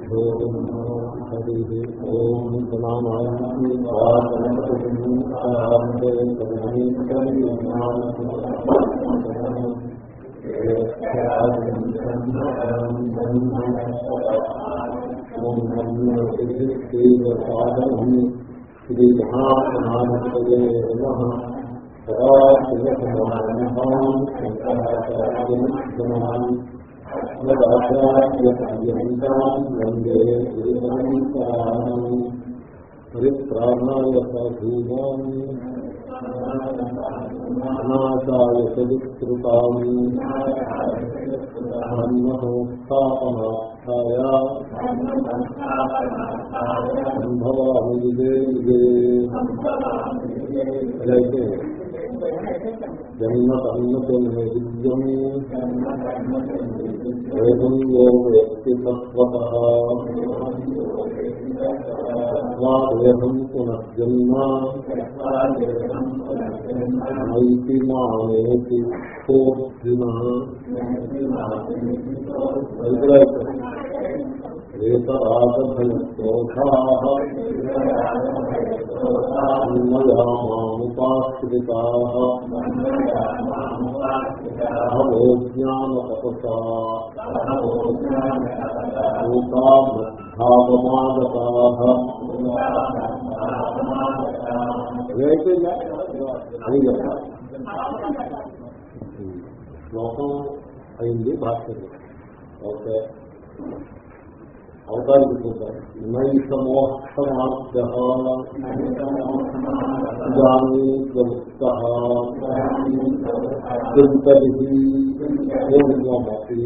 श्रीगुरुभ्यो नमः हरिः ॐ श्रीमहात्मानम् श्रीमहात्मानपदये नमः सदा शिवसमानम् शङ्कराचार्यम् अस्मदाचार्यपर्यन्ताम् वन्दे गुरुपरम्पराम् परित्राणाय साधूनाम् अनाशाय सविस्तृताम् ब्रह्मसंस्थापनार्थाय सम्भवामि युगे युगे అయితే జన్మ కన్నతో నైవేద్యం ఏం యో వ్యక్తి తత్వదేహం పునర్జన్మ మైతి మానేతి కోర్జున ఏతరాగభయక్రోధా అన్మయామాముపాశ్రితా అహమో జ్ఞానతపసా భూతామద్భావమాగతా ఏదైతే అని చెప్పాలి శ్లోకం అయింది భాష్యం ఓకే అవతారికి చూద్దాం నైషమోక్షమార్గ ఇదానీ ప్రవృత్త చింతరి పూర్ణమతి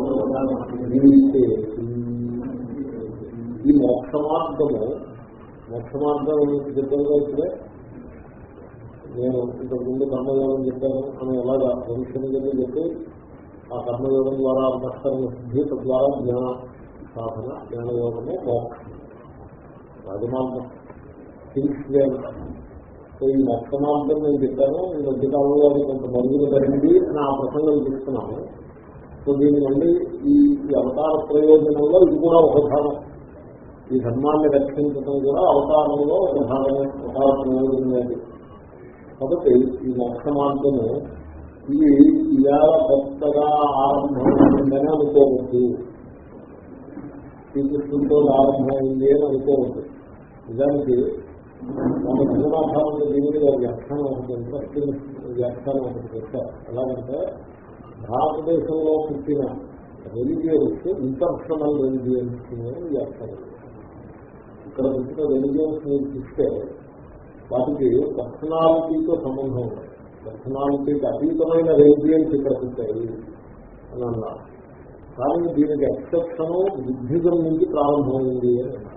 ఈ మోక్ష మార్గము మోక్ష మార్గం చెప్పారు ఇప్పుడే నేను ఇంతకు ముందు కర్మయోగం చెప్పాను అని ఎలాగా భవిష్యత్తు కింద చెప్పి ఆ కర్మయోగం ద్వారా అంతఃకరణ సిద్ధి తద్వారా జ్ఞాన సాధన జ్ఞానయోగము మోక్షం రాజమార్గం థింగ్స్ ఈ మోక్ష మార్గం నేను చెప్పాను ఈ మధ్యకాలంలో అది కొంత మరుగులు జరిగింది అని ఆ ప్రసంగం చెప్తున్నాను సో దీని నుండి ఈ అవతార ప్రయోజనంలో ఇది కూడా ఒక భాగం ఈ ధర్మాన్ని రక్షించడం కూడా అవతారంలో ఒక భాగమే అవతార ప్రయోజనమే కాబట్టి ఈ మోక్ష మార్గము ఇది ఇలా కొత్తగా ఆరంభమైందని అనుకోవద్దు శ్రీకృష్ణుడితో ఆరంభమైంది అని అనుకోవద్దు నిజానికి మన జగన్నాథానంద దీనిని వ్యాఖ్యానం ఒకటి ఇంట్రెస్టింగ్ వ్యాఖ్యానం ఒకటి పెట్టారు ఎలాగంటే భారతదేశంలో పుట్టిన రెలిజియన్స్ ఇంటర్షనల్ రెలిజియన్స్ వ్యాఖ్యానం ఇక్కడ పుట్టిన రెలిజియన్స్ మీరు చూస్తే వాటికి పర్సనాలిటీతో సంబంధం ఉంది పర్సనాలిటీకి అతీతమైన రేడియన్స్ ఇక్కడ పుట్టాయి అని అన్నారు కానీ దీనికి ఎక్సెప్షన్ బుద్ధిజం నుంచి ప్రారంభమైంది అని అన్నారు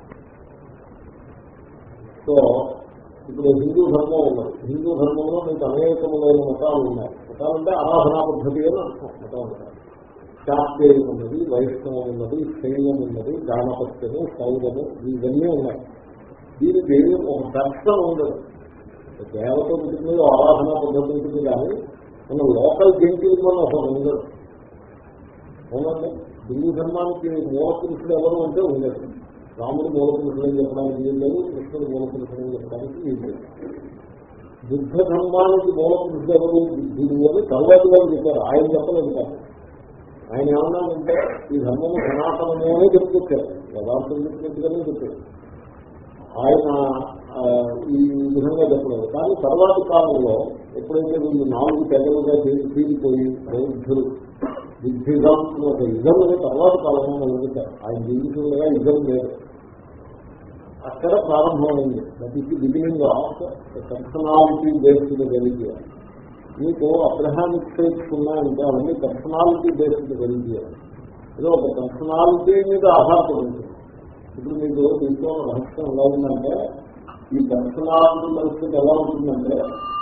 సో ఇప్పుడు హిందూ ధర్మం ఉన్నది హిందూ ధర్మంలో మీకు అనేకములైన మతాలు ఉన్నాయి మతాలు అంటే ఆరాధనా పద్ధతి అని అర్థం మతం ఉంటారు శాస్త్రీయం ఉన్నది వైష్ణవం ఉన్నది శైవం ఉన్నది గాణపత్యము శైవము ఇవన్నీ ఉన్నాయి దీనికి ఒక దర్శనం ఉండదు దేవత ఉంటుంది ఆరాధన పద్ధతి ఉంటుంది కానీ మన లోకల్ జంతువులు అని ఒక ఉండదు అవునండి హిందూ ధర్మానికి మూల పురుషుడు ఎవరు అంటే ఉండదు రాముడు మూల పురుషుడు అని చెప్పడానికి వీలు లేదు కృష్ణుడు మూల పురుషుడు అని చెప్పడానికి వీలు లేదు బుద్ధ ధర్మానికి మూల పురుషుడు ఎవరు బుద్ధుడు అని తర్వాత వాళ్ళు చెప్పారు ఆయన చెప్పలేదు కాదు ఆయన ఏమన్నానంటే ఈ ధర్మము సనాతనమే అని చెప్పుకొచ్చారు యథార్థం చెప్పినట్టుగానే చెప్పారు ఆయన ఈ విధంగా చెప్పలేదు కానీ తర్వాతి కాలంలో ఎప్పుడైతే వీళ్ళు నాలుగు తెగలుగా తీరిపోయి బౌద్ధులు బుద్ధిజం ఒక యుగం అనే తర్వాత కాలంలో మొదలుపెట్టారు ఆయన జీవితంగా యుగం లేదు అక్కడ ప్రారంభమైంది that is the beginning of personality based religion మీకు అబ్రహామిక్ ఫేట్స్ ఉన్నాయంటే అవన్నీ పర్సనాలిటీ బేస్డ్ రెలిజియన్ ఏదో ఒక పర్సనాలిటీ మీద ఆధారపడి ఉంటుంది ఇప్పుడు మీకు దీంట్లో రహస్యం ఎలా ఉందంటే ఈ పర్సనాలిటీ పరిస్థితి ఎలా ఉంటుందంటే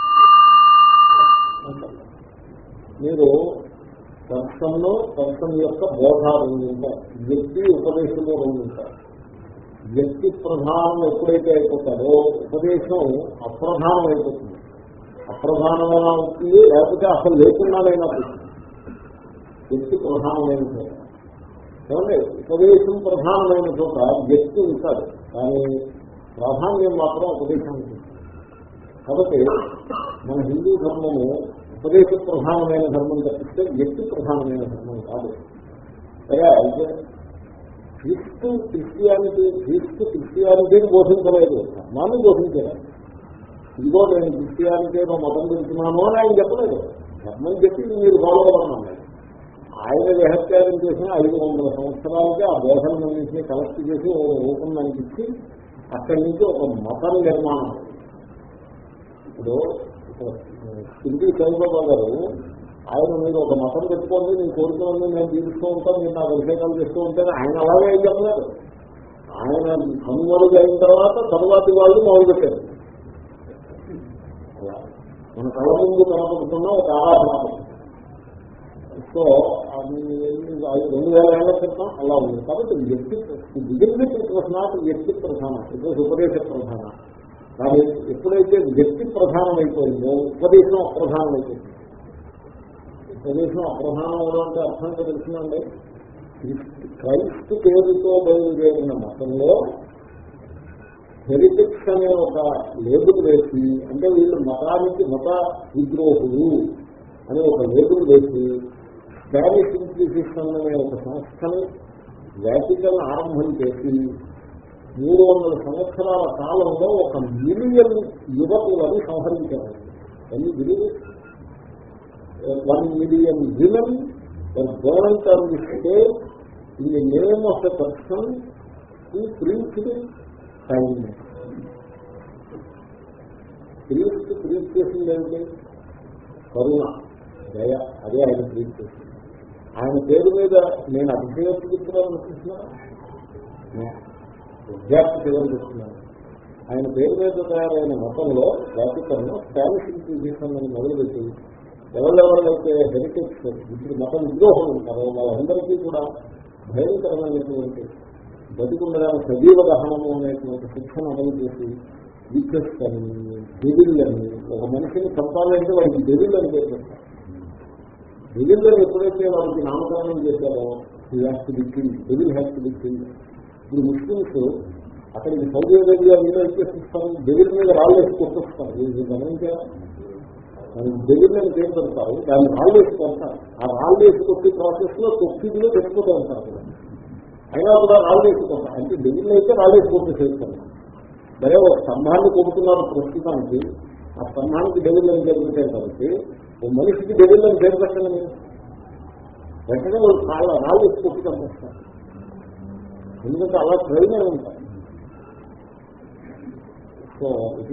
మీరు దర్శనంలో దర్శనం యొక్క బోధ రెండు ఉంటాయి వ్యక్తి ఉపదేశంలో రెండు ఉంటాయి వ్యక్తి ప్రధానం ఎప్పుడైతే అయిపోతారో ఉపదేశం అప్రధానం అయిపోతుంది అప్రధానమైన అవుతుంది లేకపోతే అసలు లేకుండానైనా వ్యక్తి ప్రధానమైన ఏమంటే ఉపదేశం ప్రధానమైన చోట వ్యక్తి ఉంటాడు కానీ ప్రాధాన్యం మాత్రం ఉపదేశానికి ఉంటుంది. కాబట్టి మన హిందూ ధర్మము ఉపదేశ ప్రధానమైన ధర్మం తప్పిస్తే వ్యక్తి ప్రధానమైన ధర్మం కాదు సరే అయితే క్రీస్తు క్రిస్టియానిటీ క్రీస్తు క్రిస్టియానిటీని బోధించలేదు ధర్మాన్ని బోధించలేదు ఇదిగో నేను క్రిస్టియానిటీలో మతం పెడుతున్నాను అని ఆయన చెప్పలేదు ధర్మం చెప్పి మీరు బాగుపడమన్నాడు ఆయన దేహత్యాగం చేసిన ఐదు వందల సంవత్సరాలకి ఆ బోధనలన్నింటినీ కలెక్ట్ చేసి ఓ రూపం దానికి ఇచ్చి అక్కడి నుంచి ఒక మతం నిర్మాణం ఇప్పుడు సింధి సాయిబాబా గారు ఆయన మీరు ఒక మతం పెట్టుకోండి నేను కోరుకున్నాను నేను తీరుస్తూ ఉంటాను మీరు నాకు అభిషేకాలు చేస్తూ ఉంటాను ఆయన అలాగే ఏం చెప్పలేదు ఆయన కనుమరుగు అయిన తర్వాత తరువాతి వాళ్ళు మొదలుపెట్టారు అలా మన కళ్ళ ముందు కనపడుతున్న ఒక ఆరాధన సో అది రెండు వేల ఏళ్ల క్రితం అలా ఉంది కాబట్టి వ్యక్తి బిగిన్ ఇట్ వాస్ నాట్ వ్యక్తి ప్రధానం ఇట్ వాస్ ఉపదేశ ప్రధాన కానీ ఎప్పుడైతే వ్యక్తి ప్రధానం అయిపోయిందో ఉపదేశం అప్రధానం అయిపోయింది ఉపదేశం అప్రధానం అవడం అంటే అర్థం ఏంటో తెలిసిందండి క్రైస్తు పేరుతో బయలుదేరిన మతంలో హెరిటిక్స్ అనే ఒక లేబుల్ వేసి అంటే వీళ్ళు మతానికి మత విద్రోహులు అనే ఒక లేబుల్ వేసి స్పానిష్ ఇన్స్టిట్యూషన్ అనే ఒక సంస్థని వ్యాటికల్ ఆరంభం చేసి మూడు వందల సంవత్సరాల కాలంలో ఒక మిలియన్ యువకులను సంహరించారు ఎన్ని విలువ one million villain government on the state in the name of the person who preached kindness preach preach చేసింది ఏంటి కరుణ దయ అదే ఆయన ప్రీచ్ చేసింది ఆయన పేరు మీద నేను అభిషేకిస్తున్నాను అనుకుంటున్నాను విద్యార్థి సేవలు చేస్తున్నాను ఆయన పేరు మీద తయారైన మతంలో వ్యాపికరణ స్పానిష్ ఇన్స్టిట్యూషన్ అని మొదలుపెట్టి ఎవరెవరైతే హెరిటేజ్ ఇప్పుడు మతం విద్రోహులు ఉంటారో వాళ్ళందరికీ కూడా భయంకరమైనటువంటి బతికుండగా సజీవ దహనము అనేటువంటి శిక్షణ అమలు చేసి వికెట్లని డెవిల్లని ఒక మనిషిని చంపాలంటే వాడికి డెవిల్ అని పేరు పెట్టారు డెవిల్లని ఎప్పుడైతే వాడికి నామకరణం చేశారో ఈ has to be kill devil has to be kill ఇప్పుడు ముస్లిమ్స్ అక్కడికి సౌదీ అరేబియా మీద ఇచ్చేసిస్తారు డెవిల్ మీద రాళ్ళేసి కొట్టుస్తారు ఇది గమనించారా మనం డెవిల్ని పేరు పెడతారు దాన్ని రాళ్ళేసి కొడతారు ఆ రాళ్ళేసి కొట్టి ప్రాసెస్ లో తొక్కిదిలో పెట్టుకుంటూ ఉంటారు కూడా. అయినా కూడా రాళ్ళేసి కొడతారు అంటే డెవిల్ అయితే రాళ్ళేసి కొట్టి చేస్తారు సరే ఒక స్తంభాన్ని కొడుతున్నారు ప్రస్తుతానికి ఆ స్తంభానికి డెవిల్ అని పేరు పెట్టారు కాబట్టి ఓ మనిషికి డెవిల్ అని పేరు పెట్టండి మీరు. వెంటనే వాళ్ళు రాళ్ళ రాళ్ళేసి కొట్టి చంపేస్తారు ఎందుకంటే అలా ట్రైన్ అయి ఉంటారు సో ఇది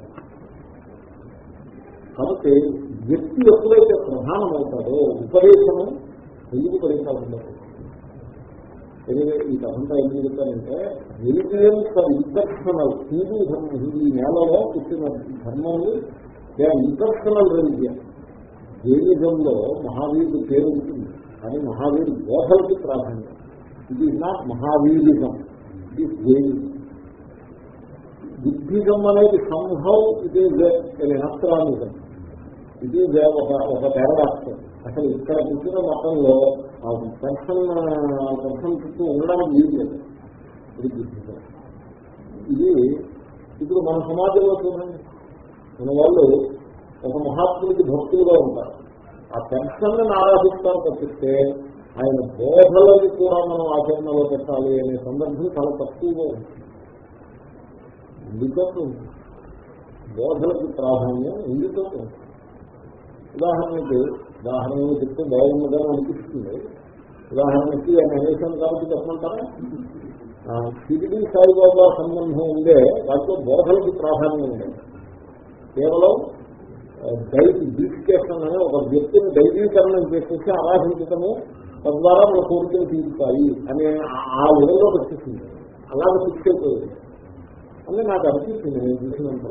కాబట్టి వ్యక్తి ఎప్పుడైతే ప్రధానం అవుతాడో ఉపదేశము ఎందుకు పరీక్షాలు ఎనివే ఈ కథంతా ఎందుకు చెప్తానంటే రిలిజియన్స్ ఆర్ ఇంపర్సనల్ హిందూ ధర్మం హిందీ నేలలో పుట్టిన ధర్మాలు దే ఆర్ ఇంపర్సనల్ రిలిజియన్ జైనిజంలో మహావీరుడు పేరు ఉంటుంది కానీ మహావీరు బోధలకి ప్రాధాన్యం it is not Mahavirism it is Jainism Buddhism అనేది సంభవ్ ఇట్ ఈజ్ అస్త్రానిజం ఇట్ ఈజ్ ఒక ఒక పారాడాక్స్ అసలు ఇక్కడ పుట్టిన మతంలో పర్సన్ పర్సన్ చుట్టూ ఉండడానికి వీలు లేదు ఇది బుద్ధిజం ఇది ఇప్పుడు మన సమాజంలో చూడండి మన వాళ్ళు ఒక మహాత్ముడికి భక్తులుగా ఉంటారు ఆ పెన్షన్ ఆరాధిస్తారు తప్పిస్తే ఆయన బోధలని కూడా మనం ఆచరణలో పెట్టాలి అనే సందర్భం చాలా తక్కువగా ఉంటుంది ఎందుకంటే ఉంటుంది బోధలకు ప్రాధాన్యం ఎందుకంటే ఉంటుంది ఉదాహరణకి ఉదాహరణలు చెప్తే బాగుందని అనిపిస్తుంది ఉదాహరణకి ఆయన అనేసాను కాబట్టి చెప్పమంటారా సిరిడి సాయిబాబా సంబంధం ఉండే దాంట్లో బోధలకు ప్రాధాన్యం ఉండేది కేవలం దైవీ దీక్షేషన్ అనే ఒక వ్యక్తిని దైవీకరణం చేసేసి ఆరాధించటము తద్వారా మన కోరికలు తీరుతాయి అనే ఆ విధంలో వచ్చేసింది అలాగే ఫిక్స్ అయిపోయింది అంటే నాకు అనిపిస్తుంది నేను చూసినంత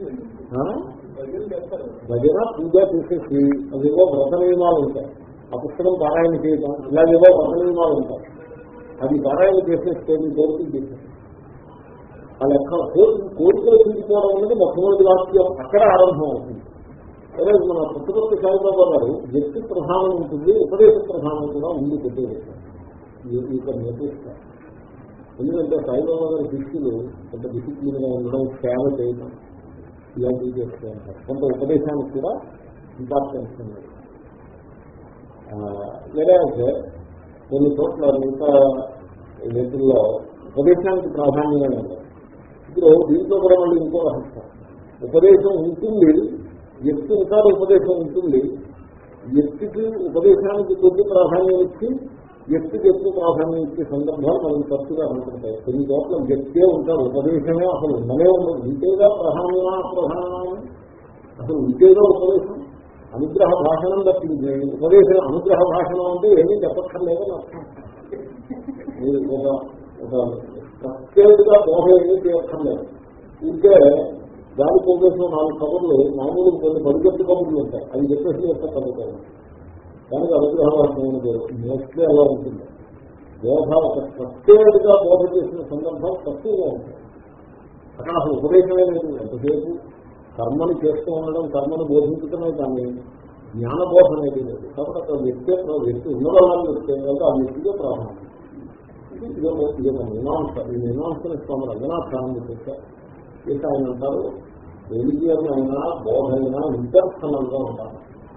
భజన పూజ చేసేసి అదేవో వ్రత నియమాలు ఉంటాయి ఆ పుస్తకం పారాయణ చేయడం ఇలాగేవో వ్రత నియమాలు ఉంటాయి అది పారాయణ చేసేస్తే మీ కోరికలు తీసేసి ఆ లెక్క కోరికలు తీసుకోవడం అనేది మొట్టమొదటి వాక్యం అక్కడ ఆరంభం అవుతుంది అదే మన పుట్టుకొత్త సాయిబాబా గారు వ్యక్తి ప్రధానం ఉంటుంది ఉపదేశ ప్రధానం కూడా ఉంది కొద్దిగా ఈ నేర్పిస్తారు ఎందుకంటే సాయిబాబా గారి శిష్యులు కొంత డిసిప్లిన్ గా ఉండడం సేవ చేయడం ఇలాంటివి చేస్తూ ఉంటారు కొంత ఉపదేశానికి కూడా ఇంపార్టెన్స్ ఉంది వేరే కొన్ని చోట్ల మిగతా వ్యక్తుల్లో ఉపదేశానికి ప్రాధాన్యమే ఉంది ఇప్పుడు దీంట్లో కూడా మళ్ళీ ఇంకో రహస్యం ఉపదేశం ఉంటుంది వ్యక్తి ఇంకా ఉపదేశం ఉంటుంది వ్యక్తికి ఉపదేశానికి కొద్ది ప్రాధాన్యం ఇచ్చి వ్యక్తికి ఎక్కువ ప్రాధాన్యం ఇచ్చే సందర్భాలు మనకు తరచుగా కనపడతాయి కొన్ని చోట్ల వ్యక్తే ఉంటారు ఉపదేశమే అసలు ఉండనే ఉండదు ఇంతేగా ప్రధానమా ప్రధానమా అసలు ఇంతేగా ఉపదేశం అనుగ్రహ భాషణం తప్పింది ఉపదేశం అనుగ్రహ భాషణం అంటే ఏమీ చెప్పక్కర్లేదని అర్థం మీరు ఒక ఒక ప్రత్యేకగా బోధ ఏమీ చేయక్కర్లేదు ఇంకే దాని ఉపదేశం నాలుగు కబుర్లు మామూలు కొన్ని పరిగెత్తు కబుర్లు ఉంటాయి అవి చెప్పేసి యొక్క కలుగుతాయి దానికి అనుగ్రహ భాషణం పేరు మోస్ట్లీ అలా ఉంటుంది బోధ ఒక ప్రత్యేకగా బోధ చేసిన సందర్భం తక్కువగా ఉంటుంది అక్కడ అసలు ఉపదేశమే లేదు ఎంతసేపు కర్మను చేస్తూ ఉండడం కర్మను బోధించడమే కానీ జ్ఞానబోధ అనేది లేదు కాబట్టి అక్కడ వ్యక్తి వ్యక్తి ఉన్నవాళ్ళని వ్యక్తి కనుక ఆ వ్యక్తిగా ప్రారంభం ఇది ఇదొక ఇదొక మీమాంస ఈ మీమాంసని స్వామి రంగనాథానంద చేశారు ఇక ఆయన అంటారు రెలిజియన్ అయినా బోధ అయినా ఇంటర్సనల్ గా ఉంటారు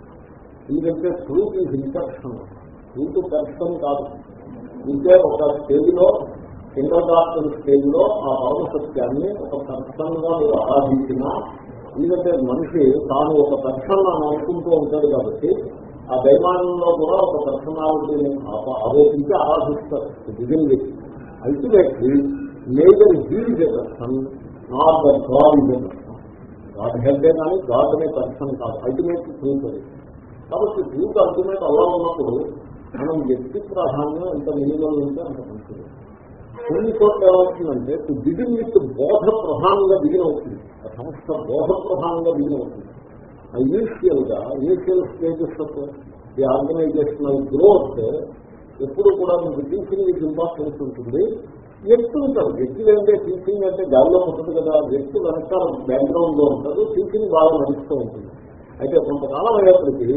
ఎందుకంటే truth is impersonal truth person కాదు ఇంకే ఒక స్టేజ్ లో కిండర్గార్టెన్ స్టేజ్ లో ఆ పరమ సత్యాన్ని ఒక పర్సన్ గా మీరు ఆరాధించినా ఎందుకంటే మనిషి తాను ఒక పర్సన్ అని అనుకుంటూ ఉంటాడు కాబట్టి ఆ దైవానంలో కూడా ఒక పర్సనాలిటీని ఆరోపించి ఆరాధిస్తారు begin with ultimately major he's a person not the God is a person God హెల్దే కానీ గాడ్ అనే పర్సన్ కాదు అల్టిమేట్ ట్రూత్ అది కాబట్టి ట్రూత్ అల్టిమేట్ అలా ఉన్నప్పుడు మనం వ్యక్తి ప్రాధాన్యం ఎంత మినిమల్ ఉంటే అంత మంచిది కొన్ని చోట్ల ఏమవుతుందంటే టు బిగిన్ విత్ బోధ ప్రధానంగా బిగిన్ అవుతుంది ఆ సంస్థ బోధ ప్రధానంగా బిగిన్ అవుతుంది ఇనీషియల్ గా initial stages of the organizational growth ఎప్పుడు కూడా మీకు టీచింగ్ విత్ ఇంపార్టెన్స్ ఉంటుంది వ్యక్తులు ఉంటారు వ్యక్తులు ఏంటంటే టీచింగ్ అంటే గాలిలో ఉంటుంది కదా వ్యక్తి వెనకాల బ్యాక్గ్రౌండ్ లో ఉంటారు టీచింగ్ బాగా నడుస్తూ ఉంటుంది అయితే కొంతకాలం అయ్యేప్పటికీ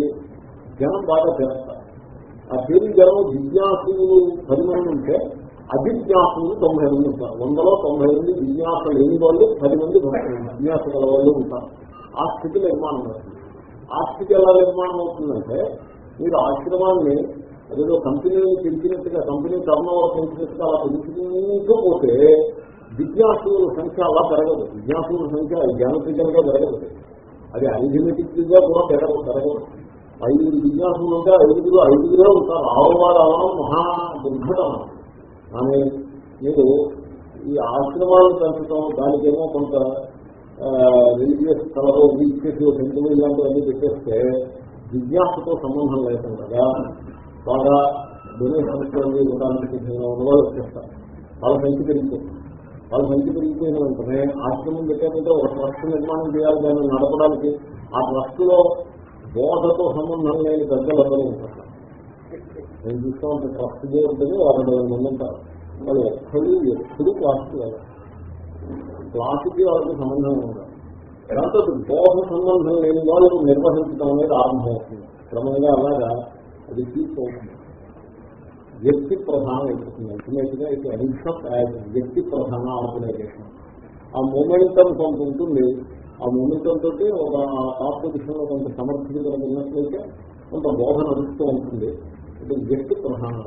జనం బాగా చేస్తారు ఆ పేరు జనం జిజ్ఞాసులు పది మంది ఉంటే అభిజ్ఞాసులు తొంభై మంది ఉంటారు వందలో తొంభై మంది జిజ్ఞాస లేని వాళ్ళు పది మంది జిజ్ఞాస గల వాళ్ళు ఉంటారు ఆ స్థితి నిర్మాణం అవుతుంది ఆ స్థితి ఎలా నిర్మాణం అవుతుందంటే మీరు ఆశ్రమాన్ని అదేదో కంపెనీని పెంచినట్టుగా కంపెనీ టర్న్ ఓవర్ పెంచినట్టుగా అలా పెంచుకుంటూ పోతే జిజ్ఞాసుల సంఖ్య అలా పెరగదు జిజ్ఞాసుల సంఖ్య జ్ఞానసిద్ధంగా పెరగదు అది అరిథమెటిక్ గా కూడా పెరగదు పెరగదు ఐదుగురు జిజ్ఞాసులు ఉంటే ఐదుగురు ఐదుగురే ఉంటారు ఆరువారు అవడం మహా దుర్ఘటన కానీ మీరు ఈ ఆశ్రమాలను పెంచడం దానికేమో కొంత రిలీజియస్ కలర్ వీక్నెస్ సెంటులు ఇలాంటివన్నీ పెట్టేస్తే జిజ్ఞాసతో సంబంధం లేకుండా బాగా డొనేషన్స్ ఇవ్వడానికి సిద్ధంగా ఉన్న వాళ్ళు వచ్చేస్తారు వాళ్ళ సంఖ్య పెరిగిపోతుంది వాళ్ళ సంఖ్య పెరిగిపోయిన వెంటనే ఆశ్రమం పెట్టారంటే ఒక ట్రస్ట్ నిర్మాణం చేయాలి దాన్ని నడపడానికి ఆ ట్రస్ట్ లో బోధతో సంబంధం లేని పెద్దలందరూ ఉంటారు నేను చూస్తూ ఉంటే ట్రస్ట్ ఉంటుంది వాళ్ళు మంది ఉంటారు వాళ్ళు ఎక్కడు ఎప్పుడు క్లాస్కి వెళ్ళాలి క్లాసుకి వాళ్ళకి సంబంధం ఉండదు దాంతో బోధ సంబంధం లేని వాళ్ళు నిర్వహించడం అనేది ఆరంభమవుతుంది క్రమంగా అలాగా అది తీసుకుంటుంది వ్యక్తి ప్రధానం అయిపోతుంది అల్టిమేట్ గా ఇది అడిక్షన్ యాజ్ వ్యక్తి ప్రధాన ఆర్గనైజేషన్ ఆ మూమెంటం కొంత ఉంటుంది ఆ మూమెంటం తోటి ఒక టాప్ పొజిషన్ లో కొంత సమర్థత ఉన్నట్లయితే కొంత బోధ నడుస్తూ ఉంటుంది ఇది వ్యక్తి ప్రధానం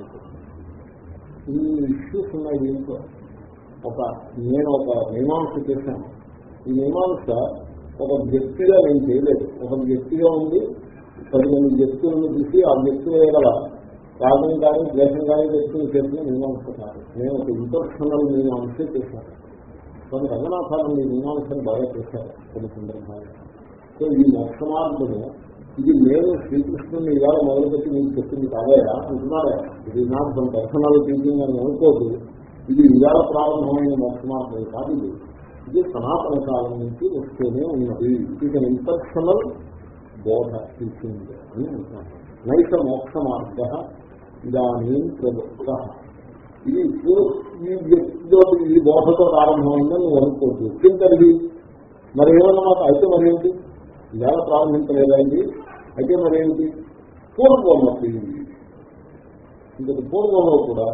ఈ ఇష్యూస్ ఉన్నాయి దీంట్లో ఒక నేను ఒక మీమాంస చేశాను ఈ మీమాంస ఒక వ్యక్తిగా నేను చేయలేదు ఒక వ్యక్తిగా ఉంది పది మంది వ్యక్తులను చూసి ఆ వ్యక్తుల గల రాగం కానీ ద్వేషం కానీ వ్యక్తులు చేసిన మీమాంస కాదు నేను ఒక ఇంటర్షనల్ మీమాంస చేశాను కొన్ని రంగనాథాలను ఈ మీమాంసను బాగా చేశారు కొన్ని సందర్భాలు సో ఈ మోక్ష మార్గము ఇది నేను శ్రీకృష్ణుని ఇవాళ మొదలుపెట్టి మీకు చెప్పింది కాదయా అంటున్నారా ఇది నాకు some పర్సనల్ థింకింగ్ అని అనుకోదు ఇది ఇవాళ ప్రారంభమైన మోక్ష మార్గం కాదు ఇది ఇది సనాతన కాలం నుంచి వస్తూనే ఉన్నది ఇది ఇంపర్సనల్ బోధ టీచింగ్ అని అంటున్నాను నైక మోక్ష మార్గ ఇదానీ ప్రభుత్వ ఇది ఇప్పుడు ఈ వ్యక్తితో ఈ బోధతో ప్రారంభమైందని నువ్వు అనుకోవచ్చు ఎక్కింతది మరి ఏమన్నా మాకు అయితే మరేంటి ఇవాళ ప్రారంభించలేదండి అయితే మరేంటి పూర్వమతి ఇంతటి పూర్వంలో కూడా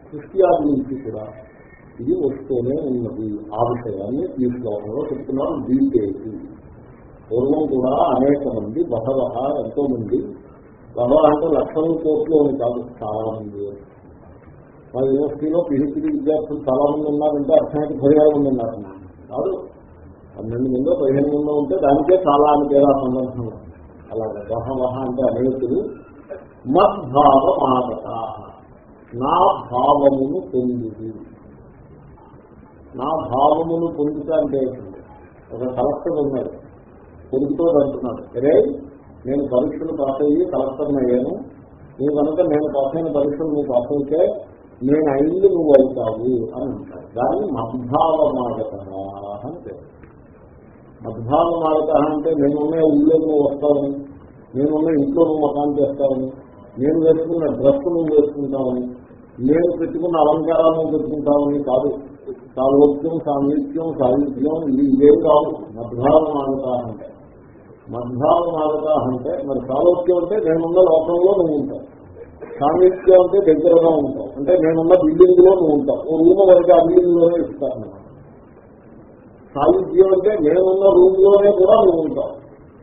సృష్టి ఆది నుంచి కూడా ఇది వస్తూనే ఉన్నది ఆ విషయాన్ని ఈ శ్లోకంలో చెప్తున్నారు బీటేసి పూర్వం కూడా అనేక మంది బహవహ ఎంతో మంది బహవ అంటే లక్షల కోట్లు అని కాదు చాలా మంది మా యూనివర్సిటీలో పిహెచ్డీ విద్యార్థులు చాలా మంది ఉన్నారంటే అర్థానికి పదివేల మంది ఉన్నారు కాదు పన్నెండు మందో పదిహేను మందో ఉంటే దానికే చాలా అని పేరు సందర్భం అలాగే బహవహ అంటే అనేకులు మద్భావమాగత నా భావమును పొందిది నా భావమును పొందుతా అంటే ఒక కలెక్టర్ ఉన్నాడు పొందుతో అంటున్నాడు అరే నేను పరీక్షలు పాస్ అయ్యి కలెక్టర్ అయ్యాను నువ్వు కనుక నేను పాస్ అయిన పరీక్షలు నువ్వు పాస్ అయితే నేను అయింది నువ్వు అవుతావు అని అంటాడు దాన్ని మద్భావమాగత అని పేరు మద్భావమాగత అంటే నేనున్న ఇల్లు నువ్వు వస్తావని నేనున్న ఇంట్లో నువ్వు మకాన్ చేస్తావని నేను వేసుకున్న డ్రెస్ నువ్వు వేసుకుంటావని నేను పెట్టుకున్న అలంకారాలు నువ్వు పెట్టుకుంటావని కాదు సాలోక్యం సామీత్యం సాహిత్యం ఇది ఇవేం కాదు మద్భావమాగత అంటే మద్భావమాగత అంటే మరి సాలోక్యం అంటే నేనున్న లోకంలో నువ్వు ఉంటావు సామీత్యం అంటే దగ్గరగా ఉంటావు అంటే నేనున్న బిల్డింగ్ లో నువ్వు ఉంటావు ఓ రూమ్ వరకు ఆ బిల్డింగ్ లోనే ఇస్తాను సాహిత్యం అంటే నేనున్న రూమ్ లోనే కూడా నువ్వు ఉంటావు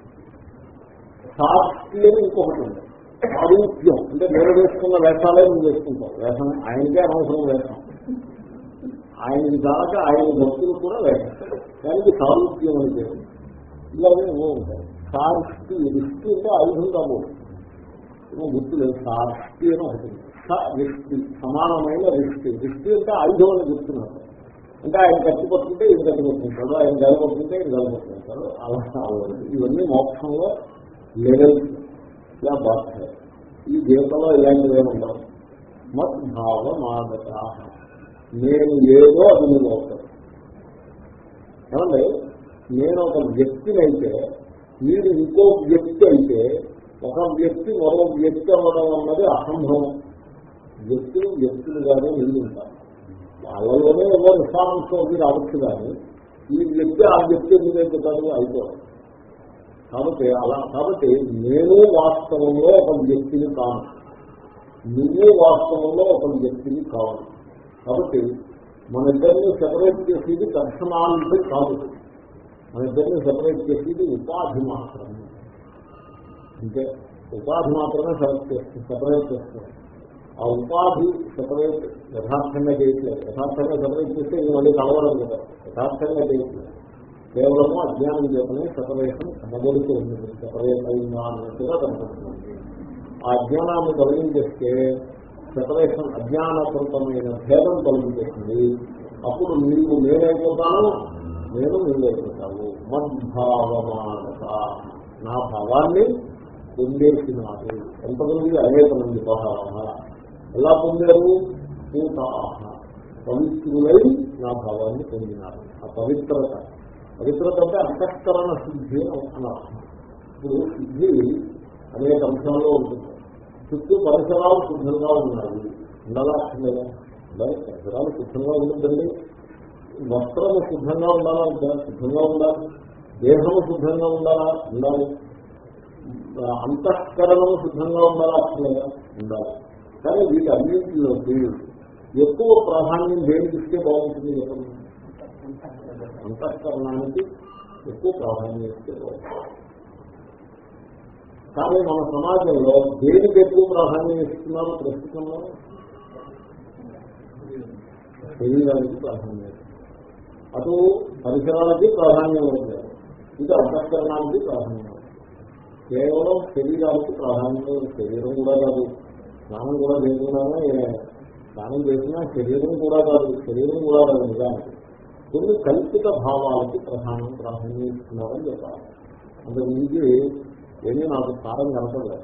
సాక్షి అని ఇంకొకటి ఉంది సారూప్యం అంటే నేను వేసుకున్న వేషాలే నువ్వు వేసుకుంటావు వేషం ఆయనకే అనవసరం వేషం ఆయనకి దాక ఆయన భక్తులు కూడా వేస్తారు దానికి సారూప్యం అని పేరు ఇలాగే ఏమో ఉంటాయి సాక్షి రిష్టి అంటే ఆయుధం కాబోదు ఏమో గుర్తులేదు సాక్షి అని ఒకటి రిష్టి సమానమైన రిష్టి రిష్టి అంటే ఆయుధం అని గుర్తున్నారు అంటే ఆయన కత్తి పట్టుకుంటే ఇది కత్తి పట్టుకుంటాడు ఆయన గల పట్టుకుంటే ఇది గల పట్టుకుంటాడు అలా ఇవన్నీ మోక్షంలో లెవెల్స్ ఇలా బాధ ఈ జీవితంలో ఇలాంటివి ఏముండవు మద్భావమాగత నేను ఏదో అది నువ్వు అవుతాను ఏమండి నేను ఒక వ్యక్తినైతే మీరు ఇంకో వ్యక్తి అయితే ఒక వ్యక్తి మరో వ్యక్తి అవ్వడం అన్నది అసంభవం వ్యక్తులు వ్యక్తులుగానే నిండి ఉంటారు వాళ్ళలోనే ఏవో నిస్సాంశం రావచ్చు కానీ ఈ వ్యక్తి ఆ వ్యక్తి ఎందుకు అయిపోతాడు అయిపోవాలి కాబట్టి అలా కాబట్టి నేను వాస్తవంలో ఒక వ్యక్తిని కాను నువ్వు వాస్తవంలో ఒక వ్యక్తిని కావాలి కాబట్టి మన ఇద్దరిని సెపరేట్ చేసేది పర్సనాలిటీ కాదు మన ఇద్దరిని సెపరేట్ చేసేది ఉపాధి మాత్రమే అంటే ఉపాధి మాత్రమే సెలెక్ట్ చేస్తుంది సెపరేట్ చేస్తుంది ఆ ఉపాధి సెపరేట్ యథార్థంగా చేయట్లేదు యథార్థంగా సెపరేట్ చేస్తే ఇది మళ్ళీ కలవడం కదా యథార్థంగా చేయట్లేదు కేవలము అజ్ఞానం చేతనే సెపరేషన్ కనబడుతూ ఉంది సెపరేట్ అయిందా అన్నట్టుగా కనపడుతుంది ఆ అజ్ఞానాన్ని కలిగించేస్తే సెపరేషన్ అజ్ఞానకృతమైన భేదం కలుగుతుంది అప్పుడు నీవు నేనైపోతాను నేను నీవైపోతావు మద్భావమానత నా భావాన్ని పొందేసినాడు ఎంతమంది అనేక మంది భావ ఎలా పొందారు పూతాహ పవిత్రులై నా భావాన్ని పొందినారు ఆ పవిత్రత పవిత్రత అంటే అంతఃకరణ శుద్ధి అని అర్థం ఇప్పుడు శుద్ధి అనేక అంశాల్లో ఉంటుంది చుట్టూ పరిసరాలు శుద్ధంగా ఉన్నాయి ఉండాలా లేదా ఉండాలి పరిసరాలు శుద్ధంగా ఉంటుందండి వస్త్రము శుద్ధంగా ఉండాలా ఉందా శుద్ధంగా ఉండాలి దేహము శుద్ధంగా ఉండాలా ఉండాలి అంతఃకరణము శుద్ధంగా ఉండాలా లేదా ఉండాలి కానీ వీటి అన్నింటిలోకి ఎక్కువ ప్రాధాన్యం దేనికి ఇస్తే బాగుంటుంది చెప్పండి అంతఃకరణానికి ఎక్కువ ప్రాధాన్యం ఇస్తే బాగుంటుంది కానీ మన సమాజంలో దేనికి ఎక్కువ ప్రాధాన్యం ఇస్తున్నారు ప్రస్తుతంలో శరీరానికి ప్రాధాన్యం అటు పరిసరాలకి ప్రాధాన్యం లేదు ఇది అంతఃకరణానికి ప్రాధాన్యం కేవలం శరీరానికి ప్రాధాన్యం శరీరం కూడా కాదు స్నానం కూడా చేయకుండానే స్నానం చేసినా శరీరం కూడా కాదు శరీరం కూడా కాదు నిజానికి కొన్ని కల్పిత భావాలకి ప్రధానం ప్రాధాన్యం ఇస్తున్నారని చెప్పాలి అందుకు నుంచి ఏమీ నాకు సారం కనపడలేదు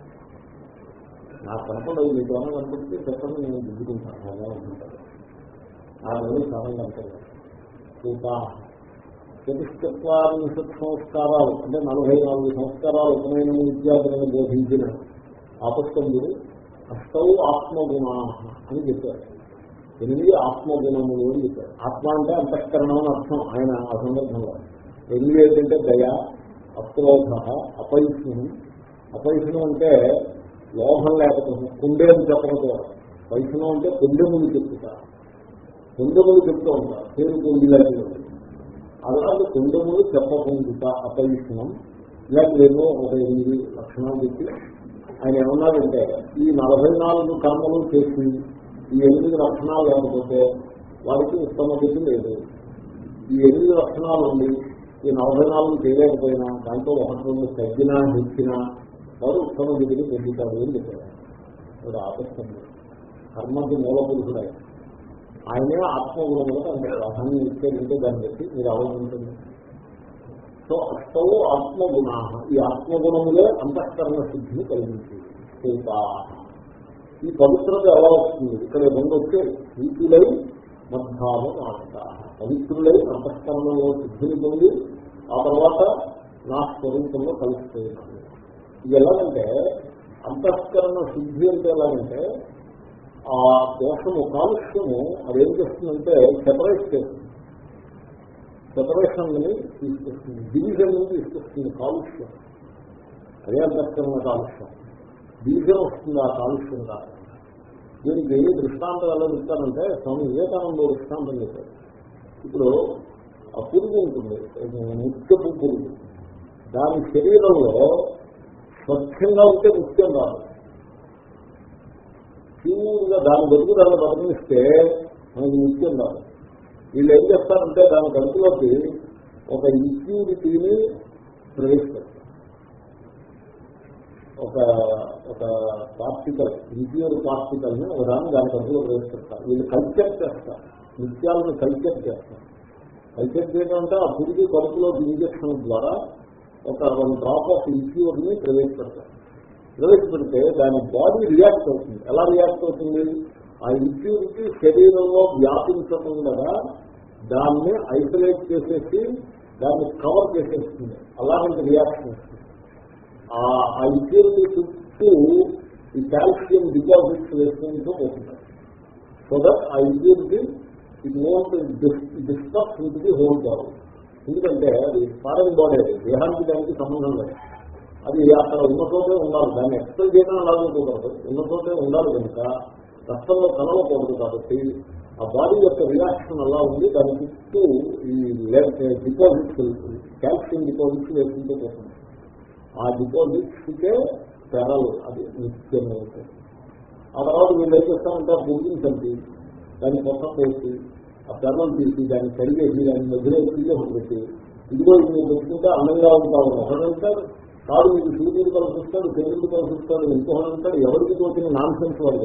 నాకు కనపడదు మీకు ఏమైనా కనపడితే చెప్పండి నేను దిద్దుకుంటాను అలా ఉంటుంటాను ఆ రోజు సారం కనపడలేదు ఇంకా చతుష్చత్వారింశత్ సంస్కారాలు అంటే నలభై నాలుగు సంస్కారాలు ఉపనయన విద్యార్థులను బోధించిన ఆపస్కందుడు అష్టౌ ఆత్మగుణా అని చెప్పారు ఎనిమిది ఆత్మగుణములు అని చెప్పారు ఆత్మ అంటే అంతఃకరణం అని అర్థం ఆయన ఆ సందర్భంలో ఎనిమిది ఏంటంటే దయ అక్రోధ అపైష్ణం అపైష్ణం అంటే లోభం లేకపోతే కుండేది చెప్పకపోవడం వైష్ణవం అంటే పొందెములు చెప్తా పొందెములు చెప్తూ ఉంటారు పేరు పొందిలాంటి అలాంటి పొందెములు చెప్పకుండా అపవిష్ణం ఇలాంటివేమో ఒక ఎనిమిది లక్షణాలు చెప్పి ఆయన ఏమన్నారంటే ఈ నలభై నాలుగు కర్మలు చేసి ఈ ఎనిమిది లక్షణాలు లేకపోతే వారికి ఉత్తమ గతి లేదు ఈ ఎనిమిది లక్షణాలు ఉండి ఈ నలభై నాలుగు చేయలేకపోయినా దాంట్లో ఒకటి రెండు తగ్గినా హెచ్చినా వారు ఉత్తమ గతిని పొందుతారు అని చెప్పారు ఇప్పుడు ఆపస్తుంది కర్మకి మూల పురుషుడు ఆయన ఆయనే ఆత్మగుణములకు అంత ప్రాధాన్యం ఇచ్చేదంటే దాన్ని బట్టి మీరు అవలంబించండి సో అష్టవు ఆత్మగుణ ఈ ఆత్మగుణములే అంతఃకరణ శుద్ధిని కలిగించింది ఈ పవిత్రత ఎలా వస్తుంది ఇక్కడ రెండు వచ్చే నీతిలై మద్భావం ఆట పవిత్రులై అంతఃకరణలో శుద్ధిని పొంది ఆ తర్వాత నా స్వరూపంలో కలిసిపోయినాను ఇది ఎలాగంటే అంతఃకరణ శుద్ధి అంటే ఎలాగంటే ఆ దోషము కాలుష్యము అదేం చేస్తుందంటే సెపరేట్ చేస్తుంది సెపరేషన్ ని తీసుకొస్తుంది డివిజన్ ని తీసుకొస్తుంది కాలుష్యం అదే అంతఃకరణ కాలుష్యం డివిజన్ వస్తుంది ఆ కాలుష్యం కాదు దీనికి దృష్టాంతం ఎలా చెప్తారంటే స్వామి వివేకానంద దృష్టాంతం చెప్పారు ఇప్పుడు ఆ పురుగు ఉంటుంది ముత్యపు పురుగు దాని శరీరంలో స్వచ్ఛంగా ఉంటే ముత్యం రాదు ప్యూర్గా దాని బతుకు దాన్ని బతికిస్తే మనకి ముత్యం రాదు వీళ్ళు ఏం చేస్తారంటే దాని కడుపులోకి ఒక ఇంప్యూరిటీని ప్రవేశపెడతారు ఒక ఒక పార్టికల్ ఇంప్యూర్ పార్టికల్ ని ఒక దాన్ని దాని కడుపులో ప్రవేశపెడతారు వీళ్ళు కల్చర్ చేస్తారు నృత్యాలను కల్చర్ చేస్తారు కల్చర్ చేయడం అంటే ఆ పురుగు కడుపులో ఇంజక్షన్ ద్వారా ఒక వన్ డ్రాప్ ఆఫ్ ఇంప్యూర్ ని ప్రవేశపెడతారు ప్రవేశపెడితే దాని బాడీ రియాక్ట్ అవుతుంది ఎలా రియాక్ట్ అవుతుంది ఆ ఇంప్యూరిటీ శరీరంలో వ్యాపించకుండా దాన్ని ఐసోలేట్ చేసేసి దాన్ని కవర్ చేసేస్తుంది అలాంటి రియాక్షన్ వస్తుంది ఆ ఇంప్యూరిటీ చుట్టూ ఈ కాల్షియం డిపాజిట్స్ వేసుకుంటూ పోతుంది so that uh impurity it not disturb ఇంటికి హోల్ కావాలి ఎందుకంటే అది ఫారెన్ బాడీ అది దేహానికి దానికి సంబంధం లేదు అది అక్కడ ఉన్న చోటే ఉండాలి దాన్ని ఎక్స్పెల్ చేయడం అలాగే ఉండకూడదు ఉన్న చోటే ఉండాలి కనుక రక్తంలో కలవకూడదు కాబట్టి ఆ బాడీ యొక్క రియాక్షన్ అలా ఉంది దాని చుట్టూ ఈ డిపాజిట్స్ కాల్షియం డిపాజిట్స్ వేసుకుంటూ పోతుంది ఆ డిపాజిట్స్కే తెరలు అది నిత్యమే ఉంటుంది ఆ తర్వాత వీళ్ళు ఏం చేస్తామంటే ఆ పురుగుని చంపి దాన్ని కొత్త పోసి ఆ తెరలు తీసి దాన్ని కడిగేసి దాన్ని మధ్యలో తీసి పెట్టి ఇదిగో ఇది పెట్టుకుంటే అందంగా ఉంటావు ఒకరంటారు కాదు మీకు సూర్యుడు కల్పిస్తాడు చంద్రుడు కల్పిస్తాడు ఇంకొకరు ఉంటాడు ఎవరికి తోచిన నాన్ సెన్స్ వాళ్ళు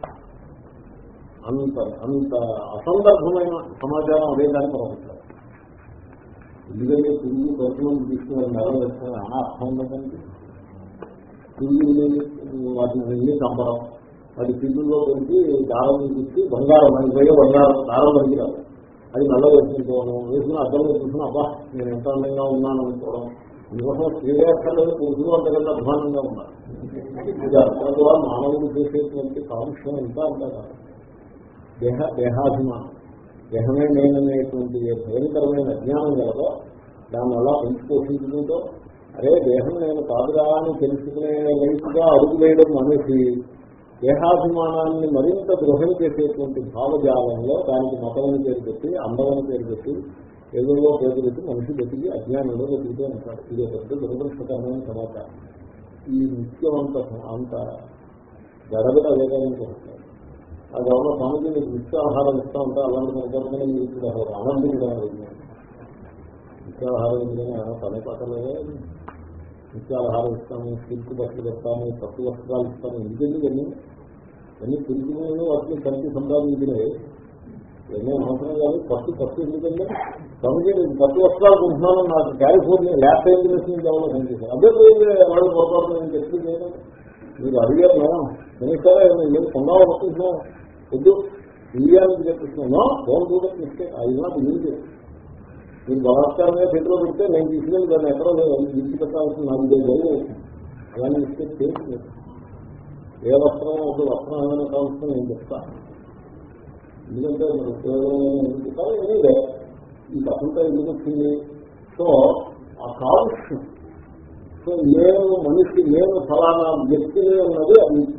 అంత అంత అసందర్భమైన సమాచారం అదే దాన్ని ప్రవహిస్తారు ఎందుకంటే తిరిగి దర్శనం తీసుకుని నెలలు వేసుకుని అనా అర్థం ఉందండి తిరిగి వాటిని వెళ్ళి చంపడం వాటి తిరుగుల్లో పెట్టి దారం తీసి బంగారం అని పోయే బంగారం దారం పనికిరాదు అది నల్ల వేసుకుంటాను వేసుకుని అర్థంలో చూసిన అబ్బా నేను ఎంత అందంగా ఉన్నాను అనుకోవడం ఇందుకోసం శ్రీరేఖలు పురుషులు అంతకంటే అధ్వానంగా ఉన్నారు ఇది అర్థం ద్వారా మానవుడు చేసేటువంటి కాలుష్యం ఎంత అంతా కాదు దేహ దేహాభిమానం దేహమే నేననేటువంటి ఏ భయంకరమైన అజ్ఞానం కలదో దాన్ని అలా పెంచి పోషించుకుంటూ అరే దేహం నేను కాదురా అని తెలుసుకునే వయసుగా అడుగు వేయడం అనేసి దేహాభిమానాన్ని మరింత దృఢం చేసేటువంటి భావజాలంలో దానికి మతమని పేరు పెట్టి అందమని పేరు పెట్టి ఏదో పేరు పెట్టి మనిషి బతికి అజ్ఞానంలో బతికితే ఉంటాడు ఇది పెద్ద దురదృష్టకరమైన సమాచారం ఈ నిత్యం అంత అంత గడబడ వేగానికి వస్తుంది అది ఎవరో స్వామిజీ మీకు నిత్యాహారం ఇస్తా ఉంటే అలాంటి సందర్భంగా మీరు ఇప్పుడు ఆనందించడం నిత్యాహారం ఎందుకని పని పట్టలేదే నిత్యాహారం ఇస్తాము సిల్క్ బట్టలు ఇస్తాము పట్టు వస్త్రాలు ఇస్తాము ఎందుకండి ఇవన్నీ అన్ని పిలుపులను వాటిని కలిపి సంపాదించినవి ఎన్నో అవసరం కాదు పట్టు పట్టు ఎందుకంటే స్వామిజీ నేను పట్టు వస్త్రాలు కొంటున్నాను నాకు కాలిఫోర్నియా ల్యాప్ ఇంజనీర్స్ నుంచి ఎవరో కనిపిస్తారు అదే ఎవరు పొరపాటు నేను చెప్పి చేయడం మీరు అడిగారు మేడం కనీసారా నేను కొన్నామనుకుంటున్నాం వద్దు ఇండియానికి చెప్పిస్తున్నాను ఫోన్ కూడా మిస్టేక్ అది నాట్ యూజ్ మీరు బలాత్కారంగా చేతిలో పెడితే నేను తీసుకెళ్ళి దాన్ని ఎక్కడో విడిచి పెట్టాల్సిన నాకు ఇదే గౌరవం అవుతుంది అలాంటి మిస్టేక్ చేయట్లేదు ఏ వస్త్రం ఒక వస్త్రం ఏమైనా కావాల్సిన నేను చెప్తాను ఎందుకంటే మన ఉపయోగం ఏమీ ఈ కథంతా ఎందుకు వచ్చింది సో ఆ కాలుష్యం సో నేను మనిషి నేను ఫలానా వ్యక్తినే ఉన్నది అది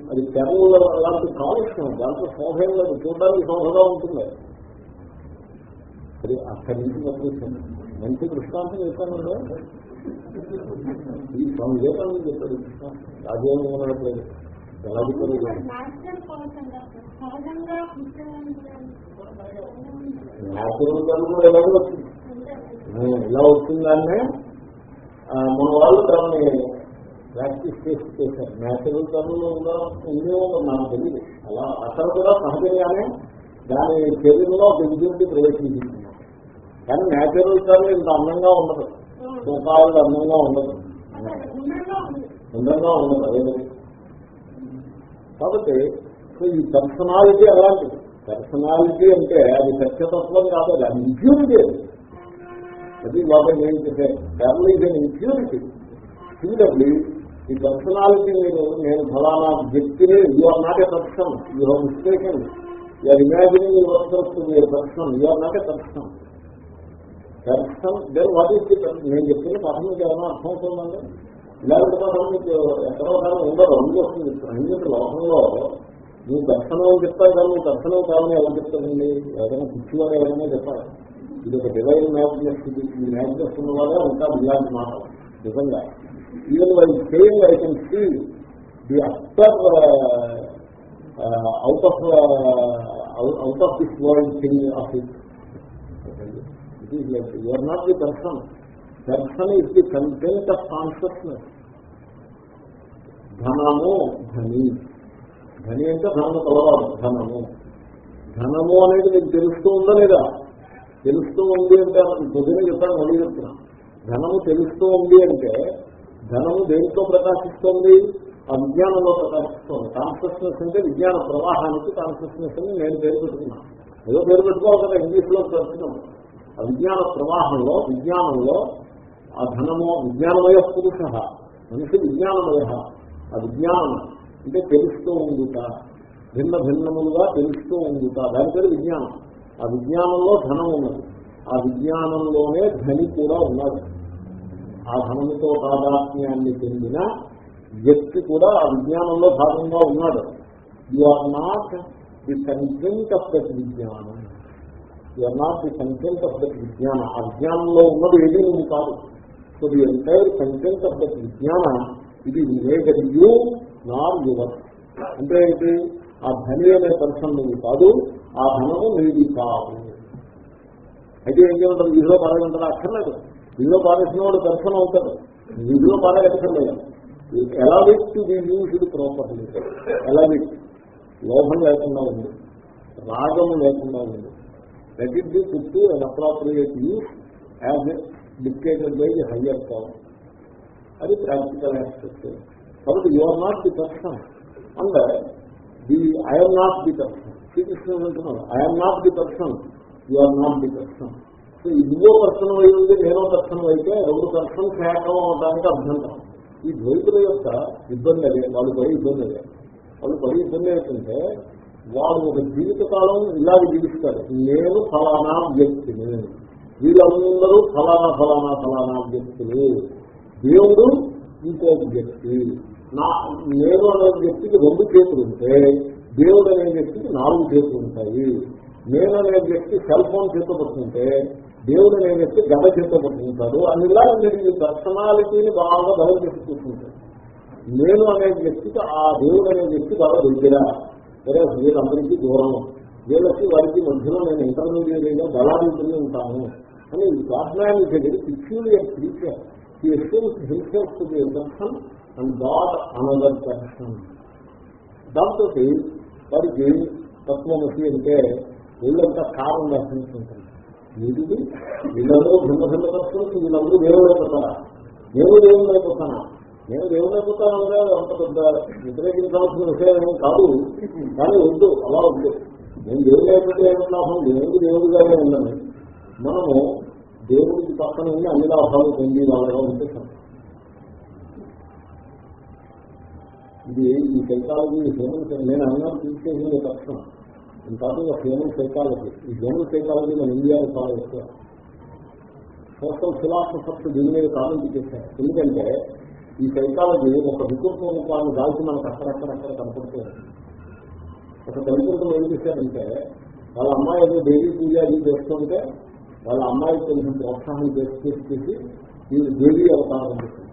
అది తెరల లాంటి కాలుష్యం దాంట్లో శోభం లేదు చూడడానికి శోభగా ఉంటుంది అది అక్కడి నుంచి పంపిస్తుంది మంచి దృష్టాంతం చెప్పానండి ఈ స్వామి వివేకానంద చెప్పాడు దృష్టాంతం రాజ్యాంగం అనట్లేదు ఎలా చెప్పారు న్యాచురల్ కాజ్ అంటారు సహజంగా న్యాచురల్ కనుక ఎలాగో వచ్చింది ఆ, ఇలా వచ్చిందాన్నే ఆ, మన వాళ్ళు దాన్ని ప్రాక్టీస్ చేసి చేశారు న్యాచురల్ టర్మ్లో ఉందా ఉందో నాకు తెలియదు అలా అక్కడ కూడా సహజంగానే దాని శరీరంలో ఒక విద్యుత్తి ప్రవేశించింది కానీ న్యాచురల్ టర్మ్ ఇంత అందంగా ఉండదు సుఖాలు అందంగా ఉండదు గుండెల్లో ఉంది అందంగా ఉండదు అదే కాబట్టి సో ఈ పర్సనాలిటీ అలాంటిది పర్సనాలిటీ అంటే అది సత్యతత్వం కాదు అది ఇంప్యూరిటీ అది అది బాబా నేను చెప్పే term is an impurity similarly ఈ పర్సనాలిటీ మీరు నేను ఫలానా వ్యక్తిని you are not a person you have mistaken you're imagining yourself to a person you are not a person person then what is the నేను చెప్పిన పదం మీకు ఏమైనా అర్థం అవుతుందండి ఇలాంటి పదం మీకు ఎక్కడో కాలం ఉండదు అందుకు వస్తుంది ఎందుకంటే లోకంలో నువ్వు దర్శనం అని చెప్తారు కానీ నువ్వు దర్శనం కావాలని ఎవరు చెప్తారండి ఏదైనా పిచ్చివారు ఎవరైనా చెప్పాలి ఇది ఒక డివైన్ మ్యాగ్నెస్ ఇది ఈ మ్యాగ్నెస్ ఉన్న వాళ్ళే ఉంటారు ఇలాంటి మాట నిజంగా even why saying I can see the after out of out of this world thing of it it is like you are not the person person is the content of consciousness ధనము ధని ధని అంటే ధనము కలవాలి ధనము ధనము అనేది మీకు తెలుస్తూ ఉందా లేదా తెలుస్తూ ఉంది అంటే పొద్దున చెప్పాను మళ్ళీ చెప్తున్నా ధనము తెలుస్తూ ఉంది అంటే ధనము దేంతో ప్రకాశిస్తోంది ఆ విజ్ఞానంలో ప్రకాశిస్తోంది కాన్షియస్నెస్ అంటే విజ్ఞాన ప్రవాహానికి కాన్షియస్నెస్ అని నేను పేరు పెట్టుకున్నాను ఏదో పేరు పెట్టుకోవాలి కదా ఇంగ్లీష్ లో పెడుతున్నాం ఆ విజ్ఞాన ప్రవాహంలో విజ్ఞానంలో ఆ ధనము విజ్ఞానమయ పురుష మనిషి విజ్ఞానమయ ఆ విజ్ఞానం అంటే తెలుస్తూ ఉండుట భిన్న భిన్నములుగా తెలుస్తూ ఉండుట దాని పేరు విజ్ఞానం ఆ విజ్ఞానంలో ధనం ఉన్నది ఆ విజ్ఞానంలోనే ధని కూడా ఉన్నాడు ఆ ధనముతో తాదాత్మ్యాన్ని చెందిన వ్యక్తి కూడా ఆ విజ్ఞానంలో భాగంగా ఉన్నాడు you are not the content of that విజ్ఞానం you are not the content of that విజ్ఞాన ఆ విజ్ఞానంలో ఉన్నది ఏది నువ్వు కాదు so the entire content of that విజ్ఞాన ఇది నేదర్ యూ నార్ యువర్ అంటే ఏంటి ఆ ధని అనే పర్సన్ నువ్వు కాదు ఆ ధనము నీది కాదు అయితే ఏం చేయమంటారు వీధిలో పాడగంటారా అక్కర్లేదు వీధిలో పాడేసిన వాడు దర్శనం అవుతాడు వీధిలో పాడగక్కర్లేదు ఎలా వ్యక్తి ది యూజ్డ్ ప్రాపర్లీ ఎలా వ్యక్తి లోభం లేకుండా ఉంది రాగం లేకుండా ఉంది let it be put and appropriate use as dictated by the higher power అది ప్రాక్టికల్ ఆస్పెక్ట్ కాబట్టి you are not the person and the I'm not the person Sri Krishna అంటున్నాడు I'm not the person you are not the person so ఇదిగో person అయింది నేనో person అయితే రెండు person ఏకం అవడానికి అభ్యంతరం ఈ ద్వైతుల యొక్క ఇబ్బంది అదే వాళ్ళు పడే ఇబ్బంది అదే వాళ్ళు పడే ఇబ్బంది ఏంటంటే వాళ్ళు ఒక జీవితకాలం ఇలాగ జీవిస్తారు నేను ఫలానా వ్యక్తిని వీళ్ళందరూ ఫలానా ఫలానా ఫలానా వ్యక్తులు దేవుడు ఇంకో వ్యక్తి నా నేను అనే వ్యక్తికి రెండు చేతులు ఉంటే దేవుడు అనే వ్యక్తికి నాలుగు చేతులు ఉంటాయి నేను అనే వ్యక్తి సెల్ ఫోన్ చేత పట్టుకుంటే దేవుడు అనే వ్యక్తి గద చేత పట్టుకుంటాడు అందులా మీరు ఈ పర్సనాలిటీని బాగా బలం చేసి చూసుకుంటారు నేను అనే వ్యక్తికి ఆ దేవుడు అనే వ్యక్తి బాగా దగ్గర సరే వీళ్ళందరికీ దూరం వీళ్ళకి వారికి మధ్యలో నేను ఇంటర్మీడియట్ గా బలాభివృద్ధి ఉంటాను అని గాడ్మ్యాన్ దగ్గర peculiar creature he assumes himself to be a person and God another person. దాంతో వారికి తత్వమసి అంటే వీళ్ళంతా కారం దర్శించుకుంటారు వీటికి వీళ్ళందరూ భిన్న భిన్న పర్సన్స్ వీళ్ళందరూ దేవుడు అయిపోతారా నేను దేవుడు అయిపోతానా నేను దేవుడు అయిపోతానంటే అంత పెద్ద వ్యతిరేకించాల్సిన విషయం ఏం కాదు కానీ వద్దు అలా వద్దు నేను దేవుడు అయిపోతే ఏమిటి లాభం దేవుడు దేవుడుగానే ఉందని మనము దేవుడికి పక్కన ఉండి అన్ని లాభాలు పొంది వాళ్ళగా ఉంటే చాలు. ఇది ఈ సైకాలజీ హ్యూమన్ నేను అన్నాను తీసుకెళ్ళిన కష్టం ఇంకా హ్యూమన్ సైకాలజీ ఈ హ్యూమన్ సైకాలజీ మన ఇండియాలో చాలా ఎక్కువ సోషల్ ఫిలాసఫర్స్ దీని మీద కామెంట్ చేశారు ఎందుకంటే ఈ సైకాలజీ ఒక వికృత రూపాన్ని దాల్చి మనకు అక్కడక్కడక్కడ కనపడుతూ ఉంటుంది ఒక తల్లిదండ్రులు ఏం చేశారంటే వాళ్ళ అమ్మాయి ఏదో దేవీ పూజ అది చేస్తుంటే వాళ్ళ అమ్మాయికి కొంచెం ప్రోత్సాహం చేసి చేసి చేసి వీళ్ళు దేవీ అవతారం అని చెప్పింది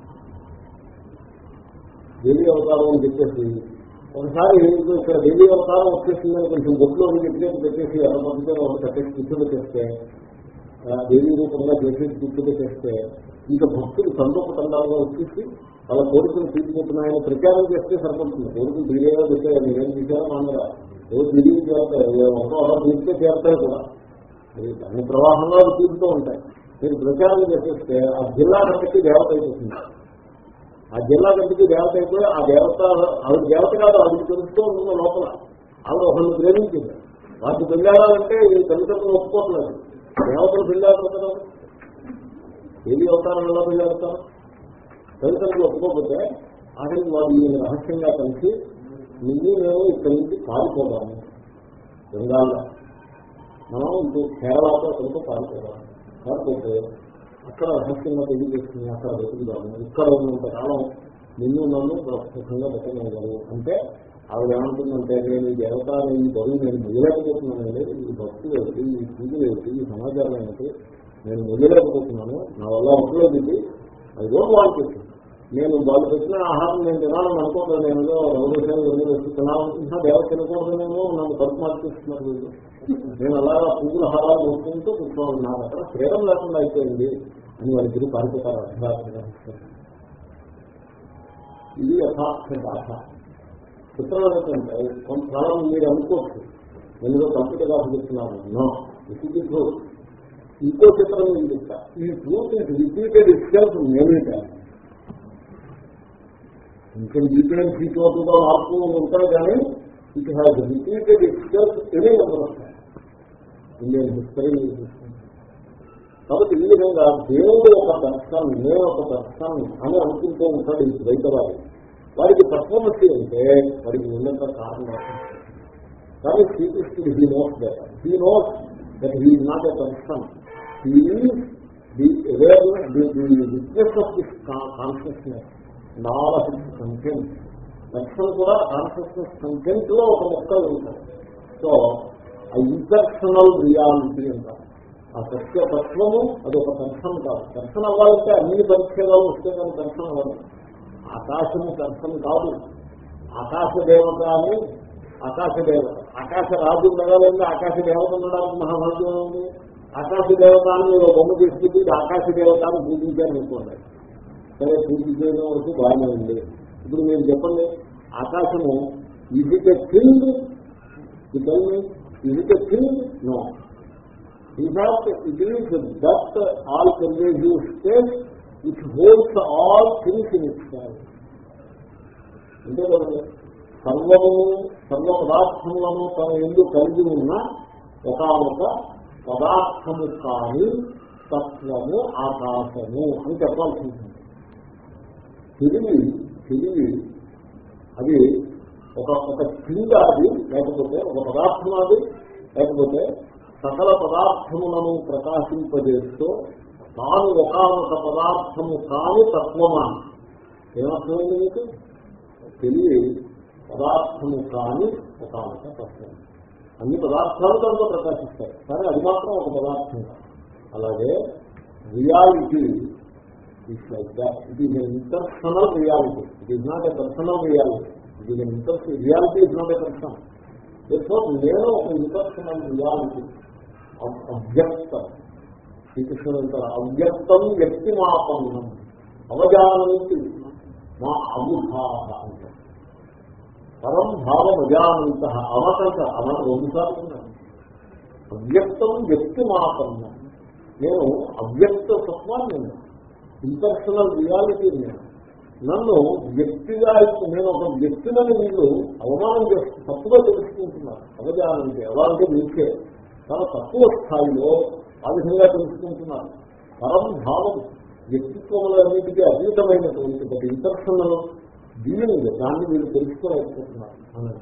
దేవీ అవతారం అని చెప్పేసి ఒకసారి ఇక్కడ దేవీ అవతారం వచ్చేసిందని కొంచెం బొట్లో ఎట్లయితే పెట్టేసి ఎలా మధ్యలో వాళ్ళు కట్టేసి కూర్చొని చేస్తే ఆ, దేవీ రూపంగా చేసేసి కూర్చొని చేస్తే ఇంకా భక్తులు సంతోషతండాలుగా వచ్చేసి వాళ్ళ కోరికలు తీర్చుకుంటున్నాయని ప్రచారం చేస్తే సరిపడుతుంది కోరికలు తీరేగా పెట్టారు మీరేం తీసారో మానరా ఏదో తిరిగి చేస్తాయి ఒక అలా తీరితే చేస్తాయి కూడా మరి దాని ప్రవాహంలో అవి తీరుతూ ఉంటాయి మీరు ప్రచారం చేసేస్తే ఆ జిల్లా కంటికి దేవత అయిపోతుంది ఆ జిల్లా కంటికి దేవత అయిపోయి ఆ దేవత ఆవిడ దేవత కాదు ఆవిడ తెలుస్తూ ఉంటుంది లోపల ఆవిడ ఒకరిని ప్రేమించింది వాటిని పెళ్ళాడాలంటే ఈ తల్లిదండ్రులు ఒప్పుకోవట్లేదు దేవతలు పెళ్ళాడుతున్నారు ఏది అవతారం ఎలా పెళ్ళాడతారు తల్లిదండ్రులు ఒప్పుకోకపోతే ఆఖరికి వాడు ఈయన రహస్యంగా కలిసి నువ్వు నేను ఇక్కడి నుంచి పారిపోదాము బెంగాల్లో మనం ఇంకో కేరళతో అక్కడితో పారిపోదాం పారిపోతే అక్కడ రహస్యంగా పెళ్లి చేసుకుని అక్కడ బతుకుదాము ఇక్కడ ఉన్నంత కాలం నిన్ను నన్ను సుఖంగా బతకగలరు అంటే ఆవిడ ఏమంటుందంటే నేను ఈ దేవత అనే ఈ బరువు నేను మొదలైపోతున్నానండి ఈ భక్తులు ఏమిటి ఈ పూజలు ఏమిటి ఈ సమాచారం ఏమిటి నేను మొదలైపోతున్నాను నా వల్ల అవ్వలేదు ఇది అది డోంట్ వాంట్ ఇట్. నేను వాళ్ళు పెట్టిన ఆహారం నేను తినాలని అనుకోవట్లేదు నేను ఏదో రౌడేశాలు వెళ్ళి వచ్చి తినాలనుకుంటున్నా దేవత తినకూడదనేమో నన్ను కడుపు మార్చేస్తున్నారు వీళ్ళు నేను అలాగా పువ్వుల హారాలు కొనుక్కుంటూ కూర్చోవాలి నాకు అక్కడ ఫ్రీడమ్ లేకుండా అయిపోయింది అని వాళ్ళిద్దరు పారిపోతారు అర్థాత్మగా ఇది యథార్థ భాష చిత్రం ఏంటంటే కొంతకాలం మీరు అనుకోవచ్చు నేను ఏదో కంప్యూటర్ కాదు చెప్తున్నాను నో ఇది ట్రూత్ ఇంకో చిత్రం నేను చెప్తా ఈ truth is repeated itself many time ఇంకా జీపీఎం సీట్లతో మార్పు ఉంటాయి కానీ it has repeated itself any number of Indian history కాబట్టి ఈ విధంగా దేవుడు ఒక దర్శనం నేను ఒక దర్శనం అని అనుకుంటూ ఉంటాడు ఈ ద్వైతవాది వారికి తత్వమతి అంటే వారికి ఉన్నంత కారణం కానీ శ్రీకృష్ణుడు he knows that he knows that he not a person he the the witness of this consciousness null of this content దర్శనం కూడా కాన్షియస్నెస్ కంటెంట్ లో ఒక మొక్కలు ఉంటాయి సో ఆ ఇంటర్షనల్ రియాలిటీ అంటారు ఆ సత్య తత్వము అది ఒక దర్శనం కాదు దర్శనం అవ్వాలంటే అన్ని పరిచ్ఛేదాలు వస్తే కానీ దర్శనం అవ్వదు ఆకాశము దర్శనం కాదు ఆకాశ దేవత అని ఆకాశ దేవత ఆకాశ రాజు ఉండగాలంటే ఆకాశ దేవత ఉండడానికి మహాభాగ్యం ఉంది ఆకాశ దేవత అని మీరు ఒక బొమ్మ తీసుకుంటే ఇది ఆకాశ దేవత అని పూజించారు అనుకోండి సరే పూజించడం వరకు బాగానే ఉంది ఇప్పుడు మీరు చెప్పండి ఆకాశము ఇది థింగ్ ఇది thing no In fact, it is that all pervasive state which holds all things in itself. అంటే కదండి సర్వము సర్వ పదార్థములను తన ఎందు కలిగి ఉన్న ఒకనొక పదార్థము కాని తత్వము ఆకాశము అని చెప్పాల్సి ఉంటుంది తిరిగి తిరిగి అది ఒక ఒక కింద అది లేకపోతే ఒక పదార్థం అది లేకపోతే సకల పదార్థములను ప్రకాశింపజేస్తూ తాను ఒకనొక పదార్థము కాని తత్వమా ఏమర్థమైంది మీకు తెలియ పదార్థము కాని ఒకనొక తత్వం అన్ని పదార్థాలు దాంట్లో ప్రకాశిస్తాయి కానీ అది మాత్రం ఒక పదార్థం కాదు. అలాగే reality it's like that it is impersonal reality it is not a personal reality it is ఇంటర్ reality is not a person నేను ఒక ఇంటర్సనల్ రియాలిటీ అవ్యక్తం శ్రీకృష్ణుడు అంటారు అవ్యక్తం వ్యక్తి మాపన్నం అవజానంతి మా అముభావ అంటారు పరం భావం అజానంత అవకంట అవ రెండుసార్లు ఉన్నాను అవ్యక్తం వ్యక్తి మాపన్నం నేను అవ్యక్త తత్వాన్ని నేను ఇంటర్సనల్ రియాలిటీ నేను నన్ను వ్యక్తిగా నేను ఒక వ్యక్తిని మీరు అవమానం చేస్తూ తప్పుగా తెలుసుకుంటున్నారు అవజానంటే ఎలా అంటే మీకే చాలా తక్కువ స్థాయిలో ఆ విధంగా తెలుసుకుంటున్నారు పరం భావం వ్యక్తిత్వములన్నిటికీ అతీతమైనటువంటి ఒక ఇంటర్సనల్ దీనిని దాన్ని మీరు తెలుసుకోలేకపోతున్నారు అని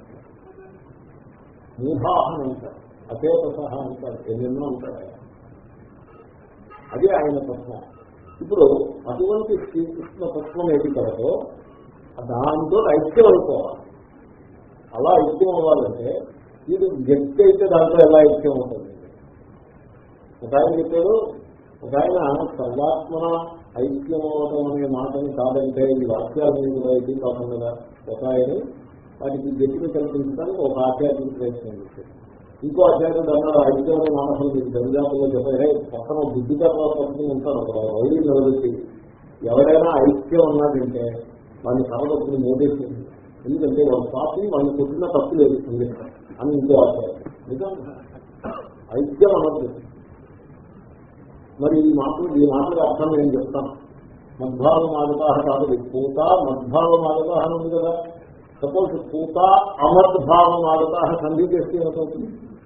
మూఢాహం అంటారు అచేత సహా అంటారు ఎన్నెన్నో అంటారు ఆయన. అదే ఆయన తత్వం ఇప్పుడు అటువంటి శ్రీకృష్ణ తత్వం ఏది కలదో దాంతో ఐక్యం అయిపోవాలి అలా ఐక్యం అవ్వాలంటే ఇది వ్యక్తి అయితే దాంట్లో ఎలా ఐక్యం ఉంటుంది ఒక ఆయన చెప్పాడు ఒక ఆయన సర్వాత్మన ఐక్యం అవడం అనే మాటని కాదంటే ఈ వాక్యాల మీద కూడా ఇది కాకుండా ఒక ఆయన వాటికి గట్టిని కల్పించడానికి ఒక ఆధ్యాత్మిక ప్రయత్నం చేశాడు ఇంకో అధ్యాయుడు అన్నాడు ఐక్యం అనే మానసం మీకు దరిదాపుల్లో చెప్పారే పక్కన బుద్ధిగా పట్టుకుని ఉంటాడు ఒక వైద్యు నిలబెట్టి ఎవరైనా ఐక్యం ఉన్నదంటే వాడిని కరగొట్టుకుని మోదేసింది ఎందుకంటే వాళ్ళ పాపి వాళ్ళని కొట్టిన తప్పు లేదు అని ఇంకో అధ్యాయం నిజం ఐక్యం అన్నది మరి ఈ మాటలు ఈ మాటలకు అర్థం నేను చెప్తాను మద్భావ మాగతాహ కాదు పూత మద్భావ మాగతాహ అని ఉంది కదా సపోజ్ పూత అమద్భావ మాగతాహ సంధి చేస్తే ఏమవుతుంది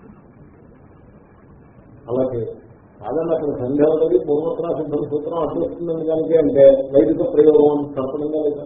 అలాగే కాదండి అక్కడ సంధ్య ఉన్నది పూర్వత్ర సిద్ధం సూత్రం అడ్డొస్తుందని కనుక అంటే వైదిక ప్రయోగం సర్పణంగా లేదా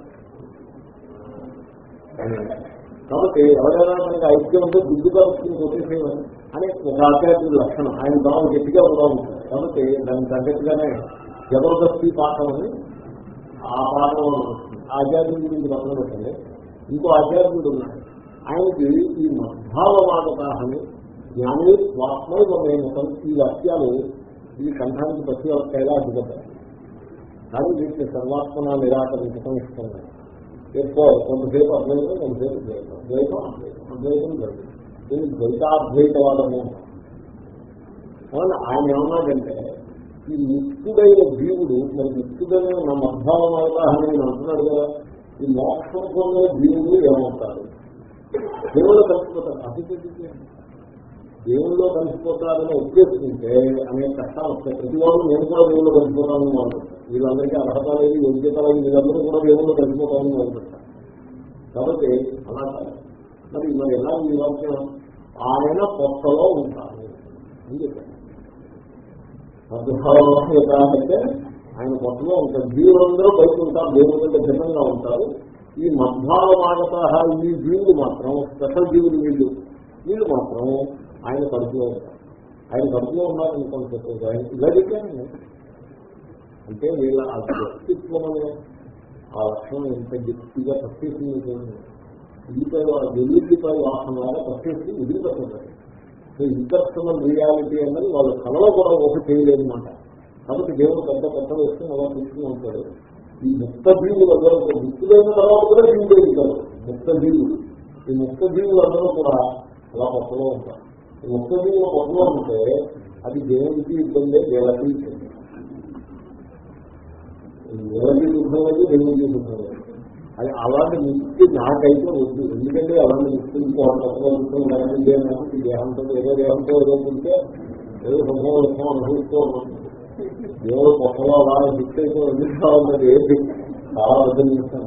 కాబట్టి ఎవరైనా మనకి ఐక్యం ఉంటే బుద్ధిగా వస్తుంది కొట్టేసేయమని అని ఒక ఆధ్యాత్మిక లక్షణం ఆయన భావం గట్టిగా కూడా ఉంటుంది కాబట్టి దానికి తగ్గట్టుగానే జబర్దస్తి పాఠం అని ఆ పాఠం ఆధ్యాత్మిక గురించి పక్కన పెట్టండి ఇంకో ఆధ్యాత్మికుడు ఉన్నాడు ఆయనకి ఈ మద్భావవాదకాహని జ్ఞాని స్వాత్మైవమేమతం ఈ వాక్యాలు ఈ కంఠానికి ప్రతి ఒక్కలా అడ్డుపడ్డాయి కానీ వీటిని సర్వాత్మన నిరాకరించడం ఇష్టం లేదు ఎక్కువ కొంతసేపు అద్వైతం కొంతసేపు ద్వైతం ద్వైతం అద్వైతం అద్వైతం ద్వైతం దీన్ని ద్వైతాద్వైతవాదము అవును ఆయన ఏమన్నాడంటే ఈ నిత్యుడైన జీవుడు మరి నిత్యుడైన నా మద్భావం అవగాహన నేను అంటున్నాడు కదా ఈ మోక్షం పొందే జీవుడు ఏమవుతాడు దేవుడు కలిసిపోతాడు అది దేవుల్లో కలిసిపోతారని ఉద్దేశింటే అనేక కష్టాలు వస్తాయి ప్రతి వాళ్ళు నేను కూడా దేవుళ్ళు కలిసిపోతానని వాళ్ళు వీళ్ళందరికీ అర్హత లేదు యోగ్యత లేదు వీళ్ళందరూ కూడా దేవుళ్ళు కలిసిపోతామని మొదలుపెట్టారు కాబట్టి అలా కాదు మరి మరి ఎలా ఈ వాక్యం ఆయన కొత్తలో ఉంటారు అని చెప్పారు మధ్యభావం అంటే ఆయన కొత్తలో ఉంటారు జీవులందరూ బయట ఉంటారు దేవుడి కంటే భిన్నంగా ఉంటారు ఈ మద్భావ మాగత ఈ జీవులు మాత్రం స్పెషల్ జీవులు వీళ్ళు వీళ్ళు మాత్రం ఆయన కడుపులో ఉంటారు ఆయన కడుపులో ఉన్నారనుకోండి చెప్పేది ఆయన ఇలా చెప్పాను అంటే వీళ్ళ ఆ వ్యక్తిత్వం అనే ఆ లక్షణం ఎంత గట్టిగా పట్టేసింది ఉల్లిపాయ వెల్లుల్లిపాయ వాసన లాగా పట్టేసి వదిలిపెట్టారు సో ఇంటర్సనల్ రియాలిటీ అన్నది వాళ్ళ కళలో కూడా ఒకటి చేయలేదన్నమాట కాబట్టి దేవుడు పెద్ద పెద్ద వేసుకుని అలా తీసుకుని ఉంటాడు ఈ ముక్త జీవులు అందరూ ముక్తులైన తర్వాత కూడా జీవులు ఎదుగుతారు ముక్త జీవులు ఈ ముక్త జీవులు అందరూ కూడా అలా కొత్తలో ఉంటారు ఈ ముక్త జీవులు కొత్తలో ఉంటే అది దేవుడికి ఇబ్బంది వీళ్ళకి ఇబ్బంది ఎవరికి దుఃఖం లేదు దేవుడికి దుఃఖం లేదు అది అలాంటి ముక్తి నాకైతే వద్దు ఎందుకంటే అలాంటి ముక్తి ఇంకో కొత్తగా దుఃఖం లేదండి ఈ దేహంతో ఏదో దేహంతో ఏదో ఉంటే ఏదో సుఖం దుఃఖం అనుభవిస్తూ ఉంటుంది దేవుడు కొత్తలో అలా దిక్కు అయితే ఎందుకు ఉన్నది ఏంటి చాలా వద్దనిస్తాను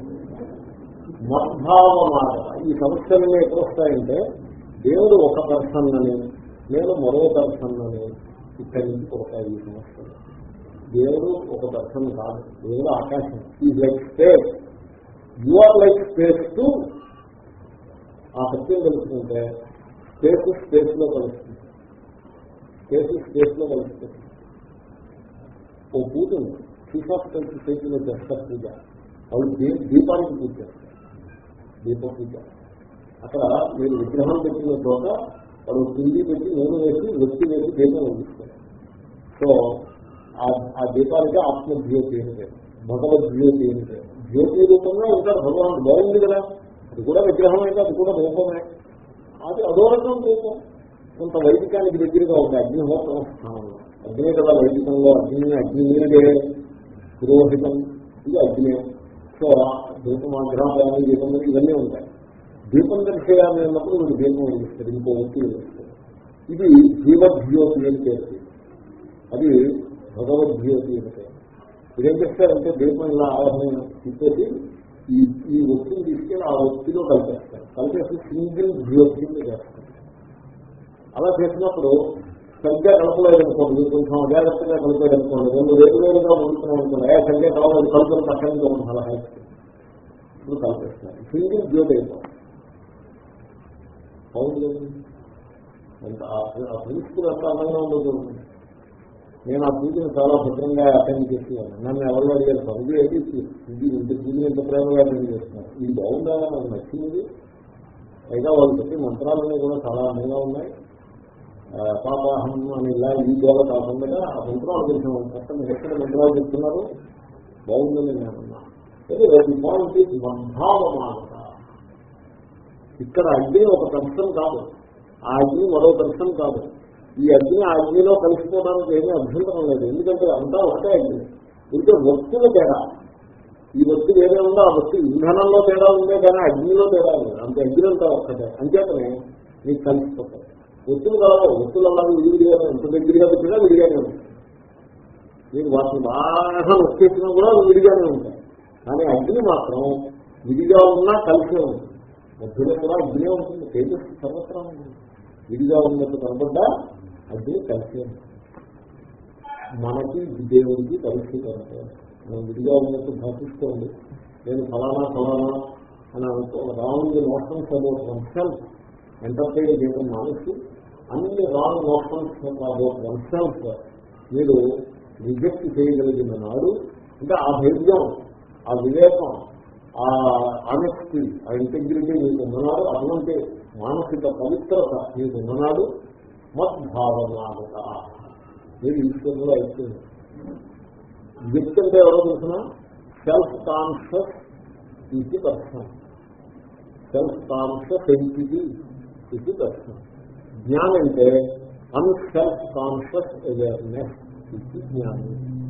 మద్భావమాట ఈ సమస్యలు ఎక్కడ వస్తాయంటే దేవుడు ఒక పర్సన్ అని నేను మరో పర్సన్ అని ఇక్కడి నుంచి పుడతాయి ఈ సమస్యలు దేవుడు ఒక పర్సన్ కాదు దేవుడు ఆకాశం ఈ like space you are like space to ఆ సత్యం తెలుసుకుంటే స్పేస్ స్పేస్ లో కలుస్తుంది స్పేస్ స్పేస్ లో కలుస్తుంది ఓ పూజ ఉంది చీఫ్ ఆఫ్ స్టేట్ చేతిలో చేస్తారు పూజ వాళ్ళు దీపానికి పూజ చేస్తారు దీప పూజ అక్కడ మీరు విగ్రహం పెట్టిన చోట వాళ్ళు పిండి పెట్టి నూనె వేసి వ్యక్తి వేసి దీపం వెలిగిస్తారు సో ఆ దీపానికి ఆత్మజ్యోతి అని పేరు భగవద్జ్యోతి అని పేరు జ్యోతి రూపంగా ఉంటారు భగవాన్ బాగుంది కదా అది కూడా విగ్రహం అయితే అది కూడా రూపమే అది అదో రకం రూపం కొంత వైదికానికి దగ్గరగా ఉంది అగ్నిహోత్రం స్థానంలో అగ్ని కదా వైదికంలో అగ్ని అగ్ని నీరే పురోహితం ఇది అగ్ని సో దీపం ఆగ్రహాలు దీపం ఇవన్నీ ఉంటాయి దీపం దర్శయాన్ని అన్నప్పుడు వీడు దీపం వెలిగిస్తారు ఇంకో ఒత్తి వెలిగిస్తారు ఇది జీవజ్యోతి అని పేరు అది భగవద్జ్యోతి అని పేరు ఇదేం చేస్తారంటే దీపం ఇలా ఆరాధన తిప్పేసి ఈ ఈ ఒత్తిని తీసుకెళ్ళి ఆ ఒత్తిలో కలిపేస్తారు కలిపేసి సింగిల్ జ్యోతి చేస్తారు అలా చేసినప్పుడు సరిగ్గా కలపలేదు అనుకోండి కొంచెం అజాగ్రత్తగా కలిపాడు అనుకోండి రెండు వేరు వేరుగా ఉంటున్నాం అనుకోండి ఏ సరిగ్గా కలవలేదు కలుపులు పక్కన ఉంటుంది అలా ఇప్పుడు కలిపేస్తారు సింగిల్ జ్యోతి అయిపోతుంది అవును ఎంత ఆ ప్రిన్సిపల్ ఎంత అందంగా ఉండదు నేను ఆ పూజను చాలా భద్రంగా అటెండ్ చేసేవాను నన్ను ఎవరు అడిగారు పనులు ఏంటి ఇది ఇంత పూజ ఎంత ప్రేమగా అటెండ్ చేస్తున్నారు ఇది బాగుందా నాకు నచ్చింది పైగా వాళ్ళు చెప్పే మంత్రాలన్నీ కూడా చాలా అందంగా ఉన్నాయి ఆ, పాపాహం అని ఇలా ఈ గోల కాకుండా ఆ మంత్రాలు కొంచెం చక్కని ఎక్కడ మంత్రాలు చెప్తున్నారు బాగుందని నేను అన్నా పాయింట్ మద్భావమానత ఇక్కడ అగ్ని ఒక దర్శనం కాదు ఆ అగ్ని మరో దర్శనం కాదు ఈ అగ్ని ఆ అగ్నిలో కలిసిపోవడానికి ఏమీ అభ్యంతరం లేదు ఎందుకంటే అంతా ఒకటే అగ్ని ఇంకే వస్తువుల తేడా ఈ వస్తువు ఏదే ఉందో ఆ వస్తువు ఇంధనంలో తేడా ఉందే కానీ అగ్నిలో తేడా లేదు అంత అగ్ని అంతా ఒక్కటే అంచేతనే నీకు కలిసిపోతాయి వస్తువులు కావాలి వస్తువులు అలాగే విడిగా ఎంత దగ్గరగా పెట్టినా విడిగానే ఉంటాయి మీరు వాటిని బాగా వచ్చేసినా కూడా అవి విడిగానే ఉంటాయి కానీ అగ్ని మాత్రం విడిగా ఉన్నా కలిసే ఉంటుంది మధ్యలో కూడా అగ్నే ఉంటుంది తేజస్సు సర్వత్రా ఉంటుంది విడిగా ఉన్నట్టు కనబడ్డా అగ్ని కలిసే ఉంటుంది మనకి దేవుడికి కలిసి కనపడాలి మనం విడిగా ఉన్నట్టు భాషిస్తోంది నేను ఫలానా ఫలానా అని అనుకో wrong notions about oneself entertain చేయడం మానేసి అన్ని రాంగ్ నోషన్స్ అబౌట్ వన్సెల్ఫ్ మీరు రిజెక్ట్ చేయగలిగిన నాడు అంటే ఆ ధైర్యం ఆ వివేకం ఆ ఆనెస్టీ ఆ ఇంటెగ్రిటీ మీకు ఉన్ననాడు అటువంటి మానసిక పవిత్రత మీకు ఉన్ననాడు మద్భావనాగత మీరు ఈశ్వరులో అయిపోయింది వ్యక్తి అంటే ఎవరో తెలిసిన సెల్ఫ్ కాన్షియస్ ఇది పర్సన్ సెల్ఫ్ కాన్షియస్ ఎంటిటీ ఇది పర్సన్ జ్ఞానం అంటే అన్సెల్ఫ్ కాన్షియస్ అవేర్నెస్ ఇది జ్ఞానం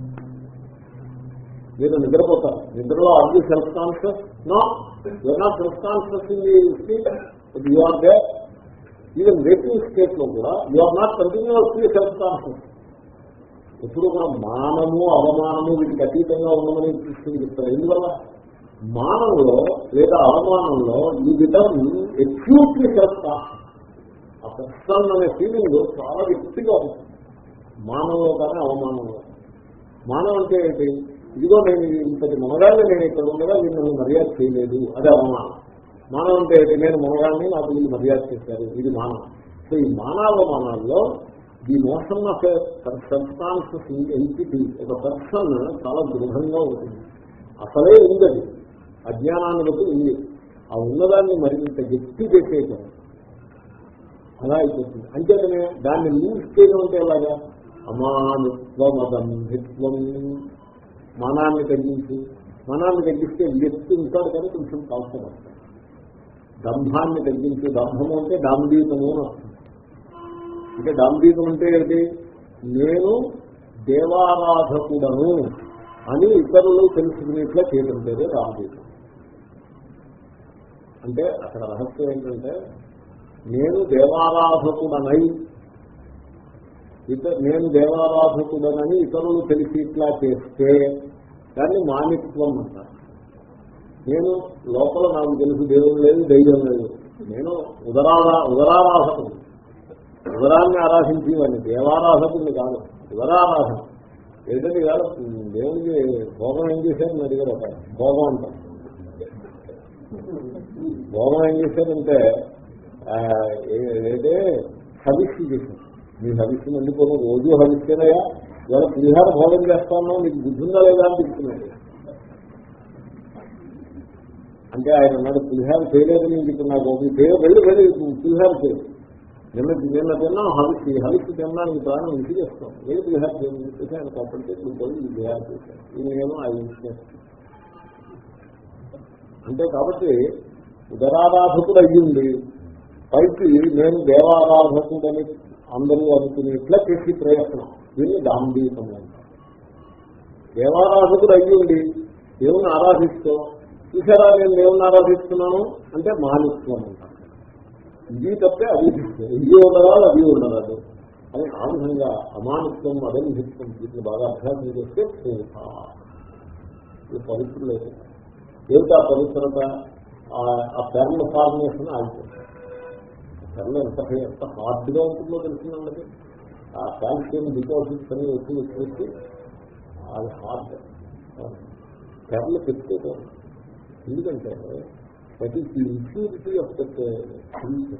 మీరు నిద్రపోతారు నిద్రలో are self conscious no you're not self conscious in the you are they even waking state లో కూడా you are not continuously self conscious ఎప్పుడు కూడా మానము అవమానము వీటికి అతీతంగా ఉండమని తీసుకుని చెప్తారు ఎందువల్ల మానంలో లేదా అవమానంలో ఈ విధం ఎక్యూట్లీ సెల్ఫ్ కాన్షియస్ ఆ పర్సన్ అనే ఫీలింగ్ చాలా వ్యక్తిగా ఉంటుంది మానవులో కానీ అవమానంలో మానవం అంటే ఏంటి ఇదిగో నేను ఇంతటి మనగాన్ని నేను ఇక్కడ ఉండగా వీళ్ళు నన్ను మర్యాద చేయలేదు అది అవమానం మానవం అంటే ఏంటి నేను మనగాన్ని నాకు వీళ్ళు మర్యాద చేశారు ఇది మానవం సో ఈ మానవమానాల్లో the motion of substances entity ఒక పర్సన్ చాలా దృఢంగా ఉంటుంది అసలే ఉంది అది అజ్ఞానాన్ని బట్టి ఉంది ఆ ఉన్నదాన్ని మరింత గట్టి చేసేయటం అలా అయిపోతుంది అంతేతనే దాన్ని లూజ్ చేయడం అంటే ఎలాగా అమానుత్వమదంభిత్వం మానాన్ని తగ్గించి మానాన్ని తగ్గిస్తే వ్యక్తి ఉంటాడు కానీ కొంచెం కాల్చబడతాడు దంభాన్ని తగ్గించి దంభము అంటే దాంబీకము అని అర్థం అంటే దాంబీకం అంటే ఏంటి నేను దేవారాధకుడను అని ఇతరులు తెలుసుకునేట్లా చేయడం పేరే దాంబీకం అంటే అక్కడ రహస్యం ఏంటంటే నేను దేవారాధకుడనై ఇత నేను దేవారాధకుడనని ఇతరులు తెలిసి ఇట్లా చేస్తే దాన్ని మానిత్వం అంటారు నేను లోపల నాకు తెలుసు దేవుడు లేదు దైవం లేదు నేను ఉదరారా ఉదరారాధకుడు ఉదరాన్ని ఆరాధించేవాడిని దేవారాధకుడిని కాదు ఉదరారాధన ఏదంటే కాదు దేవుడికి భోగం ఏం చేశారని అడిగారు ఒక ఆయన. భోగం అంటారు భోగం ఏం చేశారంటే ఆ, ఏ- ఏదే హవిస్సు చేశారు మీ హవిస్సును ఎందుకోను రోజు హవిస్తేనయా ఇవాళ పులిహార భోగం చేస్తాను నీకు బుద్ధిందా లేదా అని చెప్తున్నాడు అంటే ఆయన అన్నాడు పులిహార చేయలేదని ఇప్పుడు నాకు ఒక చేయ వెళ్ళి వెళ్ళి పులిహార చేయదు నిన్న నిన్న తిన్నాం హవిస్సు ఈ హవిస్సు తినడానికి ప్రాణం ఇంటి చేస్తాం వెళ్ళి పులిహార చేయమని చెప్పేసి ఆయన కంపెనీ ఇప్పుడు పోయి ఈ పులిహార చేశాను ఈయనేమో ఆ ఇంటి అంటే కాబట్టి ఉదరారాధకుడు అయ్యింది పైకి నేను దేవారాధకుడని అందరూ అనుకునేట్లా చేసి ప్రయత్నం దీన్ని దాంబీకం అంటారు దేవారాధకుడు అయ్యింది దేవుని ఆరాధిస్తూ చూసారా నేను దేవుని ఆరాధిస్తున్నాను అంటే మాలిత్వం అంటారు ఇది తప్పే అది ఇది ఉండరాదు అది ఉండరాదు అని ఆ విధంగా అమానిత్వం అదంభిత్వం వీటిని బాగా అభ్యాసం చేస్తే పూత ఇది పవిత్రులేదు ఏమిటా పవిత్రత ఆ- ఆ పెర్మ ఫార్మేషన్ ఆగిపోతుంది పెర్మ ఎంత ఎంత హార్డ్గా ఉంటుందో తెలిసిందండి ఆ కాల్షియం డిపాజిట్స్ అని వచ్చి వచ్చి వచ్చి అది హార్డ్ పెర్మ పెట్టుకోవడం ఎందుకంటే that is the impurity of that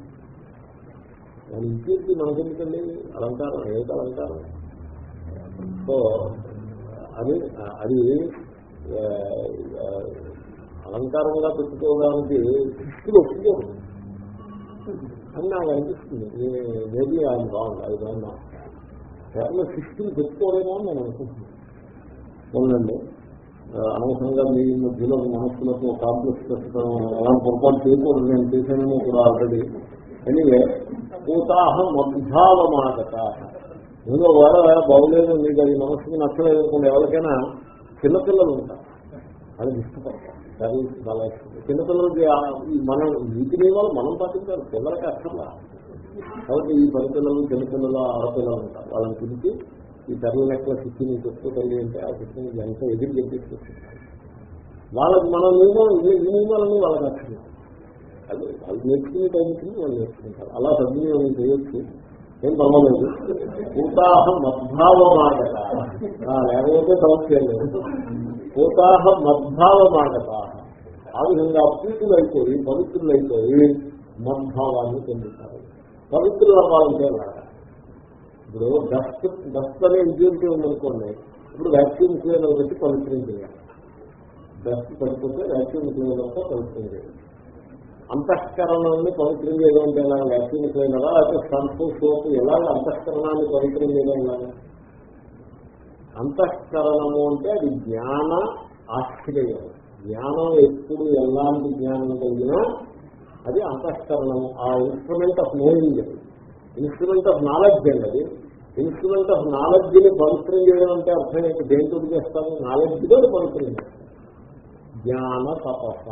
దాని ఇంప్యూరిటీ మనకెందుకండి అలంకారం ఏమిటి అలంకారం సో అది అది ఆ, ఆ, అలంకారంగా పెట్టుకోవడానికి శిష్యులు ఒప్పుకోరు అని నాకు అనిపిస్తుంది మేబీ ఆయన రాంగ్ అది రాంగ్ కేవలం శిష్యులు పెట్టుకోరేమో అని నేను అనుకుంటున్నాను అవునండి ఆ, అనవసరంగా మీ మధ్యలో మనస్సులకు కాంప్లెక్స్ పెట్టడం అలాంటి పొరపాటు చేయకూడదు నేను చేశానేమో కూడా ఆల్రెడీ ఎనివే పూతాహం అద్భావమాగత ఏదో వేళ బాగులేదు మీకు అది మనస్సుకి నచ్చలేదు అనుకోండి ఎవరికైనా చిన్నపిల్లలు ఉంటారు అది ఇష్టపడతారు అది చాలా ఇష్టం చిన్నపిల్లలకి ఆ- ఈ మనం వీటి నియమాలు మనం పాటించాలి పిల్లలకి అక్కర్లా కాబట్టి ఈ పనిపిల్లలు చిన్నపిల్లలు ఆడపిల్లలు ఉంటారు వాళ్ళని పిలిచి ఈ తెరల లెక్కల శిక్షణ చెప్పుకోగలి అంటే ఆ శిక్షణ ఎంత ఎదురు చెప్పేసి వాళ్ళకి మన నియమం ఈ నియమాలన్నీ వాళ్ళకి అక్కర్లేదు అది అది నేర్చుకునే టైంకి వాళ్ళు నేర్చుకుంటారు అలా సద్వినియోగం చేయొచ్చు ఏం పర్వాలేదు పూతాహ మద్భావమాగత ఆ, లేకపోతే సమస్య లేదు పూతాహ మద్భావమాగత ఆ విధంగా పూతులైపోయి పవిత్రులైపోయి మద్భావాన్ని పొందుతారు పవిత్రులు అవ్వాలంటే అలాగా ఇప్పుడు డస్ట్ డస్ట్ అనే ఇంప్యూరిటీ ఉందనుకోండి ఇప్పుడు వ్యాక్సిన్ క్లీనర్ పెట్టి పవిత్రం చేయాలి డస్ట్ పడిపోతే వ్యాక్సిన్ క్లీనర్తో పవిత్రం చేయాలి అంతఃకరణాన్ని పవిత్రం చేయడం అంటే ఎలా వ్యాక్సిన్ క్లీనరా లేకపోతే షంపు సోపు ఎలా అంతఃకరణాన్ని పవిత్రం చేయడం ఎలాగా అంతఃకరణము అంటే అది జ్ఞాన ఆశ్చర్యం జ్ఞానం ఎప్పుడు ఎలాంటి జ్ఞానం కలిగినా అది అంతఃకరణము ఆ instrument of knowing instrument of knowledge అండి అది ఇన్స్ట్రుమెంట్ ఆఫ్ నాలెడ్జ్ ని పవిత్రం చేయడం అంటే అర్థం ఏంటి దేంతో చేస్తాము నాలెడ్జ్ తో పవిత్రం చేస్తాం జ్ఞాన తపస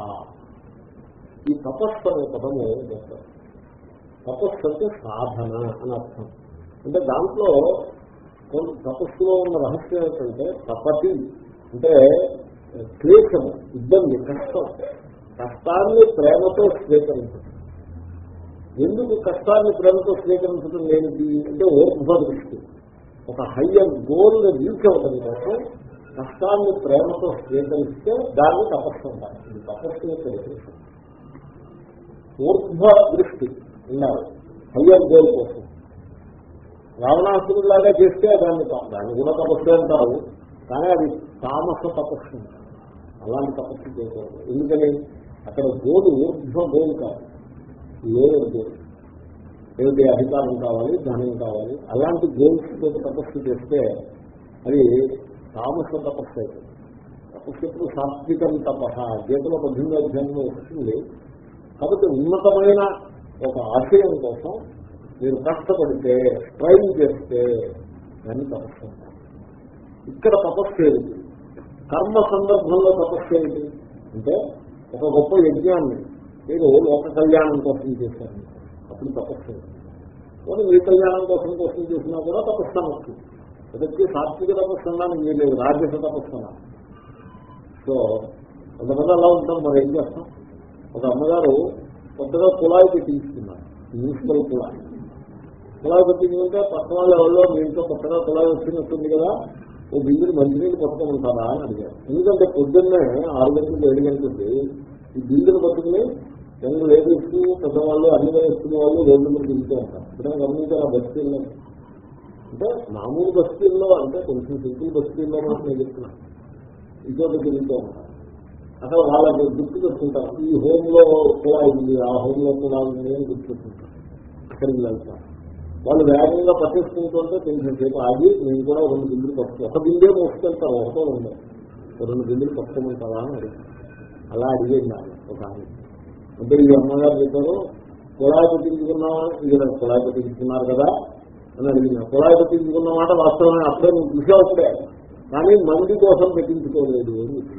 ఈ తపస్సు అనే పదము చేస్తారు తపస్సు అంటే సాధన అని అర్థం అంటే దాంట్లో కొంత తపస్సులో ఉన్న రహస్యం ఏంటంటే తపతి అంటే క్లేశము ఇబ్బంది కష్టం కష్టాన్ని ప్రేమతో స్వీకరించడం ఎందుకు కష్టాన్ని ప్రేమతో స్వీకరించడం లేనిది అంటే ఓర్ధ దృష్టి ఒక హయ్యర్ గోల్ రీచ్ అవ్వడం కోసం కష్టాన్ని ప్రేమతో స్వీకరిస్తే దాన్ని తపస్సు అంటారు ఇది తపస్సు యొక్క definition. ఊర్ధ్వ దృష్టి ఉన్నారు హయ్యర్ గోల్ కోసం రావణాసురులాగా చేస్తే దాన్ని తా- దాన్ని కూడా తపస్సు అంటారు కానీ అది తామస తపస్సు అంటారు. అలాంటి తపస్సు చేయకూడదు ఎందుకని అక్కడ గోలు ఊర్ధ్వ గోలు కాదు లోయర్ గోల్ ఏమిటి అధికారం కావాలి ధనం కావాలి అలాంటి గోల్స్ తోటి తపస్సు చేస్తే అది తామస తపస్సు అవుతుంది తపస్సు ఎప్పుడు సాత్వికం తపహ గీతలో పద్దెనిమిది అధ్యాయంలో వస్తుంది కాబట్టి ఉన్నతమైన ఒక ఆశయం కోసం మీరు కష్టపడితే ట్రైన్ చేస్తే దాన్ని తపస్సు అంటారు ఇక్కడ తపస్సు ఏమిటి కర్మ సందర్భంలో తపస్సు ఏమిటి అంటే ఒక గొప్ప యజ్ఞాన్ని మీరు లోక కళ్యాణం కోసం చేశారు అప్పుడు తపస్సు ఏమిటి? పోనీ మీ కళ్యాణం కోసం కోసం చేసినా కూడా తపస్సు అనొచ్చు ఒకటి సాత్విక తపస్సు అన్నాను మీరు లేదు రాజస తపస్సు అన్నాను సో కొంతమంది అలా ఉంటాం మరి ఏం చేస్తాం ఒక అమ్మగారు కొత్తగా కుళాయి పెట్టించుకున్నారు మున్సిపల్ కుళాయి కుళాయి పెట్టించుకుంటే పక్కన వాళ్ళు ఎవరో మీ ఇంట్లో కొత్తగా కుళాయి వచ్చినట్టుంది కదా ఓ బిల్లుని మంచినీళ్ళు పట్టుకోమంటారా అని అడిగారు ఎందుకంటే పొద్దున్నే ఆరు గంటలకు ఏడు గంటలకి ఈ బిల్లును పట్టుకుని యంగ్ లేడీస్ పెద్దవాళ్ళు అన్ని వయస్సుల వాళ్ళు రోడ్డు మీద దిగుతూ ఉంటారు ఇప్పుడు గమనించారు ఆ బస్తీల్లో అంటే మామూలు బస్తీల్లో అంటే కొంచెం సింపుల్ బస్తీల్లో మాత్రం నేను చెప్తున్నాను ఇంకోటి తిరుగుతూ ఉంటారు అక్కడ వాళ్ళకి గుర్తు పెట్టుకుంటారు ఈ హోమ్ లో కూడా ఉంది ఆ హోమ్ లో కూడా ఉంది అని గుర్తు పెట్టుకుంటారు అక్కడికి వెళ్తారు వాళ్ళు వేగంగా పట్టేసుకుంటుంటే కొంచెం సేపు ఆగి నేను కూడా రెండు బిల్లులు పట్టుకో ఒక బిల్లే మోసుకెళ్తారు ఒకటో ఉండే రెండు బిల్లులు పట్టుకోమంటారా అని అడిగారు అలా అడిగేది ఆమె ఒక ఆమె అంటే ఈ అమ్మగారు చెప్పారు కుళాయి పెట్టించుకున్నావా ఇది కుళాయి పెట్టించుకున్నారు కదా అని అడిగిన కుళాయి పెట్టించుకున్న మాట వాస్తవమే అప్పుడే నువ్వు చూసావు అప్పుడే కానీ మంది కోసం పెట్టించుకోలేదు అని చెప్పింది.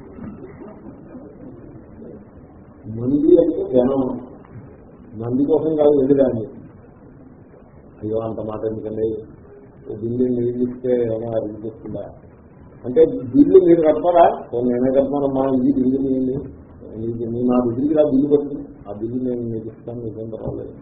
మంది అంటే జనం మంది కోసం కాదు వెళ్ళిదాన్ని అయ్యో అంత మాట ఎందుకండి ఓ బిల్లు నీళ్ళు ఇస్తే ఏమైనా అరిగిపోతుందా అంటే బిల్లు మీరు కడతారా ఓ నేనే కడతానమ్మా ఈ బిల్లు నేను నీకు నీ నా బిల్లుకి నా బిల్లు పడుతుంది ఆ బిల్లు నేను మీకు ఇస్తాను నిజం పర్వాలేదు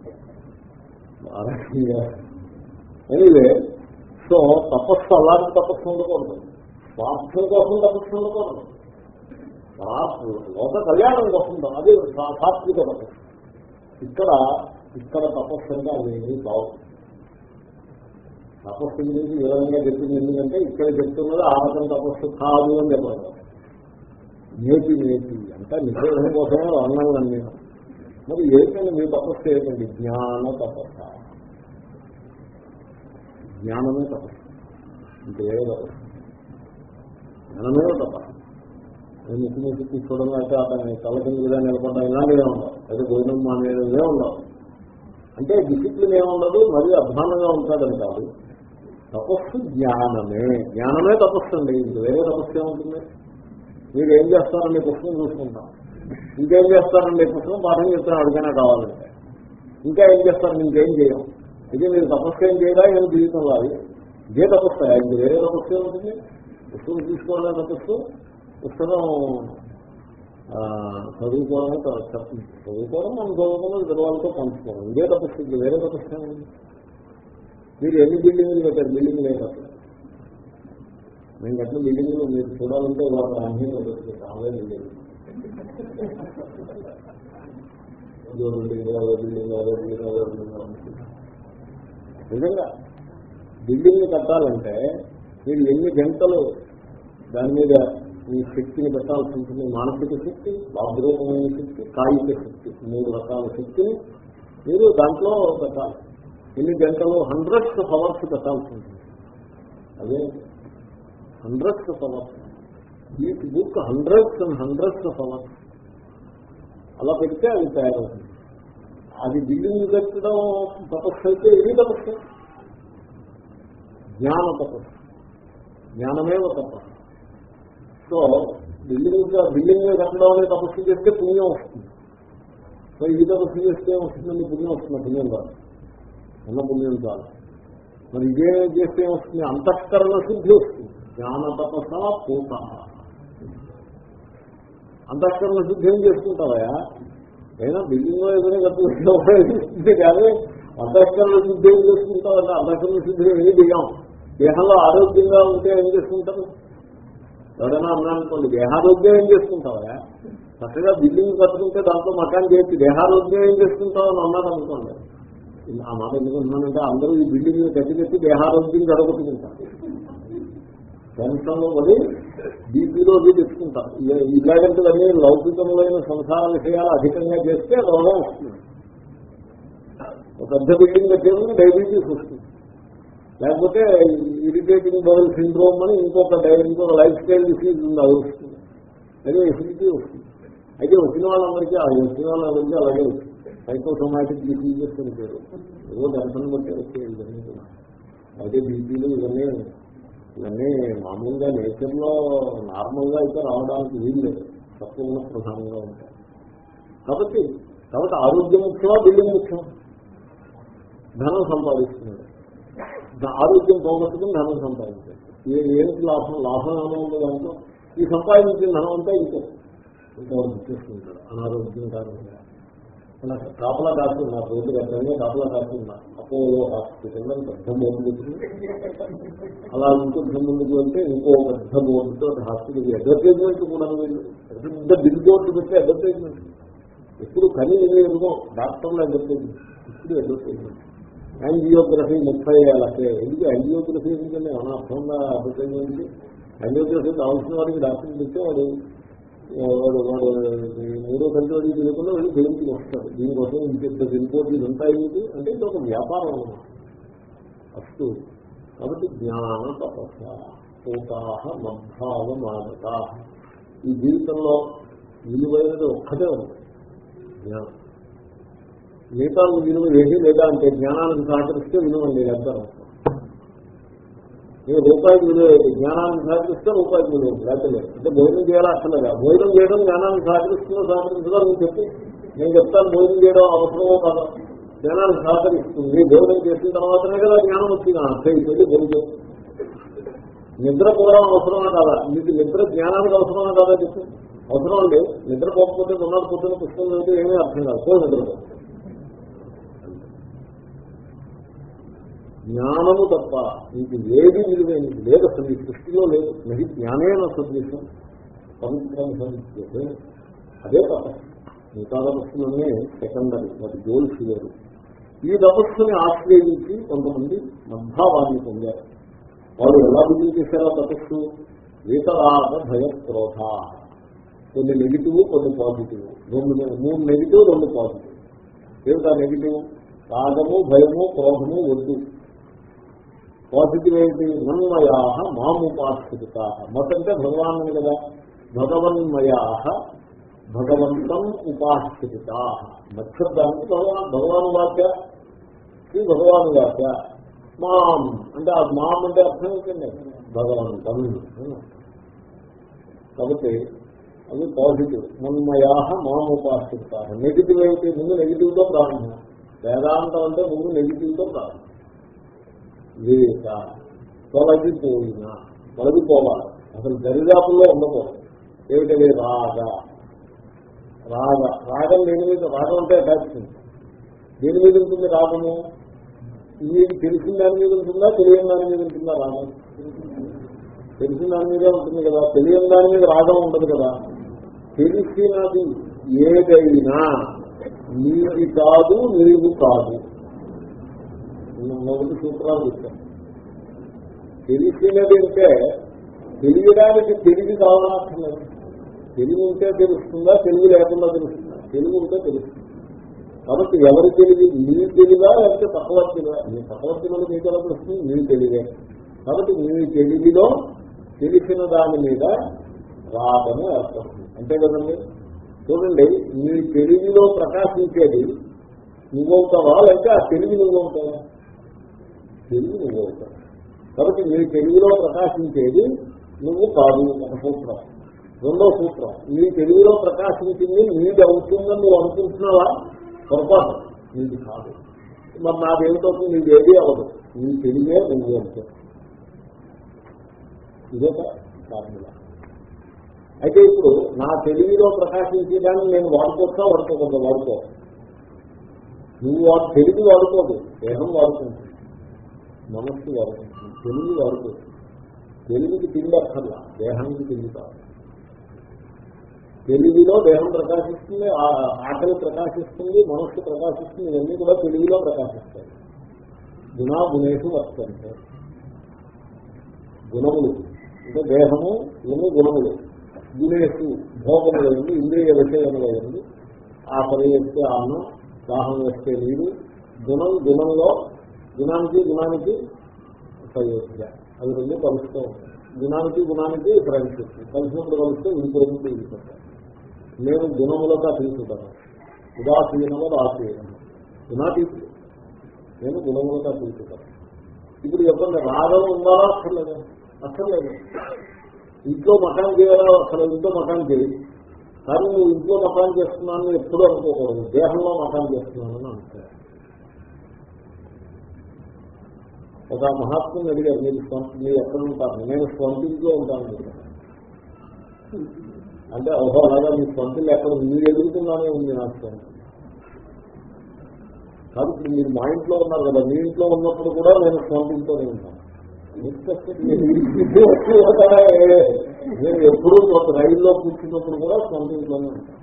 ఎనివే సో తపస్సు అలాంటి తపస్సు ఉండకూడదు స్వార్థం కోసం తపస్సు ఉండకూడదు స్వార్థ లోక కళ్యాణం కోసం అదే సా- సాత్విక తపస్సు ఇక్కడ ఇక్కడ తపస్సు అంటే అవేమీ కావు తపస్సు గురించి వివరంగా చెప్పింది ఎందుకంటే ఇక్కడ చెప్తున్నది ఆ రకం తపస్సు కాదు అని చెప్పాలి నేతి నేతి అంతా నిషేధం కోసమే వర్ణాలన్నీ మరి ఏంటంటే మీ తపస్సు ఏంటండి జ్ఞాన తపస్స జ్ఞానమే తపస్సు ఇంకే తపస్సు జ్ఞానమే తపస్సు నేను ముక్కు ముక్కు తీసుకోవడం అయితే అతని తల కింద నిలబడడం ఇలాంటివే ఉండవు అయితే భోజనం మానేదే ఉండవు అంటే డిసిప్లిన్ ఏముండదు మరీ అధ్వానంగా ఉంటాడని కాదు తపస్సు జ్ఞానమే జ్ఞానమే తపస్సు అండి ఇంక వేరే తపస్సు ఏముంటుంది మీరు ఏం చేస్తారండి పుస్తకం చూసుకుంటాం ఇంకేం చేస్తారండి పుస్తకం పాఠం చెప్తాను అడిగినా కావాలంటే ఇంకా ఏం చేస్తారు ఇంకేం చేయం ఇది మీరు తపస్సు ఏం చేయడా ఏం జీవితంలో అది ఇదే తపస్సు ఇంక వేరే తపస్సు ఏముంటుంది పుస్తకం తీసుకోవడమే తపస్సు పుస్తకం ఆ, చదువుకోవడమే తపస్సు చదువుకోవడం మనం చదువుకోవడం ఇతర వాళ్ళతో పంచుకోవడం ఇదే తపస్సు ఇంక వేరే తపస్సు ఏముంది మీరు ఎన్ని బిల్డింగ్లు పెట్టారు బిల్డింగ్ లేదు అసలు మేము కట్టిన బిల్డింగ్లు మీరు చూడాలంటే వాళ్ళ అన్ని రావే బిల్డింగ్ అదో బిల్డింగ్ అదో బిల్డింగ్ అదో బిల్డింగ్ అదో బిల్డింగ్ నిజంగా బిల్డింగ్ కట్టాలంటే మీరు ఎన్ని గంటలు దాని మీద మీ శక్తిని పెట్టాల్సి ఉంటుంది మానసిక శక్తి బాధ్రూపమైన శక్తి కాయిక శక్తి మూడు రకాల శక్తిని మీరు దాంట్లో పెట్టాలి ఎన్ని గంటలు హండ్రెడ్స్ ఆఫ్ అవర్స్ పెట్టాల్సి ఉంటుంది అదే హండ్రెడ్స్ ఆఫ్ అవర్స్ ఈ book hundreds and hundreds of hours అలా పెడితే అది తయారవుతుంది అది బిల్డింగ్ కట్టడం తపస్సు అయితే ఇది తపస్సు జ్ఞాన తపస్సు జ్ఞానమేవ తపస్సు సో బిల్డింగ్ బిల్డింగ్ కట్టడం అనే తపస్సు చేస్తే పుణ్యం వస్తుంది సో ఈ తపస్సు చేస్తే వస్తుందండి పుణ్యం వస్తుంది పుణ్యం కాదు ఉన్న పుణ్యం చాలు మరి ఇదే చేస్తే వస్తుంది అంతఃకరణ శుద్ధి వస్తుంది జ్ఞాన తపస్స పూత అంతఃకరణ శుద్ధి ఏం చేసుకుంటావా అయినా బిల్డింగ్ ఏదైనా కట్టుకుంటే కానీ అంతఃకరణ శుద్ధి ఏం చేసుకుంటావంటే అంతఃకరణ శుద్ధి ఏమి దిగాం దేహంలో ఆరోగ్యంగా ఉంటే ఏం చేసుకుంటారు ఎవరైనా అన్నానుకోండి దేహారోగ్యం ఏం చేసుకుంటావా చక్కగా బిల్డింగ్ కట్టుకుంటే దాంట్లో మకాన్ చేసి దేహారోగ్యం ఏం చేసుకుంటావని అన్నాడు అనుకోండి ఆ మాట ఎందుకు ఉన్నానంటే అందరూ ఈ బిల్డింగ్ కట్టి కట్టి దేహారోగ్యం గడగొట్టుకుంటారు టెన్షన్లో పడి బీపీలో అది తెచ్చుకుంటారు ఇ- ఇలాంటివన్నీ లౌకికములైన సంసార విషయాలు అధికంగా చేస్తే రోగం వస్తుంది ఒక పెద్ద బిల్డింగ్ కట్టేందుకు డయాబెటీస్ వస్తుంది లేకపోతే ఇరిటేటింగ్ బౌల్ సిండ్రోమ్ అని ఇంకొక డై- ఇంకొక లైఫ్ స్టైల్ డిసీజ్ ఉంది అది వస్తుంది అదే ఎసిడిటీ వస్తుంది అయితే వచ్చిన వాళ్ళందరికీ ఆ వచ్చిన వాళ్ళందరికీ అలాగే వస్తుంది సైకోసోమాటిక్ డిసీజెస్ అని పేరు ఏదో దర్శనం బట్టి వచ్చే ఇవన్నీ కూడా అయితే బీపీలు ఇవన్నీ ఇవన్నీ మామూలుగా నేచర్ లో నార్మల్ గా అయితే రావడానికి వీలు లేదు తక్కువ ప్రధానంగా ఉంటాయి కాబట్టి కాబట్టి ఆరోగ్యం ముఖ్యమా బిల్డింగ్ ముఖ్యం ధనం సంపాదిస్తున్నాడు ద- ఆరోగ్యం పోగొట్టుకుని ధనం సంపాదించాడు ఏ- ఏంటి లాభం లాభం ఏమో ఉంది దాంట్లో ఈ సంపాదించిన ధనం అంతా ఇంకో ఇంకొకటి చేసుకుంటాడు అనారోగ్యం కారణంగా అలా కాపలా కాస్తున్నా రోడ్డు గతంగా కాపలా కాస్తున్నా అపోలో హాస్పిటల్ అని పెద్ద బోర్డు పెట్టుకుని అలా ఇంకొంచెం ముందుకు వెళ్తే ఇంకో పెద్ద బోర్డుతో హాస్పిటల్ అడ్వర్టైజ్మెంట్ కూడా వీళ్ళు పెద్ద బిల్ బోర్డు పెట్టి అడ్వర్టైజ్మెంట్ ఎప్పుడు కనీ ఎదుగో డాక్టర్లు అడ్వర్టైజ్మెంట్ ఇప్పుడు అడ్వర్టైజ్మెంట్ యాంజియోగ్రఫీ ముప్పై లక్షే ఎందుకు యాంజియోగ్రఫీ ఎందుకంటే ఏమైనా అర్థంగా అడ్వర్టైజ్మెంట్ యాంజియోగ్రఫీ కావాల్సిన వాడికి డాక్టర్ చెప్తే వాడు వాడు వాడు ఈ మూడో కంటి వాడికి తెలియకుండా వెళ్ళి జయంతికి వస్తాడు దీనికోసం ఇంత రిపోర్ట్లు ఉంటాయి ఏంటి అంటే ఇది ఒక వ్యాపారం అన్నమాట అస్తు కాబట్టి జ్ఞాన తపస్య పూతాహ మద్భావ మాదత ఈ జీవితంలో విలువైనది ఒక్కటే ఉంది జ్ఞానం మిగతా విలువ ఏది లేదా అంటే జ్ఞానానికి సహకరిస్తే విలువ లేదు అర్థం నేను రూపాయికి విలువ లేదు జ్ఞానానికి సహకరిస్తే రూపాయికి విలువ ఉంది లేకపోతే లేదు అంటే భోజనం చేయాలా అక్కర్లేదా భోజనం చేయడం జ్ఞానానికి సహకరిస్తుందో సహకరించదో నువ్వు చెప్పి నేను చెప్తాను భోజనం చేయడం అవసరమో కాదా జ్ఞానానికి సహకరిస్తుంది భోజనం చేసిన తర్వాతనే కదా జ్ఞానం వచ్చింది అర్థం అయిపోయింది భోజనం నిద్రపోవడం అవసరమా కాదా మీకు నిద్ర జ్ఞానానికి అవసరమా కాదా చెప్పు అవసరం అండి నిద్రపోకపోతే మొన్నటి పొద్దున్న పుస్తకం చదివితే ఏమీ అర్థం కాదు పో నిద్రపో జ్ఞానము తప్ప ఇంక ఏది విలువైనది లేదు అసలు ఈ సృష్టిలో లేదు నది జ్ఞానేన సదృశం పవిత్రం సంస్థే అదే తప్ప మిగతా వస్తువులన్నీ సెకండరీ వాటి గోల్స్ వేరు ఈ తపస్సుని ఆశ్రయించి కొంతమంది మద్భావాన్ని పొందారు వాళ్ళు ఎలా బిల్లు చేశారో తపస్సు వేతరాగ భయ క్రోధ కొన్ని నెగిటివ్ కొన్ని పాజిటివ్ రెండు మూడు నెగిటివ్ రెండు పాజిటివ్ ఏమిటా నెగిటివ్ రాగము భయము క్రోధము వద్దు పాజిటివ్ ఏంటి మన్మయా మాముపాశ్రిత మత అంటే భగవాన్ కదా భగవన్మయా భగవంతం ఉపాశ్రిత మత్సబ్దానికి భగవాన్ భగవాన్ వాక్య శ్రీ భగవాన్ వాక్య మాం అంటే ఆ మాం అంటే అర్థం ఏంటండి భగవంతం కాబట్టి అది పాజిటివ్ మన్మయా మాముపాశ్రిత నెగిటివ్ అయితే ముందు నెగిటివ్ తో ప్రారంభం వేదాంతం అంటే ముందు నెగిటివ్ తో ప్రారంభం వేక తొలగిపోయిన తొలగిపోవాలి అసలు దరిదాపుల్లో ఉండకూడదు ఏమిటది రాగ రాగ రాగం దేని మీద రాగం అంటే అటాచ్మెంట్ దేని మీద ఉంటుంది రాగము మీకు తెలిసిన దాని మీద ఉంటుందా తెలియని దాని మీద ఉంటుందా రాగం తెలిసిన దాని మీదే ఉంటుంది కదా తెలియని దాని మీద రాగం ఉండదు కదా తెలిసినది ఏదైనా నీది కాదు నీవు కాదు మొదటి సూత్రాలు చెప్తాను తెలిసినది అంటే తెలియడానికి తెలివి కావాలక్కర్లేదు తెలివి ఉంటే తెలుస్తుందా తెలివి లేకుండా తెలుస్తుందా తెలివి ఉంటే తెలుస్తుంది కాబట్టి ఎవరి తెలివి నీ తెలివా లేకపోతే పక్కవర్తిగా నీ పక్కవర్తిలో మీకు ఎలా తెలుస్తుంది నీ తెలివే కాబట్టి నీ తెలివిలో తెలిసిన దాని మీద రాదని అర్థం అంతే కదండి చూడండి నీ తెలివిలో ప్రకాశించేది నువ్వవుతావా లేకపోతే ఆ తెలివి నువ్వవుతావా తెలివి నువ్వవుతావు కాబట్టి నీ తెలివిలో ప్రకాశించేది నువ్వు కాదు ఒక సూత్రం రెండో సూత్రం నీ తెలివిలో ప్రకాశించింది నీది అవుతుందని నువ్వు అనుకుంటున్నావా పొరపాటు నీది కాదు మరి నాదేమిటవుతుంది నీది ఏది అవ్వదు నీ తెలివే నువ్వు అంటే ఇదొక ఫార్ములా అయితే ఇప్పుడు నా తెలివిలో ప్రకాశించేదాన్ని నేను వాడుకోవచ్చా వాడుకోకూడదు వాడుకో నువ్వు వాడు తెలివి వాడుకోదు దేహం వాడుకుంటుంది మనస్సు వాడుకుంటుంది తెలివి వాడుకోదు తెలివికి తిండి అక్కర్లా దేహానికి తిండి కాదు తెలివిలో దేహం ప్రకాశిస్తుంది ఆ- ఆకలి ప్రకాశిస్తుంది మనస్సు ప్రకాశిస్తుంది ఇవన్నీ కూడా తెలివిలో ప్రకాశిస్తాయి గుణా గుణేషు వర్తంటే గుణములు అంటే దేహము ఇవన్నీ గుణములు గుణేషు భోగములైంది ఇంద్రియ విషయములైంది ఆకలి వేస్తే అన్నం దాహం వేస్తే నీరు గుణం గుణంలో గుణానికి గుణానికి ప్రయోజన అవి రెండు కలుస్తూ ఉంటాయి గుణానికి గుణానికి ఫ్రెండ్షిప్ కలిసినప్పుడు కలిస్తే ఇంకోటి తీసుకుంటాం నేను గుణములుగా తీసుకుంటాను ఉదాసీనము రాసీనము గుణాతీతులు నేను గుణములుగా తీసుకుంటాను ఇప్పుడు చెప్పండి రాగం ఉండాలా అక్కర్లేదు అక్కర్లేదు ఇంట్లో మకాన్ చేయాలా అసలు ఇంట్లో మకాన్ చేయి కానీ నువ్వు ఇంట్లో మకాన్ చేస్తున్నాను ఎప్పుడూ అనుకోకూడదు దేహంలో మకాన్ చేస్తున్నానని అనుకో ఒక మహాత్ముని అడిగారు మీరు స్వంత మీరు ఎక్కడ ఉంటారు నేను స్వంతింట్లో ఉంటాను మీరు అంటే ఓహో అలాగా మీ స్వంతిలో ఎక్కడ మీరు ఎదుర్కొన్నానే ఉంది నా స్వంతం కాబట్టి మీరు మా ఇంట్లో ఉన్నారు కదా మీ ఇంట్లో ఉన్నప్పుడు కూడా నేను స్వంతింతోనే ఉంటాను నేను ఎప్పుడూ ఒక రైల్లో కూర్చున్నప్పుడు కూడా స్వంతింతోనే ఉంటాను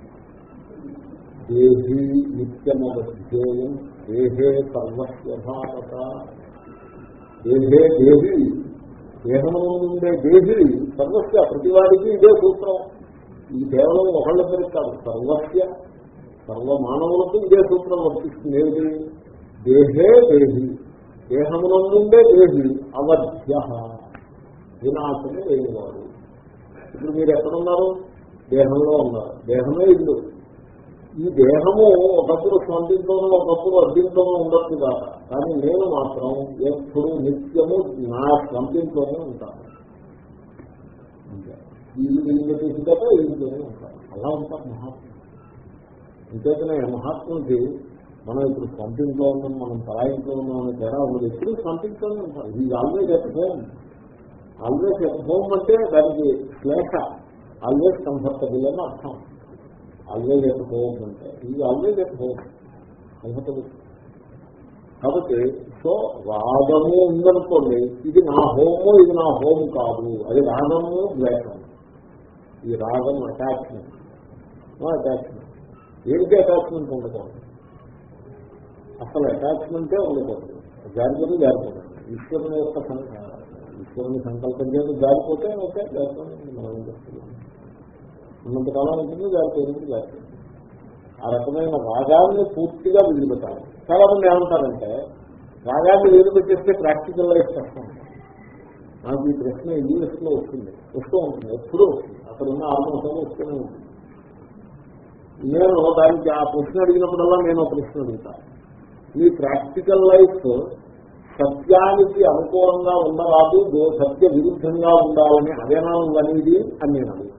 దేహి నిత్యమధ్యేయం దేహే సర్వస్వ భారత దేహే దేహి దేహము ఉండే దేహి సర్వస్వ ప్రతివాడికి ఇదే సూత్రం ఇది కేవలం ఒకళ్ళిద్దరికి కాదు సర్వస్య సర్వ మానవులకు ఇదే సూత్రం వర్తిస్తుంది ఏమిటి దేహే దేహి దేహమునందుండే దేహి అవధ్య వినాశమే లేనివాడు ఇప్పుడు మీరు ఎక్కడున్నారు దేహంలో ఉన్నారు దేహమే ఇల్లు ఈ దేహము ఒకప్పుడు స్వంతింతోనూ ఒకప్పుడు అద్దీంతోనూ ఉండొచ్చు కాక కానీ నేను మాత్రం ఎప్పుడు నిత్యము నా స్వంతింతోనే ఉంటాను అంతే. ఇల్లు ఇల్లు తీసుకుంటే ఇంట్లోనే ఉంటాను అలా ఉంటారు మహాత్ములు అంతేతనే మహాత్ములకి మనం ఇప్పుడు స్వంతింట్లో ఉన్నాం మనం పరాయింట్లో ఉన్నాం అనే తేడా ఉండదు ఎప్పుడు స్వంతింట్లోనే ఉంటారు ఇది always at home always at home అంటే దానికి శ్లేష ఆల్వేజ్ కంఫర్టబుల్ అని అర్థం ఆల్వేజ్ ఎట్ హోమ్ అంటే ఇది ఆల్వేజ్ ఎట్ హోమ్ కంఫర్టబుల్ కాబట్టి సో రాగము ఉందనుకోండి ఇది నా హోము ఇది నా హోమ్ కాదు అది రాగము ద్వేషం ఈ రాగం అటాచ్మెంట్ అటాచ్మెంట్ ఏమిటి అటాచ్మెంట్ ఉండకూడదు అసలు అటాచ్మెంటే ఉండకూడదు జారిపోతే జారిపోతుంది ఈశ్వరుని యొక్క సం- ఈశ్వరుని సంకల్పం చేసి జారిపోతే ఓకే జారిపోయింది మనం ఏం చేస్తున్నాం ఉన్నంతకాలం ఉంటుంది జారిపోయినప్పుడు జారిపోయింది ఆ రకమైన రాగాన్ని పూర్తిగా వదిలిపెట్టాలి చాలా మంది ఏమంటారంటే రాగాన్ని వదిలిపెట్టేస్తే ప్రాక్టికల్ లైఫ్ కష్టం నాకు ఈ ప్రశ్న ఇంగ్లీష్ లో వస్తుంది వస్తూ ఉంటుంది ఎప్పుడూ వస్తుంది అక్కడ ఉన్న ఆత్మహత్యలు వస్తూనే ఉంటుంది నేను దానికి ఆ ప్రశ్న అడిగినప్పుడల్లా నేను ఒక ప్రశ్న అడుగుతాను మీ ప్రాక్టికల్ లైఫ్ సత్యానికి అనుకూలంగా ఉండరాదు దో- సత్య విరుద్ధంగా ఉండాలని అదేనా ఉందనేది అని నేను అడుగుతాను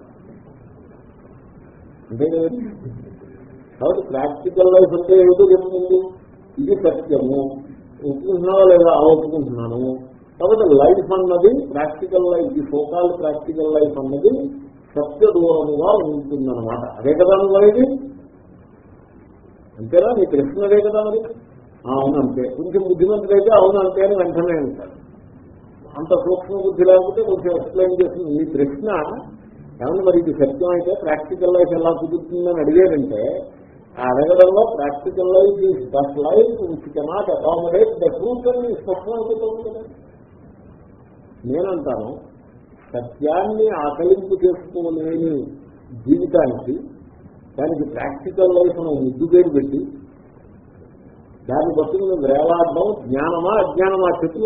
అంతే కదండి కాబట్టి ప్రాక్టికల్ లైఫ్ అంటే ఏమిటో చెప్తుంది ఇది సత్యము ఒప్పుకుంటున్నావా లేదా ఆ ఒప్పుకుంటున్నాను కాబట్టి లైఫ్ అన్నది ప్రాక్టికల్ లైఫ్ ఈ సోకాల్ ప్రాక్టికల్ లైఫ్ అన్నది సత్య దూరముగా ఉంటుందన్నమాట అదే కదా నువ్వు అనేది అంతేనా నీ ప్రశ్న అదే కదా మరి ఆ, అవును అంతే కొంచెం బుద్ధిమంతుడైతే అవును అంతే అని వెంటనే అంటాడు అంత సూక్ష్మ బుద్ధి లేకపోతే కొంచెం ఎక్స్ప్లెయిన్ చేస్తుంది ఈ ప్రశ్న ఏమన్నా మరి ఇది సత్యం అయితే ప్రాక్టికల్ లైఫ్ ఎలా కుదురుతుందని అడిగారంటే ఆ అడగడంలో practical life is that life which cannot accommodate the truth అని స్పష్టం అయిపోతుంది కదా నేనంటాను సత్యాన్ని ఆకలింపు చేసుకోలేని జీవితానికి దానికి ప్రాక్టికల్ లైఫ్ అని ముద్దు పేరు పెట్టి దాన్ని బట్టి నువ్వు వేలాడడం జ్ఞానమా అజ్ఞానమా చెప్పు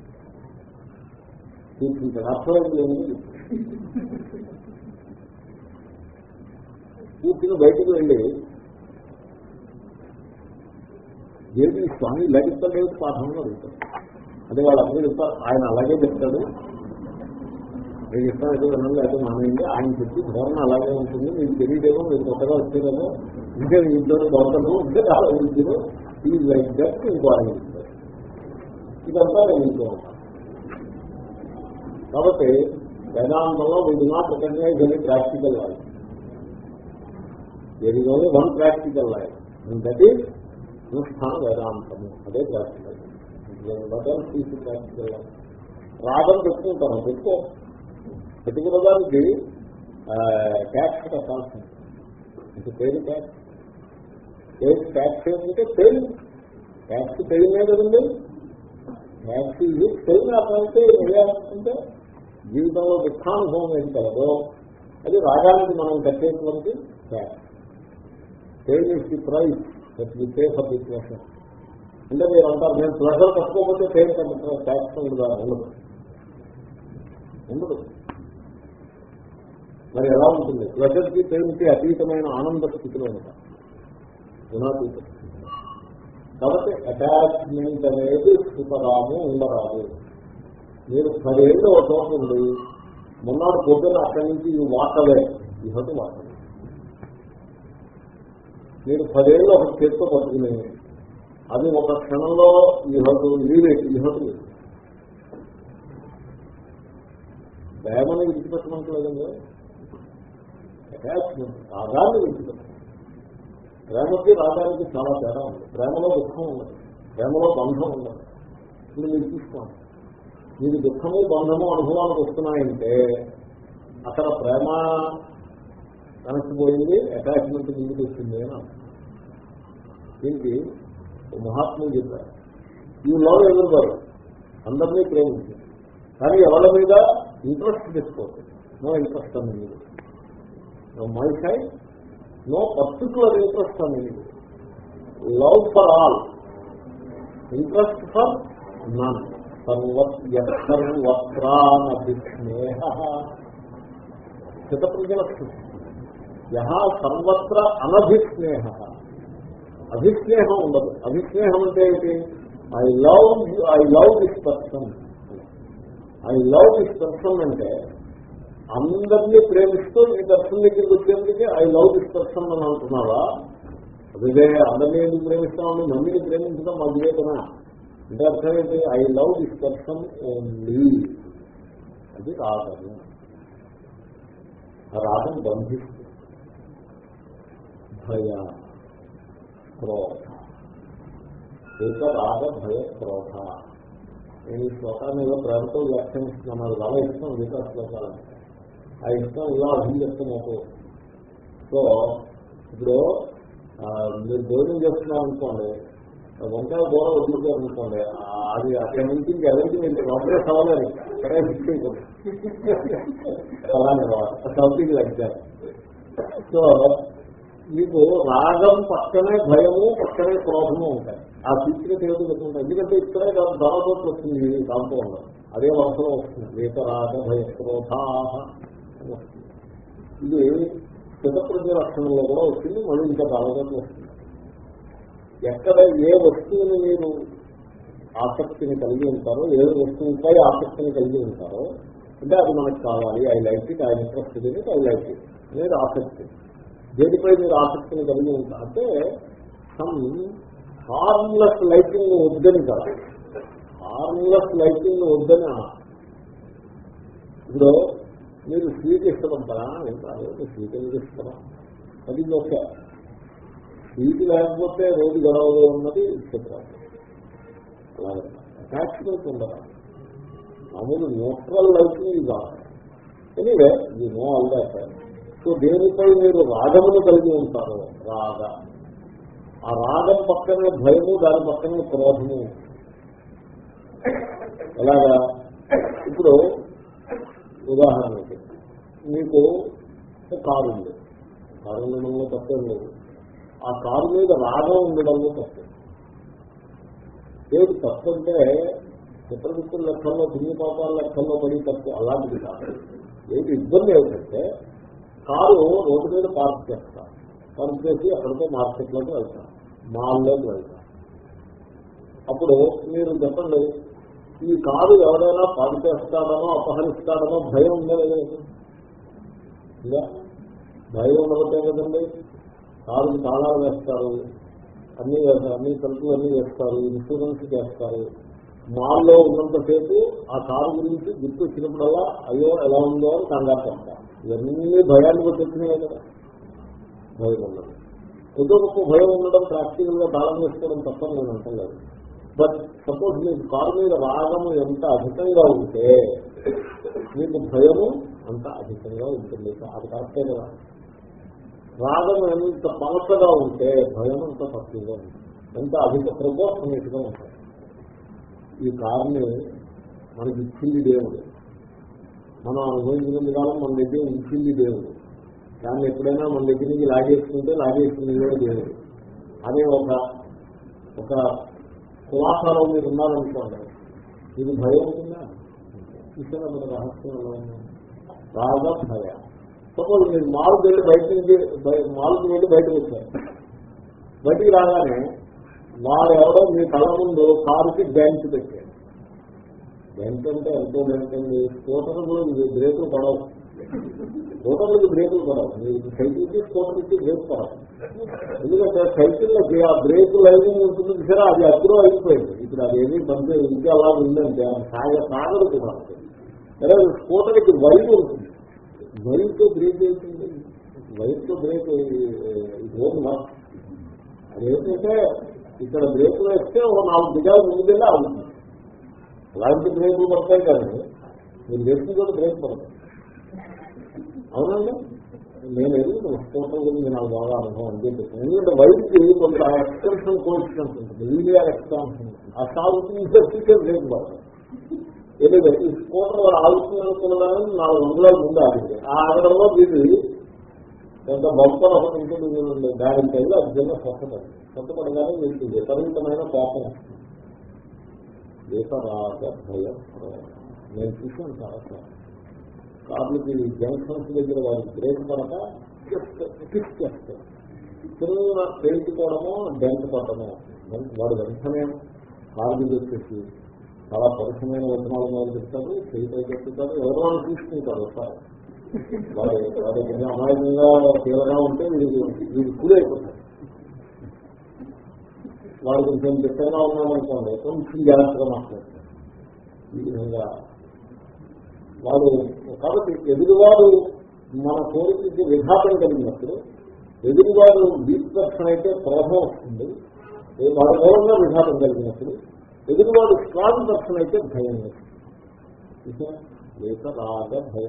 కూర్చుంటాడు అర్థమైంది లేదు కూర్చుని బయటకు వెళ్ళి దేవి స్వామి ఇలా చెప్తాడు పాఠంలో అడుగుతాడు అదే వాళ్ళు అందరూ చెప్తారు ఆయన అలాగే చెప్తాడు నేను చెప్తాను ఏదో వినండి అయితే మానేయండి ఆయన చెప్పి ధోరణ అలాగే ఉంటుంది మీకు తెలియదేమో మీరు కొత్తగా వచ్చేదేమో ఇంకా ఇద్దరు దొరకదు ఇంకా ఆలోచించదు ఈ లైక్ దట్ ఇంకో ఆయన చెప్తారు ఇదంతా నేను ఇంకో ఉంటాను కాబట్టి వేదాంతంలో వీడు నాట్ రికగ్నైజ్ అని practical life there is only one practical life and that is అనుష్ఠాన వేదాంతము అదే ప్రాక్టికల్ ప్రాక్టికల్ లైఫ్ రాగం పెట్టుకుంటాను పెట్టుకో పెట్టుకున్నదానికి ట్యాక్స్ కట్టాల్సింది అంటే పేరు ట్యాక్స్ పేరు ట్యాక్స్ ఏంటంటే పేరు ట్యాక్స్ పేరునే కదండి ట్యాక్స్ ఇది పేరు అట్లయితే అంటే జీవితంలో దుఃఖానుభవం ఏం కలదో అది రాగానికి మనం కట్టేటువంటి ట్యాక్స్ పేరు is the price that we pay for the pleasure అంటే మీరు అంటారు నేను ప్లెషర్ కట్టుకోకపోతే పేరు కట్ట ట్యాక్స్ ఉండదు ఉండదు ఉండదు మరి ఎలా ఉంటుంది ప్లెజర్కి పెయిన్కి అతీతమైన ఆనంద స్థితిలో ఉంటాం గుణాతీత కాబట్టి అటాచ్మెంట్ అనేది సుఖరాము ఉండరాదు మీరు పదేళ్ళు ఒక చోట ఉంది మొన్నటి పొద్దున అక్కడి నుంచి ఈ వాటవే ఈ హోటల్ వాటవే మీరు పదేళ్ళు ఒక చేత్తో పట్టుకుని అది ఒక క్షణంలో ఈ హోటల్ లీవే ఈ హోటల్ ప్రేమని విడిచిపెట్టమంటలేదండి అటాచ్మెంట్ రాగాన్ని విడిచిపెట్టడం ప్రేమకి రాగానికి చాలా తేడా ఉంది ప్రేమలో దుఃఖం ఉండదు ప్రేమలో బంధం ఉండదు ఇప్పుడు మీరు చూసుకోండి మీకు దుఃఖము బంధము అనుభవానికి వస్తున్నాయంటే అక్కడ ప్రేమ కనెక్టిపోయింది అటాచ్మెంట్ ముందుకు వచ్చింది అని అర్థం. దీనికి ఓ మహాత్ములు చెప్పారు ఈ లవ్ ఎవరు అందరినీ ప్రేమించింది కానీ ఎవరి మీద ఇంట్రెస్ట్ తెచ్చుకోవచ్చు నో ఇంట్రెస్ట్ అని మీరు my side no particular interest అని మీరు love for all interest for none సర్వత్రానభిస్నేహ చిత్తప్రజలక్ష్మి యహ సర్వత్ర అనభిస్నేహ అభిస్నేహం ఉండదు అభిస్నేహం అంటే ఏంటి I love I love this person I love this person అంటే అందరినీ ప్రేమిస్తూ ఈ దర్శనం దగ్గరికి వచ్చేందుకే ఐ లవ్ దిస్ పర్సన్ అని అంటున్నావా అదే అందరినీ ఎందుకు ప్రేమిస్తామని మమ్మీని ప్రేమించడం మా వివేకనా అంటే అర్థం ఏంటి I love this person only అది రాగము ఆ రాగం బంధిస్తుంది భయ క్రోధ ఏక రాగ భయ క్రోధ నేను ఈ శ్లోకాన్ని ఏదో ప్రేమతో వ్యాఖ్యానిస్తున్నాను అది చాలా ఇష్టం మిగతా శ్లోకాలు ఆ ఇష్టం ఇలా అభివ్యక్తం అవుతుంది సో ఇప్పుడు ఆ, మీరు భోజనం చేస్తున్నారు అనుకోండి వంకాయ కూర వదులుకోవాలనుకోండి అది అక్కడి నుంచి ఇంకెవరికి మీరు ప్రోగ్రెస్ అవ్వలేదు ఇక్కడే ఫిక్స్ అయిపోతుంది అలానే సంథింగ్ లైక్ దాట్ సో మీకు రాగం పక్కనే భయము పక్కనే క్రోధము ఉంటాయి ఆ సీక్రెట్ ఏదో పెట్టుకుంటాయి ఎందుకంటే ఇక్కడే కాదు దానితోటి వస్తుంది దాంతో ఉండదు అదే వరుసలో వస్తుంది వేతరాగ భయ క్రోధా అని వస్తుంది. ఇది స్థితప్రజ్ఞ లక్షణంలో కూడా వచ్చింది మళ్ళీ ఇంకా దానితోటి వస్తుంది ఎక్కడ ఏ వస్తువుని మీరు ఆసక్తిని కలిగి ఉంటారో ఏ వస్తువుపై ఆసక్తిని కలిగి ఉంటారో అంటే అది మనకు కావాలి I like it I interest it I like it అనేది ఆసక్తి దేనిపై మీరు ఆసక్తిని కలిగి ఉంటారు అంటే సమ్ హార్మ్లెస్ లైటింగ్ వద్దని కదా హార్మ్లెస్ లైటింగ్ వద్దని అనాలి. ఇప్పుడు మీరు స్వీట్ ఇష్టపడతారా వింటారు స్వీట్ ఎందుకు ఇష్టం అది ఓకే స్వీట్ లేకపోతే రోజు గొడవలో ఉన్నది చిత్రం అలాగే అటాచ్మెంట్ ఉండదు మామూలు న్యూట్రల్ లైఫ్ని ఇది కావాలి anyway you know all that so దేనిపై మీరు రాగమును కలిగి ఉంటారు రాగ ఆ రాగం పక్కనే భయము దాని పక్కనే క్రోధము ఎలాగా ఇప్పుడు ఉదాహరణకి మీకు ఒక కారు ఉంది కారు ఉండడంలో తప్పేం లేదు ఆ కారు మీద రాగం ఉండడంలో తప్పే ఏది తప్పు అంటే చిత్రగుప్తుల లెక్కల్లో దిన్ని పాపాల లెక్కల్లో పడి తప్పు అలాంటిది కాదు ఏది ఇబ్బంది ఏమిటంటే కారు రోడ్డు మీద పార్క్ చేస్తాం పార్క్ చేసి అక్కడితో మార్కెట్లోకి వెళ్తాం మాల్లోకి వెళ్తాం అప్పుడు మీరు చెప్పండి ఈ కారు ఎవరైనా పాడు చేస్తాడనో అపహరిస్తాడనో భయం ఉందా లేదా ఇంకా భయం ఉండబట్టే కదండి కారుకి తాళాలు వేస్తారు అన్ని వేస్తారు అన్ని తలుపులు అన్ని వేస్తారు ఇన్సూరెన్స్ చేస్తారు మాల్లో ఉన్నంతసేపు ఆ కారు గురించి గుర్తు వచ్చినప్పుడల్లా అయ్యో ఎలా ఉందో అని కంగారు పడతారు ఇవన్నీ భయాన్ని కొట్టినాయి కదా భయం ఉండదు కొద్ది గొప్ప భయం ఉండడం ప్రాక్టికల్ గా తాళం వేసుకోవడం తప్పని నేను అంటలేదు బట్ సపోజ్ మీకు కారు మీద రాగము ఎంత అధికంగా ఉంటే మీకు భయము అంత అధికంగా ఉంటుంది అది కరెక్టే కదా రాగం ఎంత పలసగా ఉంటే భయం అంత తక్కువగా ఉంటుంది ఎంత అధిక ప్రపోర్షనేట్ గా ఉంటుంది ఈ కారుని మనకి ఇచ్చింది దేవుడు మనం అనుభవించిన కాలం మన దగ్గర ఇచ్చింది దేవుడు దాన్ని ఎప్పుడైనా మన దగ్గర నుంచి లాగేసుకుంటే లాగేసుకునే దేవుడు అదే ఒక ఒక కులాసాలో మీరు ఉన్నారనుకోండి ఇది భయం ఉంటుందా చూసారా మన రహస్యం ఎలా ఉందా? రాగ భయ సపోజ్ మీరు మాల్కి వెళ్ళి బయట నుంచి బయ- మాల్కి వెళ్ళి బయటకు వచ్చారు బయటికి రాగానే వాడు ఎవరో మీ కళ్ళ ముందు కారుకి బెంచ్ పెట్టాడు బెంచ్ అంటే ఎంతో బెంచ్ అండి స్కూటర్లు బ్రేకులు పడవు స్కూటర్లకి బ్రేకులు పడవు మీరు సైకిల్కి స్కూటర్కి బ్రేక్ పడవు ఎందుకంటే సైకిళ్ళకి ఆ బ్రేక్ లైనింగ్ ఉంటుంది సరే అది అప్పుడు అయిపోయింది ఇప్పుడు అది ఏమీ పంపే ఇంకా అలా ఉందంటే అది సాగ సాగదు కూడా సరే స్కూటర్కి వైర్ ఉంటుంది వైర్తో బ్రేక్ అవుతుంది వైర్తో బ్రేక్ ఇది ఓన్ వర్క్ అదేంటంటే ఇక్కడ బ్రేకులు వేస్తే ఒక నాలుగు దిగాలు ముందుకెళ్ళి ఆగుతుంది అలాంటి బ్రేకులు పడతాయి కానీ మీరు వేసిన కూడా బ్రేక్ పడతాయి అవునండి నేను ఎదుగుతాను స్కూటర్ గురించి నాకు బాగా అనుభవం అని చెప్పి ఎందుకంటే వైద్యుకి కొంత ఎక్స్టెన్షన్ కోర్స్ ఉంటుంది లీనియర్ ఎక్స్టెన్షన్ ఉంటుంది ఆ సాగుతుంది బ్రేక్ పడతాయి ఏదైతే ఈ స్కూటర్ ఆగుతుంది అనుకున్నాను నాలుగు వందల ముందు ఆగింది ఆ ఆగడంలో ఇది కొంత బంపర్ ఒకటి ఉంటుంది దానికి తగిలి అది చిన్న స్వచ్ఛపడి స్వచ్ఛపడగానే మీకు విపరీతమైన కోపం వస్తుంది దేశరాగ భయం నేను చూసాను చాలా సార్లు కార్లకి జంక్షన్స్ దగ్గర వారికి బ్రేక్ పడక కిక్ చేస్తారు చిన్న పేల్చుకోవడమో డెంట్ పడటమో వాడు వెంటనే కారు మీద వచ్చేసి చాలా పరుషమైన వచనాలు మొదలు చెప్తారు చేయితో చెప్తారు ఎవరో వాళ్ళు తీసుకుంటారు ఒకసారి వాడు వాడు కొంచెం అమాయకంగా తీవ్రంగా ఉంటే వీడు వీడు కూల్ అయిపోతారు వాడు కొంచెం చిత్రంగా ఉన్నామనుకోండి కొంచెం జాగ్రత్తగా మాట్లాడతారు ఈ విధంగా వాడు కాబట్టి ఎదురువాడు మన కోరికకి విఘాతం కలిగినప్పుడు ఎదురువాడు వీక్ పర్సన్ అయితే క్రోధం వస్తుంది ఏ వాడి మూలంగా విఘాతం కలిగినప్పుడు ఎదురువాడు స్ట్రాంగ్ పర్సన్ అయితే భయం వస్తుంది లేక రాగ భయ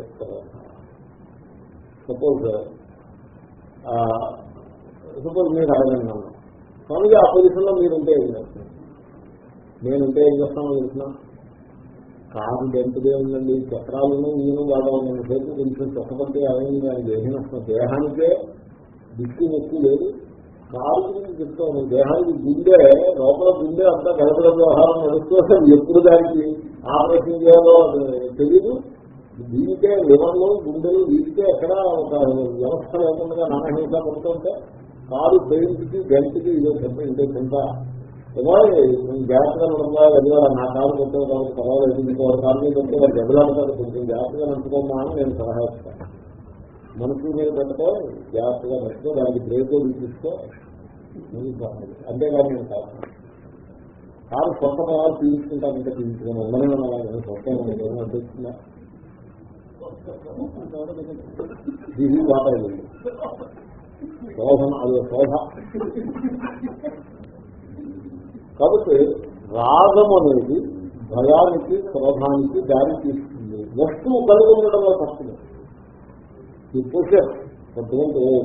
సపోజ్ సపోజ్ మీరు అడగండి నన్ను స్వామిజీ ఆ పొజిషన్లో మీరుంటే ఏం చేస్తాను నేనుంటే ఏం చేస్తానో తెలిసిన కారు డెంటుదే ఉందండి చక్రాలను నేను బాగా ఉన్న సేపు కొంచెం చక్కపడితే అయింది దాని దేహం వస్తుంది దేహానికే దిక్కు ఎక్కువ లేదు కారు గురించి చెప్తాను దేహానికి గుండె లోపల గుండె అంతా గడపడ వ్యవహారం నడుస్తూ అసలు ఎప్పుడు దానికి ఆపరేషన్ చేయాలో అది తెలీదు దీనికే లివర్లు గుండెలు వీటికే ఎక్కడ ఒక వ్యవస్థ లేకుండా నానహింస పడుతుంటే కారు పెయింట్కి గంటకి ఇదో చెప్ప ఇంటే కింద ఏమో నేను జాగ్రత్తగా నడపా వెళ్ళాలి నా కారు కొట్టే కాబట్టి పర్వాలేదు ఇంకో కారు మీద కొట్టే వాళ్ళు దెబ్బలాడతారు కొంచెం జాగ్రత్తగా నడుపుకోమా అని నేను సలహా ఇస్తాను మనసు మీద పెట్టుకో జాగ్రత్తగా నడుచుకో దానికి బ్రేక్ తీసుకో ముందుకు పోవాలి. అంతేగాని నేను కాదు కారు కొత్త పదాలు పీల్చుకుంటానంటే పీల్చుకుని ఉండనే ఉన్నాను కొత్త ఏమో అనిపిస్తుందా ఇది వాతావరణం శోభన అది శోభ కాబట్టి రాగం అనేది భయానికి క్రోధానికి దారి తీస్తుంది వస్తువు కలిగి ఉండడంలో తప్పదు ఈ పొసెస్ డోంట్ ఓన్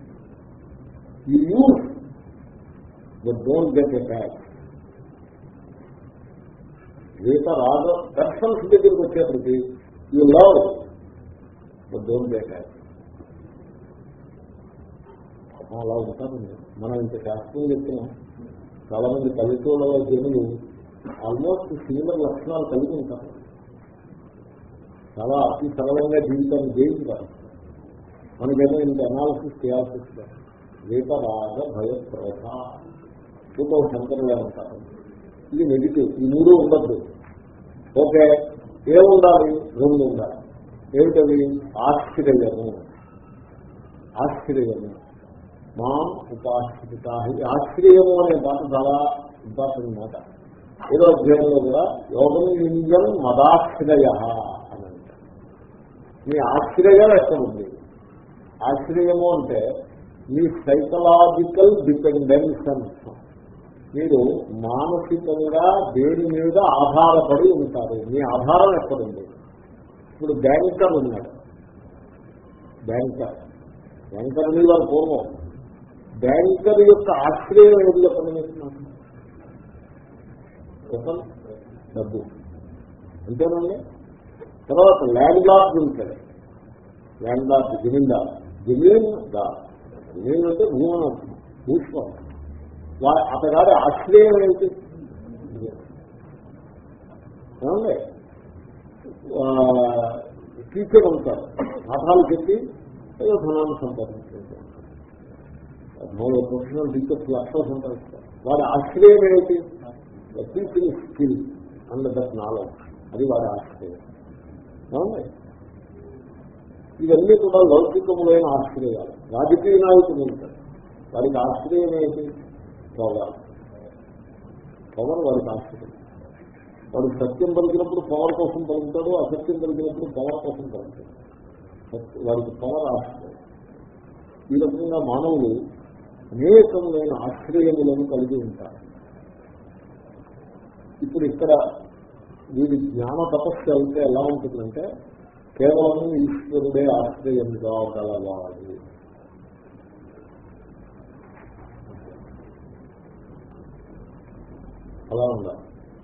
ఈ use but don't get attack Gita రాగ దర్శన్స్ దగ్గరికి వచ్చేప్పటికి you love but don't get attack అలా ఉంటారండి మనం ఇంత శాస్త్రం చెప్తున్నాం చాలా మంది పల్లెటూళ్ళలో జనులు ఆల్మోస్ట్ సిమిలర్ లక్షణాలు కలిగి ఉంటారు చాలా అతి సరళంగా జీవితాన్ని జయించారు మనకేమో ఇంత అనాలిసిస్ చేయాల్సి వస్తుంది వేట రాగ భయ క్రోధ చూద్దాం శంకరులే ఉంటారు ఇది నెగిటివ్ ఈ మూడు ఉండద్దు ఓకే ఏముండాలి రెండు ఉండాలి ఏమిటవి ఆశ్చర్యము ఆశ్చర్యము మా ఉపాశ్రిత ఆశ్చర్యము అనే మాట చాలా ఇంపార్టెంట్ మాట ఏదో అధ్యాయంలో కూడా యోగం లింగం మదాశ్రయ అని అంటారు మీ ఆశ్రయం ఎక్కడ ఉంది ఆశ్రయము అంటే మీ సైకలాజికల్ డిపెండెన్స్ అంటాం మీరు మానసికంగా దేని మీద ఆధారపడి ఉంటారు మీ ఆధారం ఎక్కడుంది ఇప్పుడు బ్యాంకర్ ఉన్నాడు బ్యాంకర్ బ్యాంకర్ అని వారు పూర్వం బ్యాంకర్ యొక్క ఆశ్రయం ఏది చెప్పండి మీకు నాకు చెప్పండి డబ్బు అంతేనండి తర్వాత ల్యాండ్ లార్డ్ ఉంటాడు ల్యాండ్ లార్డ్ జమీందార్ జమీన్ దార్ జమీన్ అంటే భూమని అర్థం భూస్వామి వా- అతగారి ఆశ్రయం ఏమిటి ఏమండి టీచర్ ఉంటారు పాఠాలు చెప్పి ఏదో ధనాన్ని సంపాదించారు ప్రొఫెషనల్ టీచర్స్ లక్షలు సంపాదిస్తారు వారి ఆశ్రయం ఏమిటి teaching skill and that knowledge అది వారి ఆశ్రయం ఏమండి ఇవన్నీ కూడా లౌకికములైన ఆశ్రయాలు రాజకీయ నాయకులు ఉంటారు వారికి ఆశ్రయం ఏంటి పవర్ పవర్ వారికి ఆశ్రయం వాడు సత్యం పలికినప్పుడు పవర్ కోసం పలుకుతాడు అసత్యం పలికినప్పుడు పవర్ కోసం పలుకుతాడు సత్య- వారికి పవర్ ఆశ్రయం ఈ రకంగా మానవులు అనేకములైన ఆశ్రయములను కలిగి ఉంటారు ఇప్పుడు ఇక్కడ వీరి జ్ఞాన తపస్సు అయితే ఎలా ఉంటుందంటే కేవలం ఈశ్వరుడే ఆశ్రయంగా గలవాడు అలా ఉండాలి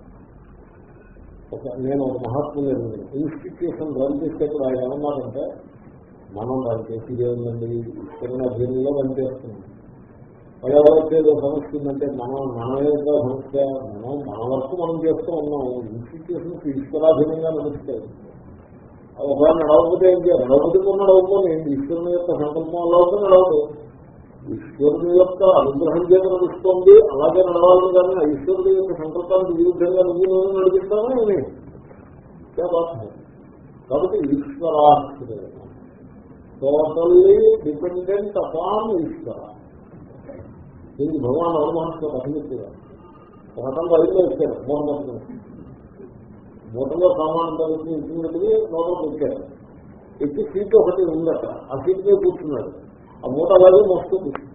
ఒక నేను ఒక మహాత్ములు ఇన్స్టిట్యూషన్ రన్ చేసేప్పుడు ఆయన ఏమన్నారంటే మనం రన్ చేసేది ఏముందండి ఈశ్వరుని అధ్యయనంలో రన్ చేస్తున్నాం ఎవరైతే ఏదో సమస్య ఉందంటే మనం మనమేదో సమస్య మనం మన వరకు మనం చేస్తూ ఉన్నాం ఇన్స్టిట్యూషన్స్ ఈశ్వరాధీనంగా నడుస్తాయి ఒకవేళ నడవకపోతే ఏం చేయాలి నడవకపోతే నడవకపోతే ఈశ్వరుని యొక్క సంకల్పంలో నడవదు ఈశ్వరుని యొక్క అనుగ్రహం చేత నడుస్తోంది అలాగే నడవాలని కానీ ఆ ఈశ్వరుని యొక్క సంకల్పానికి విరుద్ధంగా నువ్వు నువ్వు నడిపిస్తావా ఏమి క్యా బాత్ హై? కాబట్టి ఈశ్వరాశ్రయం టోటల్లీ డిపెండెంట్ అపాన్ ఈశ్వర దీనికి భగవాన్ అవమానంతో కథమిచ్చారు ఒకటం రైల్లో వచ్చారు మూటలో మూటలో సామాన్ తగ్గుతుంది ఇచ్చినట్టుగా లోపలికి వచ్చారు ఎక్కి సీట్ ఒకటి ఉందట ఆ సీట్ మీద కూర్చున్నాడు ఆ మూట అలాగే మస్తు కూర్చుంది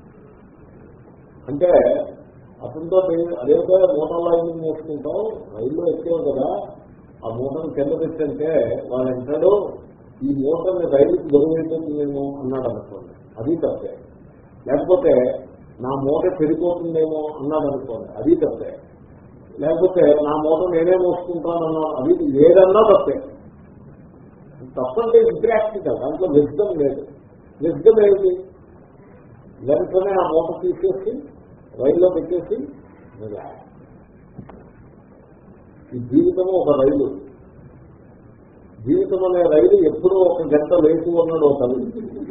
అంటే అతనితో అదేదో మూటల్లో ఎందుకు మోసుకుంటాం రైల్లో ఎక్కావు కదా ఆ మూటను కింద తెచ్చంటే వాళ్ళు అంటాడు ఈ మూటని రైలుకి గొడవైతుంది నేను అన్నాడు అనుకోండి అది తప్పే లేకపోతే నా మూట చెడిపోతుందేమో అన్నాడు అనుకోండి అది తప్పే లేకపోతే నా మూట నేనే మోసుకుంటాను అన్నాడు అది ఏదన్నా తప్పే తప్పంటే ఇంప్రాక్టికల్ దాంట్లో విజ్ఞం లేదు విజ్ఞం ఏమిటి వెంటనే ఆ మూట తీసేసి రైల్లో పెట్టేసి వెళ్ళాలి. ఈ జీవితము ఒక రైలు జీవితం అనే రైలు ఎప్పుడూ ఒక గంట లేచి ఉన్నాడు ఒక కవి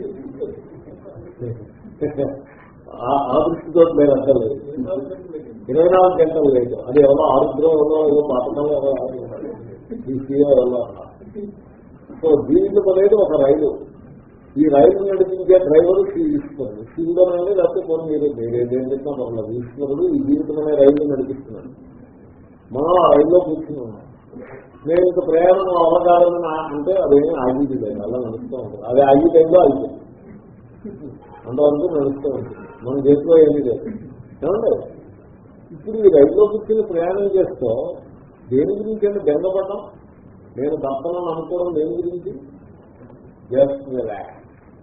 ఆ- ఆ దృష్టితో నేను అంటలేదు ఇరవై నాలుగు గంటలు లేదు అది ఎవరో ఆరుద్రం ఎవరో ఏదో పాఠకం ఎవరో తీసియో ఎవరో సో జీవితం అనేది ఒక రైలు ఈ రైలు నడిపించే డ్రైవరు శ్రీ ఈశ్వరుడు శివుడు అనేది లేకపోతే కొన్ని మీరు వేరేదేం చెప్పినా పర్లేదు ఈశ్వరుడు ఈ జీవితం అనే రైలు నడిపిస్తున్నాడు మనం ఆ రైల్లో కూర్చున్నాం నేను ఇంక ప్రయాణం అవగాలని నా- అంటే అదేమీ ఆగింది లేదు అలా నడుస్తూ ఉంటుంది అది ఆగి టైంలో ఆగిపోయింది అంతవరకు నడుస్తూ ఉంటుంది మన చేతిలో ఏమీ లేదు ఏమండి ఇప్పుడు ఈ రైల్లో కూర్చుని ప్రయాణం చేస్తూ దేని గురించి అంటే బెంగపడడం నేను దత్తనని అనుకోవడం దేని గురించి just relax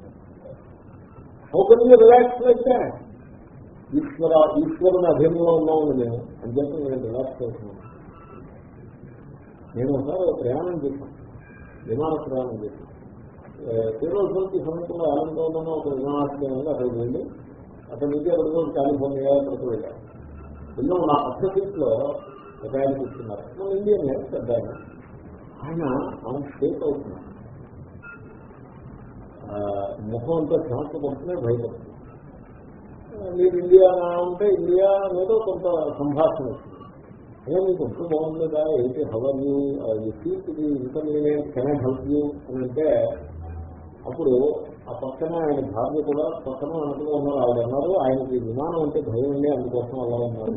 how can you relax అయితే ఈశ్వర ఈశ్వరుని అధీనంలో ఉన్నామని నేను అని చెప్పి నేను రిలాక్స్ అవుతున్నాను నేను ఒకసారి ఒక ప్రయాణం చేశాను విమాన ప్రయాణం చేశాను తిరువసరికి సమీపంలో ఆనందంలో ఒక విమానాశ్రయం ఉంది అక్కడికి వెళ్ళి అక్కడి నుంచి అక్కడికి కాలిఫోర్నియా అక్కడికి వెళ్ళాను వెళ్ళాం నా పక్క సీట్లో ఒక ఆయన కూర్చున్నారు మన ఇండియన్ పెద్ద ఆయన ఆయన ఆయన స్టేట్ అవుతున్నారు ఆ, ముఖం అంతా శ్వాస పడుతూనే భయపడుతుంది ఆ, మీరు ఇండియా అంటే ఇండియా అనేది కొంత సంభాషణ వస్తుంది అయ్యా మీకు ఒంట్లో బాగుండదా ఏంటి how are you you feel to be inconvenient can I help you అని అంటే అప్పుడు ఆ పక్కన ఆయన భార్య కూడా పక్కన అనుకుని ఉన్నారు ఆవిడ అన్నారు ఆయనకి విమానం అంటే భయం ఉండే అందుకోసం అలా ఉన్నారు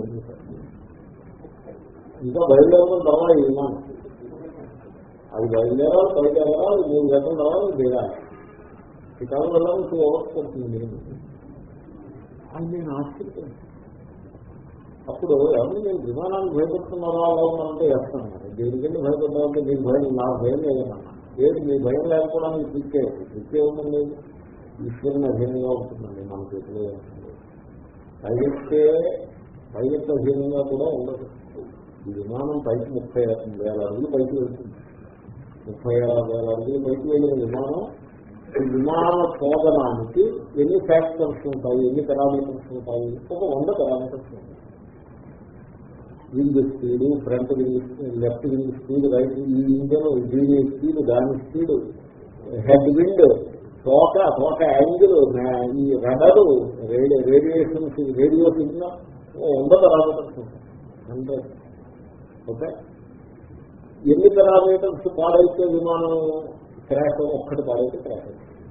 ఇంకా బయలుదేరడం తర్వాత ఈ విమానం అది బయలుదేరాలి బయలుదేరాలి మూడు గంటల తర్వాత దిగాలి ఈ కాలం వెళ్ళాలి టూ అవర్స్ పడుతుంది నేను అది నేను ఆశ్చర్యపోయాను అప్పుడు ఎవరు నేను విమానాన్ని భయపడుతున్నారా అలా ఉన్నారంటే వేస్తాను దేనికంటే భయపడ్డామంటే మీకు భయం నా భయం లేదన్నా లేదు మీ భయం లేకపోవడానికి పిచ్చే పిచ్చే ఉంటుంది ఈశ్వరుని అధీనంగా ఉంటుందండి మన చేతిలో ఉంటుంది పైకెత్తే పైకెత్తే అధీనంగా కూడా ఉండదు ఈ విమానం పైకి ముప్పై వేల అడుగులు పైకి వెళ్తుంది ముప్పై ఆరు వేల అడుగులు పైకి వెళ్ళిన విమానం ఈ విమాన శోధనానికి ఎన్ని ఫ్యాక్టర్స్ ఉంటాయి ఎన్ని పారామీటర్స్ ఉంటాయి ఒక వంద పారామీటర్స్ ఉంటాయి wing speed front wing left wing speed right ఈ ఇంజన్ దీని స్పీడ్ దాని స్పీడ్ హెడ్ విండ్ తోక తోక యాంగిల్ ఈ రడరు రేడియేషన్స్ రేడియో సిగ్నల్ వంద పారామీటర్స్ ఉంటాయి హండ్రెడ్ ఓకే ఎన్ని పారామీటర్స్ పాడైతే విమానం క్రాష్ ఒక్కటి పాడైతే క్రాష్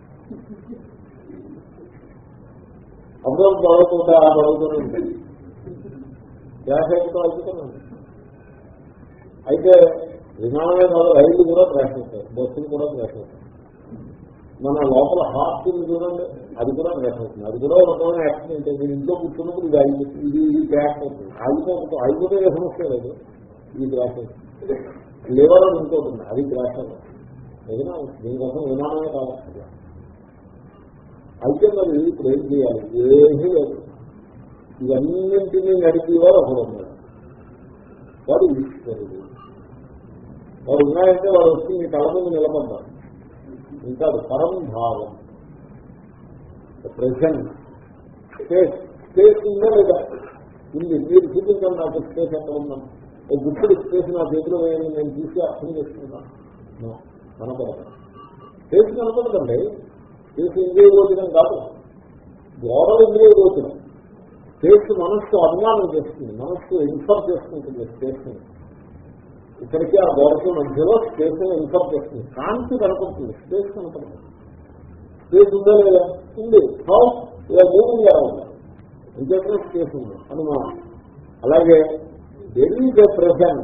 అప్పుడు పడవుతుంటే ఆ పడవుతూనే ఉంటుంది క్రాష్ అయిపోతూ అయిపోతూనే ఉంటుంది అయితే విమానమే కాదు రైళ్లు కూడా క్రాష్ అవుతాయి బస్సులు కూడా క్రాష్ అవుతాయి మన లోపల హార్ట్ చూడండి అది కూడా క్రాష్ అవుతుంది అది కూడా ఒక రకమైన యాక్సిడెంట్ మీరు ఇంట్లో కూర్చున్నప్పుడు ఇది ఆగిపోతుంది ఇది ఇది క్రాష్ అవుతుంది ఆగిపోతే ఆగిపోతే ఏ సమస్య లేదు ఇది క్రాష్ అవుతుంది లివర్ అని ఇంకోటి ఉంది అది క్రాష్ అవుతుంది ఏదైనా దీనికోసం విమానమే కావచ్చు అయితే మరి ఇప్పుడు ఏం చేయాలి ఏమీ లేదు ఇవన్నింటినీ నడిపేవాడు ఒకడు ఉన్నాడు వాడు ఈశ్వరుడు వాడు ఉన్నాయంటే వాడు వచ్చి మీ తల మీద నిలబడ్డాడు ఇంకా పరం భావం ప్రెసెంట్ స్పేస్ స్పేస్ ఉందా లేదా ఉంది మీరు చూపించండి నాకు స్పేస్ ఎక్కడ ఉందని ఓ గుప్పుడు స్పేస్ నా చేతిలో వేయని నేను చూసి అర్థం చేసుకున్నాను కనపడదు స్పేస్ కనపడదండి స్పేస్ ఇంద్రియ గోచరం కాదు గోడలు ఇంద్రియ గోచరం స్పేస్ మనస్సు అనుమానం చేస్తుంది మనస్సు ఇన్ఫర్ చేసుకుంటుంది స్పేస్ ఇక్కడికి ఆ గోడకి మధ్యలో స్పేస్ ఇన్ఫర్ చేస్తుంది కాంతి కనపడుతుంది స్పేస్ కనపడుతుంది స్పేస్ ఉందా లేదా ఉంది హౌ ఇలా మూవింగ్ ఎలా ఉంది ఇంకెక్కడ స్పేస్ ఉంది అనుమానం అలాగే దెర్ ఈజ్ ఎ ప్రెసెంట్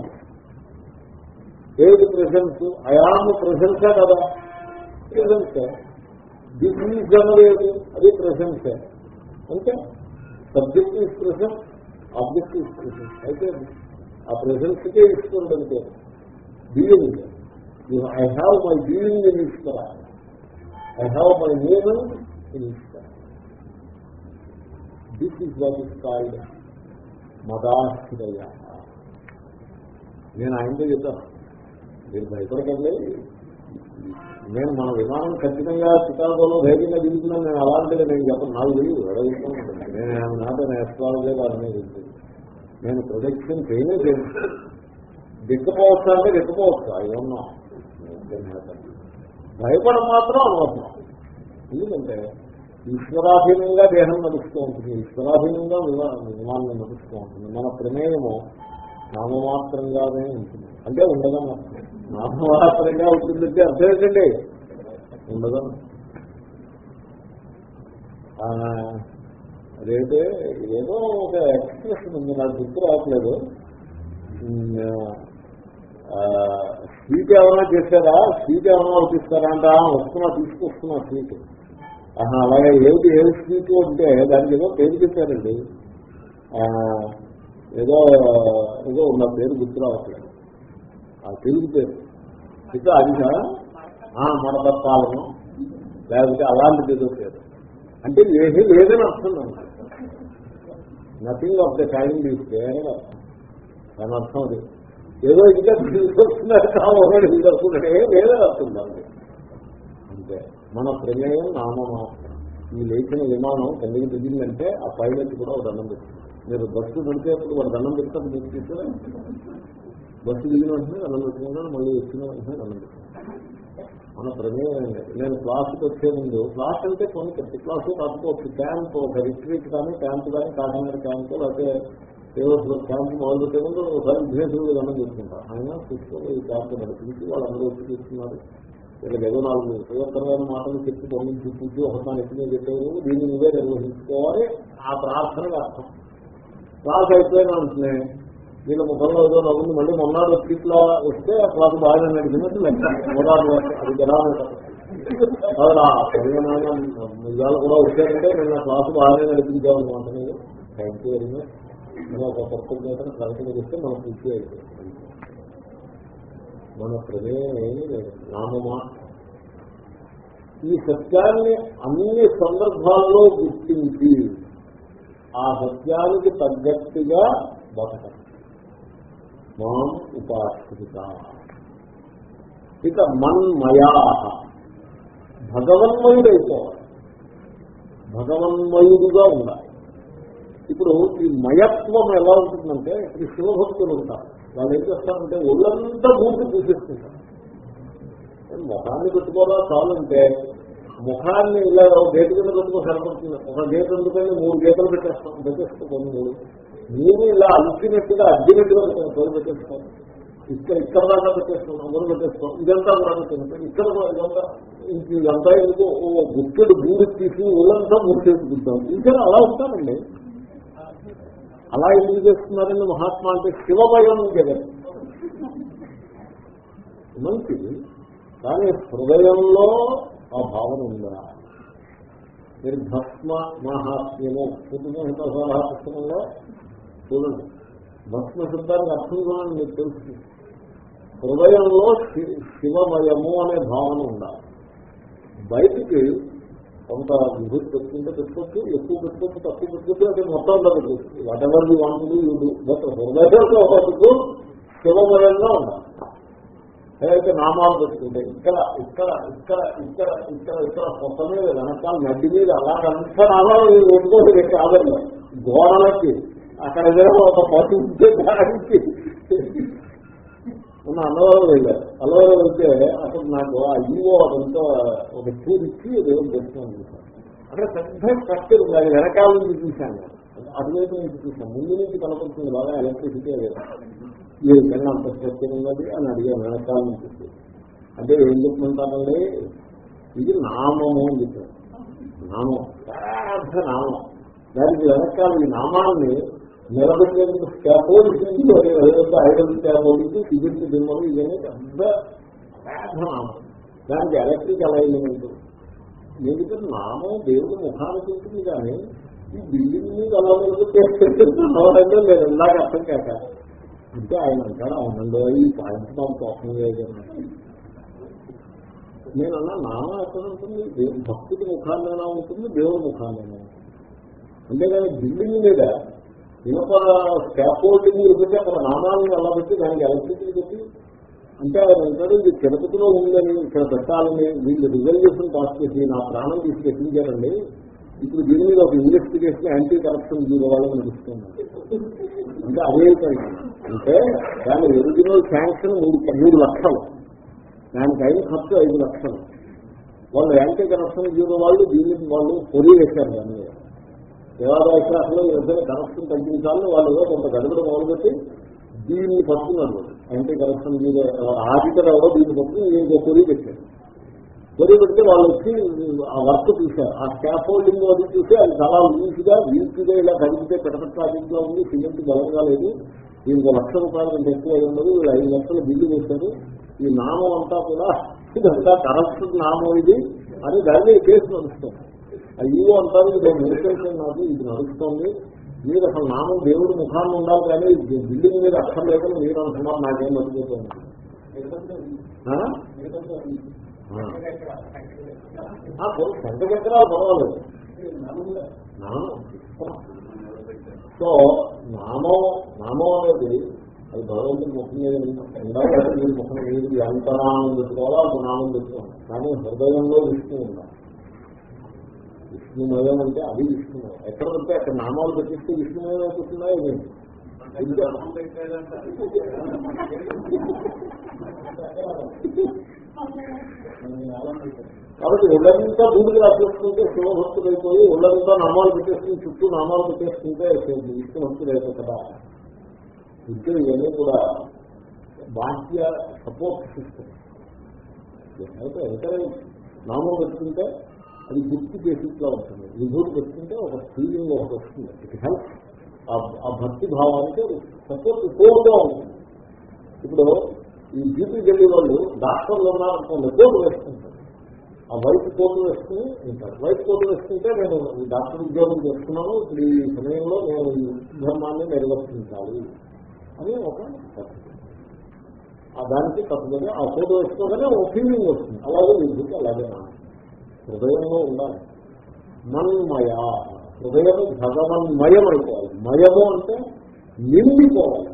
ఏది ప్రెసెన్స్ అయాము ప్రెసెన్సే కదా ప్రెసెన్సే దిస్ ఈజ్ అనేది అది ప్రెసెన్సే అంటే subject is present object is present అయితే ఆ ప్రెసెన్స్కే ఈశ్వరుడు అంటే being I have my being in Ishwara I have my moment in Ishwara this is what is called మదాశ్రయ నేను ఆయనతో చెప్తాను మీరు భయపడకండి నేను మన విమానం ఖచ్చితంగా చికాగోలో ధైర్యంగా దిగుతున్నాను నేను అలాంటిది నేను చెప్పను నాకు తెలియదు అడుగుతాను నేను నాట ఎస్ట్రాలజీ అనేది తెలియదు నేను ప్రొజెక్షన్ చేయనే చేయను దిక్కపోవచ్చు అంటే దిక్కపోవచ్చు అయ్యన్నా భయపడం మాత్రం అనవసరం ఎందుకంటే ఈశ్వరాధీనంగా దేహం నడుస్తూ ఉంటుంది ఈశ్వరాధీనంగా విమా- విమానం నడుస్తూ ఉంటుంది మన ప్రమేయము నామమాత్రంగానే ఉంటుంది అంటే ఉండదని అర్థం. నామమాత్రంగా ఉంటుందంటే అర్థం ఏంటండి ఉండదని ఆ, అదైతే ఏదో ఒక ఎక్స్ప్రెషన్ ఉంది నాకు గుర్తు రావట్లేదు ఉమ్, ఆ, స్వీట్ ఏమైనా చేశారా స్వీట్ ఏమైనా అవుతిస్తారా అంట "ఆ, వస్తున్నా తీసుకొస్తున్నా స్వీట్ ఆహా, అలాగే ఏమిటి ఏమి స్వీట్ అంటే దానికి ఏదో పేరు చెప్పారండి ఆ, ఏదో ఏదో ఉన్న పేరు గుర్తు రావట్లేదు ఆ తెలుగు పేరు అయితే అది మడబత్తాలను లేకపోతే అలాంటిది ఏదో పేరు అంటే ఏమీ లేదని అర్థం nothing of the kind is there దాని అర్థం అది ఏదో ఇంకా తీసుకొస్తున్నారు కావాలి తీసుకొస్తున్నాడే లేదని అర్థం దాన్ని అంతే మన ప్రమేయం నామమాత్రం ఈ లేచిన విమానం కిందకి దిగిందంటే ఆ పైలట్ కూడా ఒక దండం పెడుతుంది మీరు బస్సు పెడితే అప్పుడు వాడు దండం పెడతారు మీకు తీసుకురా బస్సు దిగిన వెంటనే దండం పెట్టుకుంటాను మళ్ళీ వచ్చిన వెంటనే దండం పెట్టుకుంటాను మన ప్రమేయం ఏం లేదు. నేను క్లాస్కి వచ్చే ముందు క్లాస్ అంటే కొన్ని ప్రతి క్లాసు రాకపోవచ్చు క్యాంప్ ఒక రిట్రీట్ కానీ క్యాంప్ కానీ కాకినాడ క్యాంప్ లేకపోతే ఏదో క్యాంప్ మొదలు పెట్టే ముందు ఒకసారి విద్యార్థులు దండం పెట్టుకుంటారు ఆయన తీసుకొని ఈ క్యాంప్ నడిపించి వాళ్ళందరూ వచ్చి తీసుకున్నారు వీళ్ళకి ఏదో నాలుగు ఉపయోగకరమైన మాటలు చెప్పి పంపించి చూసి ఒకసారి ఎత్తునే చెప్పేది దీన్ని నువ్వే నిర్వహించుకోవాలి ఆ ప్రార్థనకు అర్థం క్లాస్ అయిపోయిన వెంటనే వీళ్ళ ముఖంలో ఏదో నవ్వుంది మళ్ళీ మొన్నాడు సీట్లో వస్తే ఆ క్లాస్ బాగా నడిచినట్టు లెక్క మొదలు అది జనాలు ఇవాళ కూడా వచ్చారంటే నిన్న క్లాసు బాగానే నడిపించామన్నమాట నేను థ్యాంక్ యూ వెరీ మచ్ నేను ఒక కృతజ్ఞతను ప్రకటన చేస్తే మనం పూర్తి అయిపోయింది మన ప్రమేయం ఏమీ లేదు నామమా ఈ సత్యాన్ని అన్ని సందర్భాల్లో గుర్తించి ఆ సత్యానికి తగ్గట్టుగా బతకం మాం ఉపాశ్రిత ఇక మన్మయా భగవన్మయుడైపోవాలి భగవన్మయుడుగా ఉండాలి ఇప్పుడు ఈ మయత్వం ఎలా ఉంటుందంటే ఈ శివభక్తులు ఉంటారు వాళ్ళు ఏం చేస్తారంటే ఒళ్ళంతా మూర్తి పూజిస్తుంటారు ముఖాన్ని పెట్టుకోవాలా చాలంటే ముఖాన్ని ఇలా ఒక గేటు కింద పెట్టుకో సరిపడుతుంది ఒక గేట్ ఎందుకని మూడు గీతలు పెట్టేస్తాం పెట్టేస్తాం కొన్ని మూడు మీరు ఇలా అలిచినట్టుగా అద్దినట్టుగా పేరు పెట్టేస్తాం ఇక్కడ ఇక్కడ దాకా పెట్టేస్తాం అందరూ పెట్టేస్తాం ఇదంతా కూడా పెట్టేస్తాం ఇక్కడ కూడా ఇదంతా ఇంక ఇదంతా ఎందుకు ఓ గుట్టెడు బూడి తీసి ఒళ్ళంతా మూడు చేసుకుంటాం ఇంకా అలా ఉంటారండి అలా ఎందుకు చేస్తున్నారండి మహాత్మా అంటే శివమయం జగన్ మంచిది కానీ హృదయంలో ఆ భావన ఉందా మీరు భస్మ మహాత్మ్యము పుట్టుమహిత సలహా పుస్తకంలో చూడండి భస్మ శబ్దానికి అర్థం చూడండి మీకు తెలుసు హృదయంలో శి- శివమయము అనే భావన ఉండాలి బయటికి కొంత విభూతి పెట్టుకుంటే పెట్టుకోవచ్చు ఎక్కువ పెట్టుకోవచ్చు తక్కువ పెట్టుకోవచ్చు అంటే మొత్తం అంతా పెట్టుకోవచ్చు వాట్ ఎవర్ ది వాంట్ యూడు బట్ హృదయంలో ఒకటికు శివమయంగా ఉండాలి ఏదైతే నామాలు పెట్టుకుంటే ఇక్కడ ఇక్కడ ఇక్కడ ఇక్కడ ఇక్కడ ఇక్కడ కొత్త మీద వెనకాల నడ్డి మీద అలాగంతా నామాలు పెట్టుకోవాలి కాదండి గోడలకి అక్కడ ఏదైనా ఒక పట్టు ఉంటే దానికి ఉన్న అన్నవరం వెళ్ళారు అన్నవరం వెళ్తే అక్కడ నాకు ఆ ఈవో అదంతా ఒక టూర్ ఇచ్చి దేవుడు దర్శనం చేశాను అక్కడ పెద్ద స్ట్రక్చర్ ఉంది అది వెనకాల నుంచి చూశాను నేను. అటువైపు నుంచి చూశాను ముందు నుంచి కనపడుతుంది బాగా ఎలక్ట్రిసిటీ లేదు ఈ విధంగా అంత స్ట్రక్చర్ ఉన్నది అని అడిగాను వెనకాల నుంచి అంటే ఏం చెప్తుంటానండి ఇది నామము అని చెప్పారు నామం పెద్ద నామం దానికి వెనకాల ఈ నామాన్ని నిలబెట్టేందుకు స్కాపోలింగ్ ఐడల్ స్కాపోలింగ్ సిమెంట్ దిమ్మలు ఇవన్నీ పెద్ద పెద్ద నామం దానికి ఎలక్ట్రిక్ అలైన్మెంట్ ఎందుకంటే నామం దేవుడి ముఖానికి ఉంటుంది కానీ ఈ బిల్డింగ్ మీద అలా నిలబెట్టేస్తే లేదు ఇందాక అర్థం కాక అంటే ఆయన అంటాడు అవునండి ఈ పాయింట్ మాకు కోసం లేదు నేను అన్నా నామం ఎక్కడ ఉంటుంది దేవు- భక్తుడి ముఖాన్నైనా ఉంటుంది దేవుడి ముఖాన్నైనా ఉంటుంది. అంతేగాని బిల్డింగ్ మీద ఇనప స్కాఫోల్డింగ్ పెట్టి అక్కడ నామాన్ని అలా పెట్టి దానికి ఎలక్ట్రిసిటీ పెట్టి అంటే ఆయన అంటాడు ఇది తిరుపతిలో ఉందని ఇక్కడ పెట్టాలని వీళ్ళు రిజల్యూషన్ పాస్ చేసి నా ప్రాణం తీసి పెట్టించారండి ఇప్పుడు దీని మీద ఒక ఇన్వెస్టిగేషన్ యాంటీ కరప్షన్ బ్యూరో వాళ్ళని నడుస్తుంది అంటే అదే పని. అంటే దాని ఒరిజినల్ శాంక్షన్ మూడు మూడు లక్షలు దానికి అయిన ఖర్చు ఐదు లక్షలు వాళ్ళు యాంటీ కరప్షన్ బ్యూరో వాళ్ళు దీనికి వాళ్ళు పొరి వేశారు దాని మీద దేవాదాయ శాఖలో ఏదైనా కరప్షన్ తగ్గించాలని వాళ్ళు ఏదో కొంత గడుపుడు మొదలుపెట్టి దీన్ని పట్టుకున్నారు యాంటీ కరప్షన్ బ్యూరో ఆడిటర్ ఎవరో దీన్ని పట్టుకుని ఇంకో పొరి పెట్టారు పొరి పెడితే వాళ్ళు వచ్చి ఆ వర్క్ చూశారు ఆ స్కాఫ్ హోల్డింగ్ అది చూసి అది చాలా వీక్ గా వీక్ గా ఇలా కడిగితే పెట్టడానికి గా ఉంది సిమెంట్ బలంగా లేదు దీనికి లక్ష రూపాయల కంటే ఎక్కువ అయి ఉండదు వీళ్ళు ఐదు లక్షలు బిల్లు వేశారు ఈ నామం అంతా కూడా ఇదంతా కరప్షన్ నామం ఇది అని దాన్ని కేసు నడుస్తుంది అయ్యో అంటారు ఇది మెడిటేషన్ నాకు ఇది నడుస్తుంది మీరు అసలు నామం దేవుడి ముఖాన్ని ఉండాలి కానీ ఇది బిల్డింగ్ మీద అక్కర్లేదని మీరు అంటున్నారు నాకేం మర్చిపోతుంది ఆ? ఆ. ఆ, పోనీ సంత చక్రాలు పర్వాలేదు నామం సో నామం నామం అనేది అది భగవంతుడి ముఖం మీద ఉండాలి లేదా మీ ముఖం మీద ఎంత నామం పెట్టుకోవాలో అంత నామం పెట్టుకోవాలి కానీ హృదయంలో విష్ణు ఉండాలి విష్ణుమయం అంటే అది విష్ణుమయం ఎక్కడ పడితే అక్కడ నామాలు పెట్టిస్తే విష్ణుమయం అయిపోతుందా ఏమి కాబట్టి ఒళ్ళంతా భూమికి రాసేసుకుంటే శివభక్తులు అయిపోయి ఒళ్ళంతా నామాలు పెట్టేసుకుని చుట్టూ నామాలు పెట్టేసుకుంటే విష్ణు భక్తులు అయిపోతారా విద్య ఇవన్నీ కూడా బాహ్య సపోర్ట్ సిస్టమ్ అయితే ఎంకరేజ్ నామం పెట్టుకుంటే అది గుర్తు బేసిక్గా ఉంటుంది విభూతి పెట్టుకుంటే ఒక ఫీలింగ్ ఒకటి వస్తుంది ఇట్ హెల్ప్ ఆ భక్తి భావానికి సపోర్ట్ ఎక్కువగా ఉంటుంది ఇప్పుడు ఈ బ్యూటీ గల్లీ వాళ్ళు డాక్టర్లు ఉన్నారనుకోండి కోటు వేసుకుంటారు ఆ వైట్ కోటు వేసుకుని ఉంటారు వైట్ కోటు వేసుకుంటే నేను ఈ డాక్టర్ ఉద్యోగం చేస్తున్నాను ఇప్పుడు ఈ సమయంలో నేను ఈ ధర్మాన్ని నిర్వర్తించాలి అని ఒక పద్ధతి ఆ దానికి తప్పదని ఆ ఫోటో వేసుకోగానే ఒక ఫీలింగ్ వస్తుంది అలాగే విద్యుత్ అలాగే నామం. హృదయంలో ఉండాలి మన్మయ హృదయం భగవన్మయం అయిపోవాలి మయము అంటే నిండిపోవాలి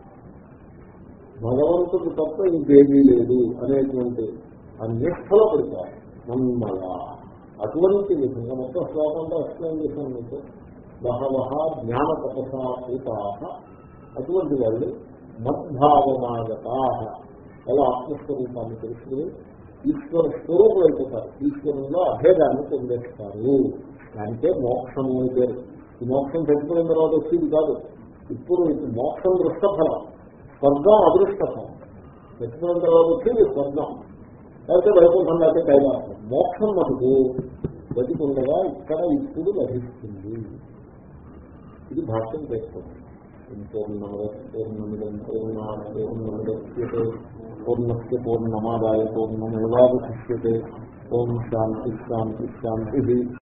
భగవంతుడు తప్ప ఇంకేమీ లేదు అనేటువంటి ఆ నిష్ఠలో పడిపోవాలి మన్మయ అటువంటి విధంగా మొత్తం శ్లోకంలో ఎక్స్ప్లెయిన్ చేశాను మీకు బహవహ జ్ఞాన తపసా పూతాహ అటువంటి వాళ్ళు మద్భావమాగత ఎలా ఆత్మస్వరూపాన్ని తెలుసుకుని ఈశ్వర స్వరూపులు అయిపోతారు ఈశ్వరంలో అభేదాన్ని పొందేస్తారు దానికే మోక్షము అని పేరు ఈ మోక్షం చచ్చిపోయిన తర్వాత వచ్చేది కాదు ఇప్పుడు ఇది మోక్షం దృష్టఫలం స్వర్గం అదృష్టఫలం చచ్చిపోయిన తర్వాత వచ్చేది స్వర్గం లేకపోతే వైకుంఠం లేకపోతే కైలాసం మోక్షం మటుకు బతికుండగా ఇక్కడ ఇప్పుడు లభిస్తుంది ఇది భాష్యం చేస్తుంది పూర్ణమద పూర్ణమిదం పూర్ణా పూర్ణముద్యతే పూర్ణస్య పూర్ణమాదాయ పూర్ణమేవాశిష్యతే ఓం శాంతి శాంతి శాంతి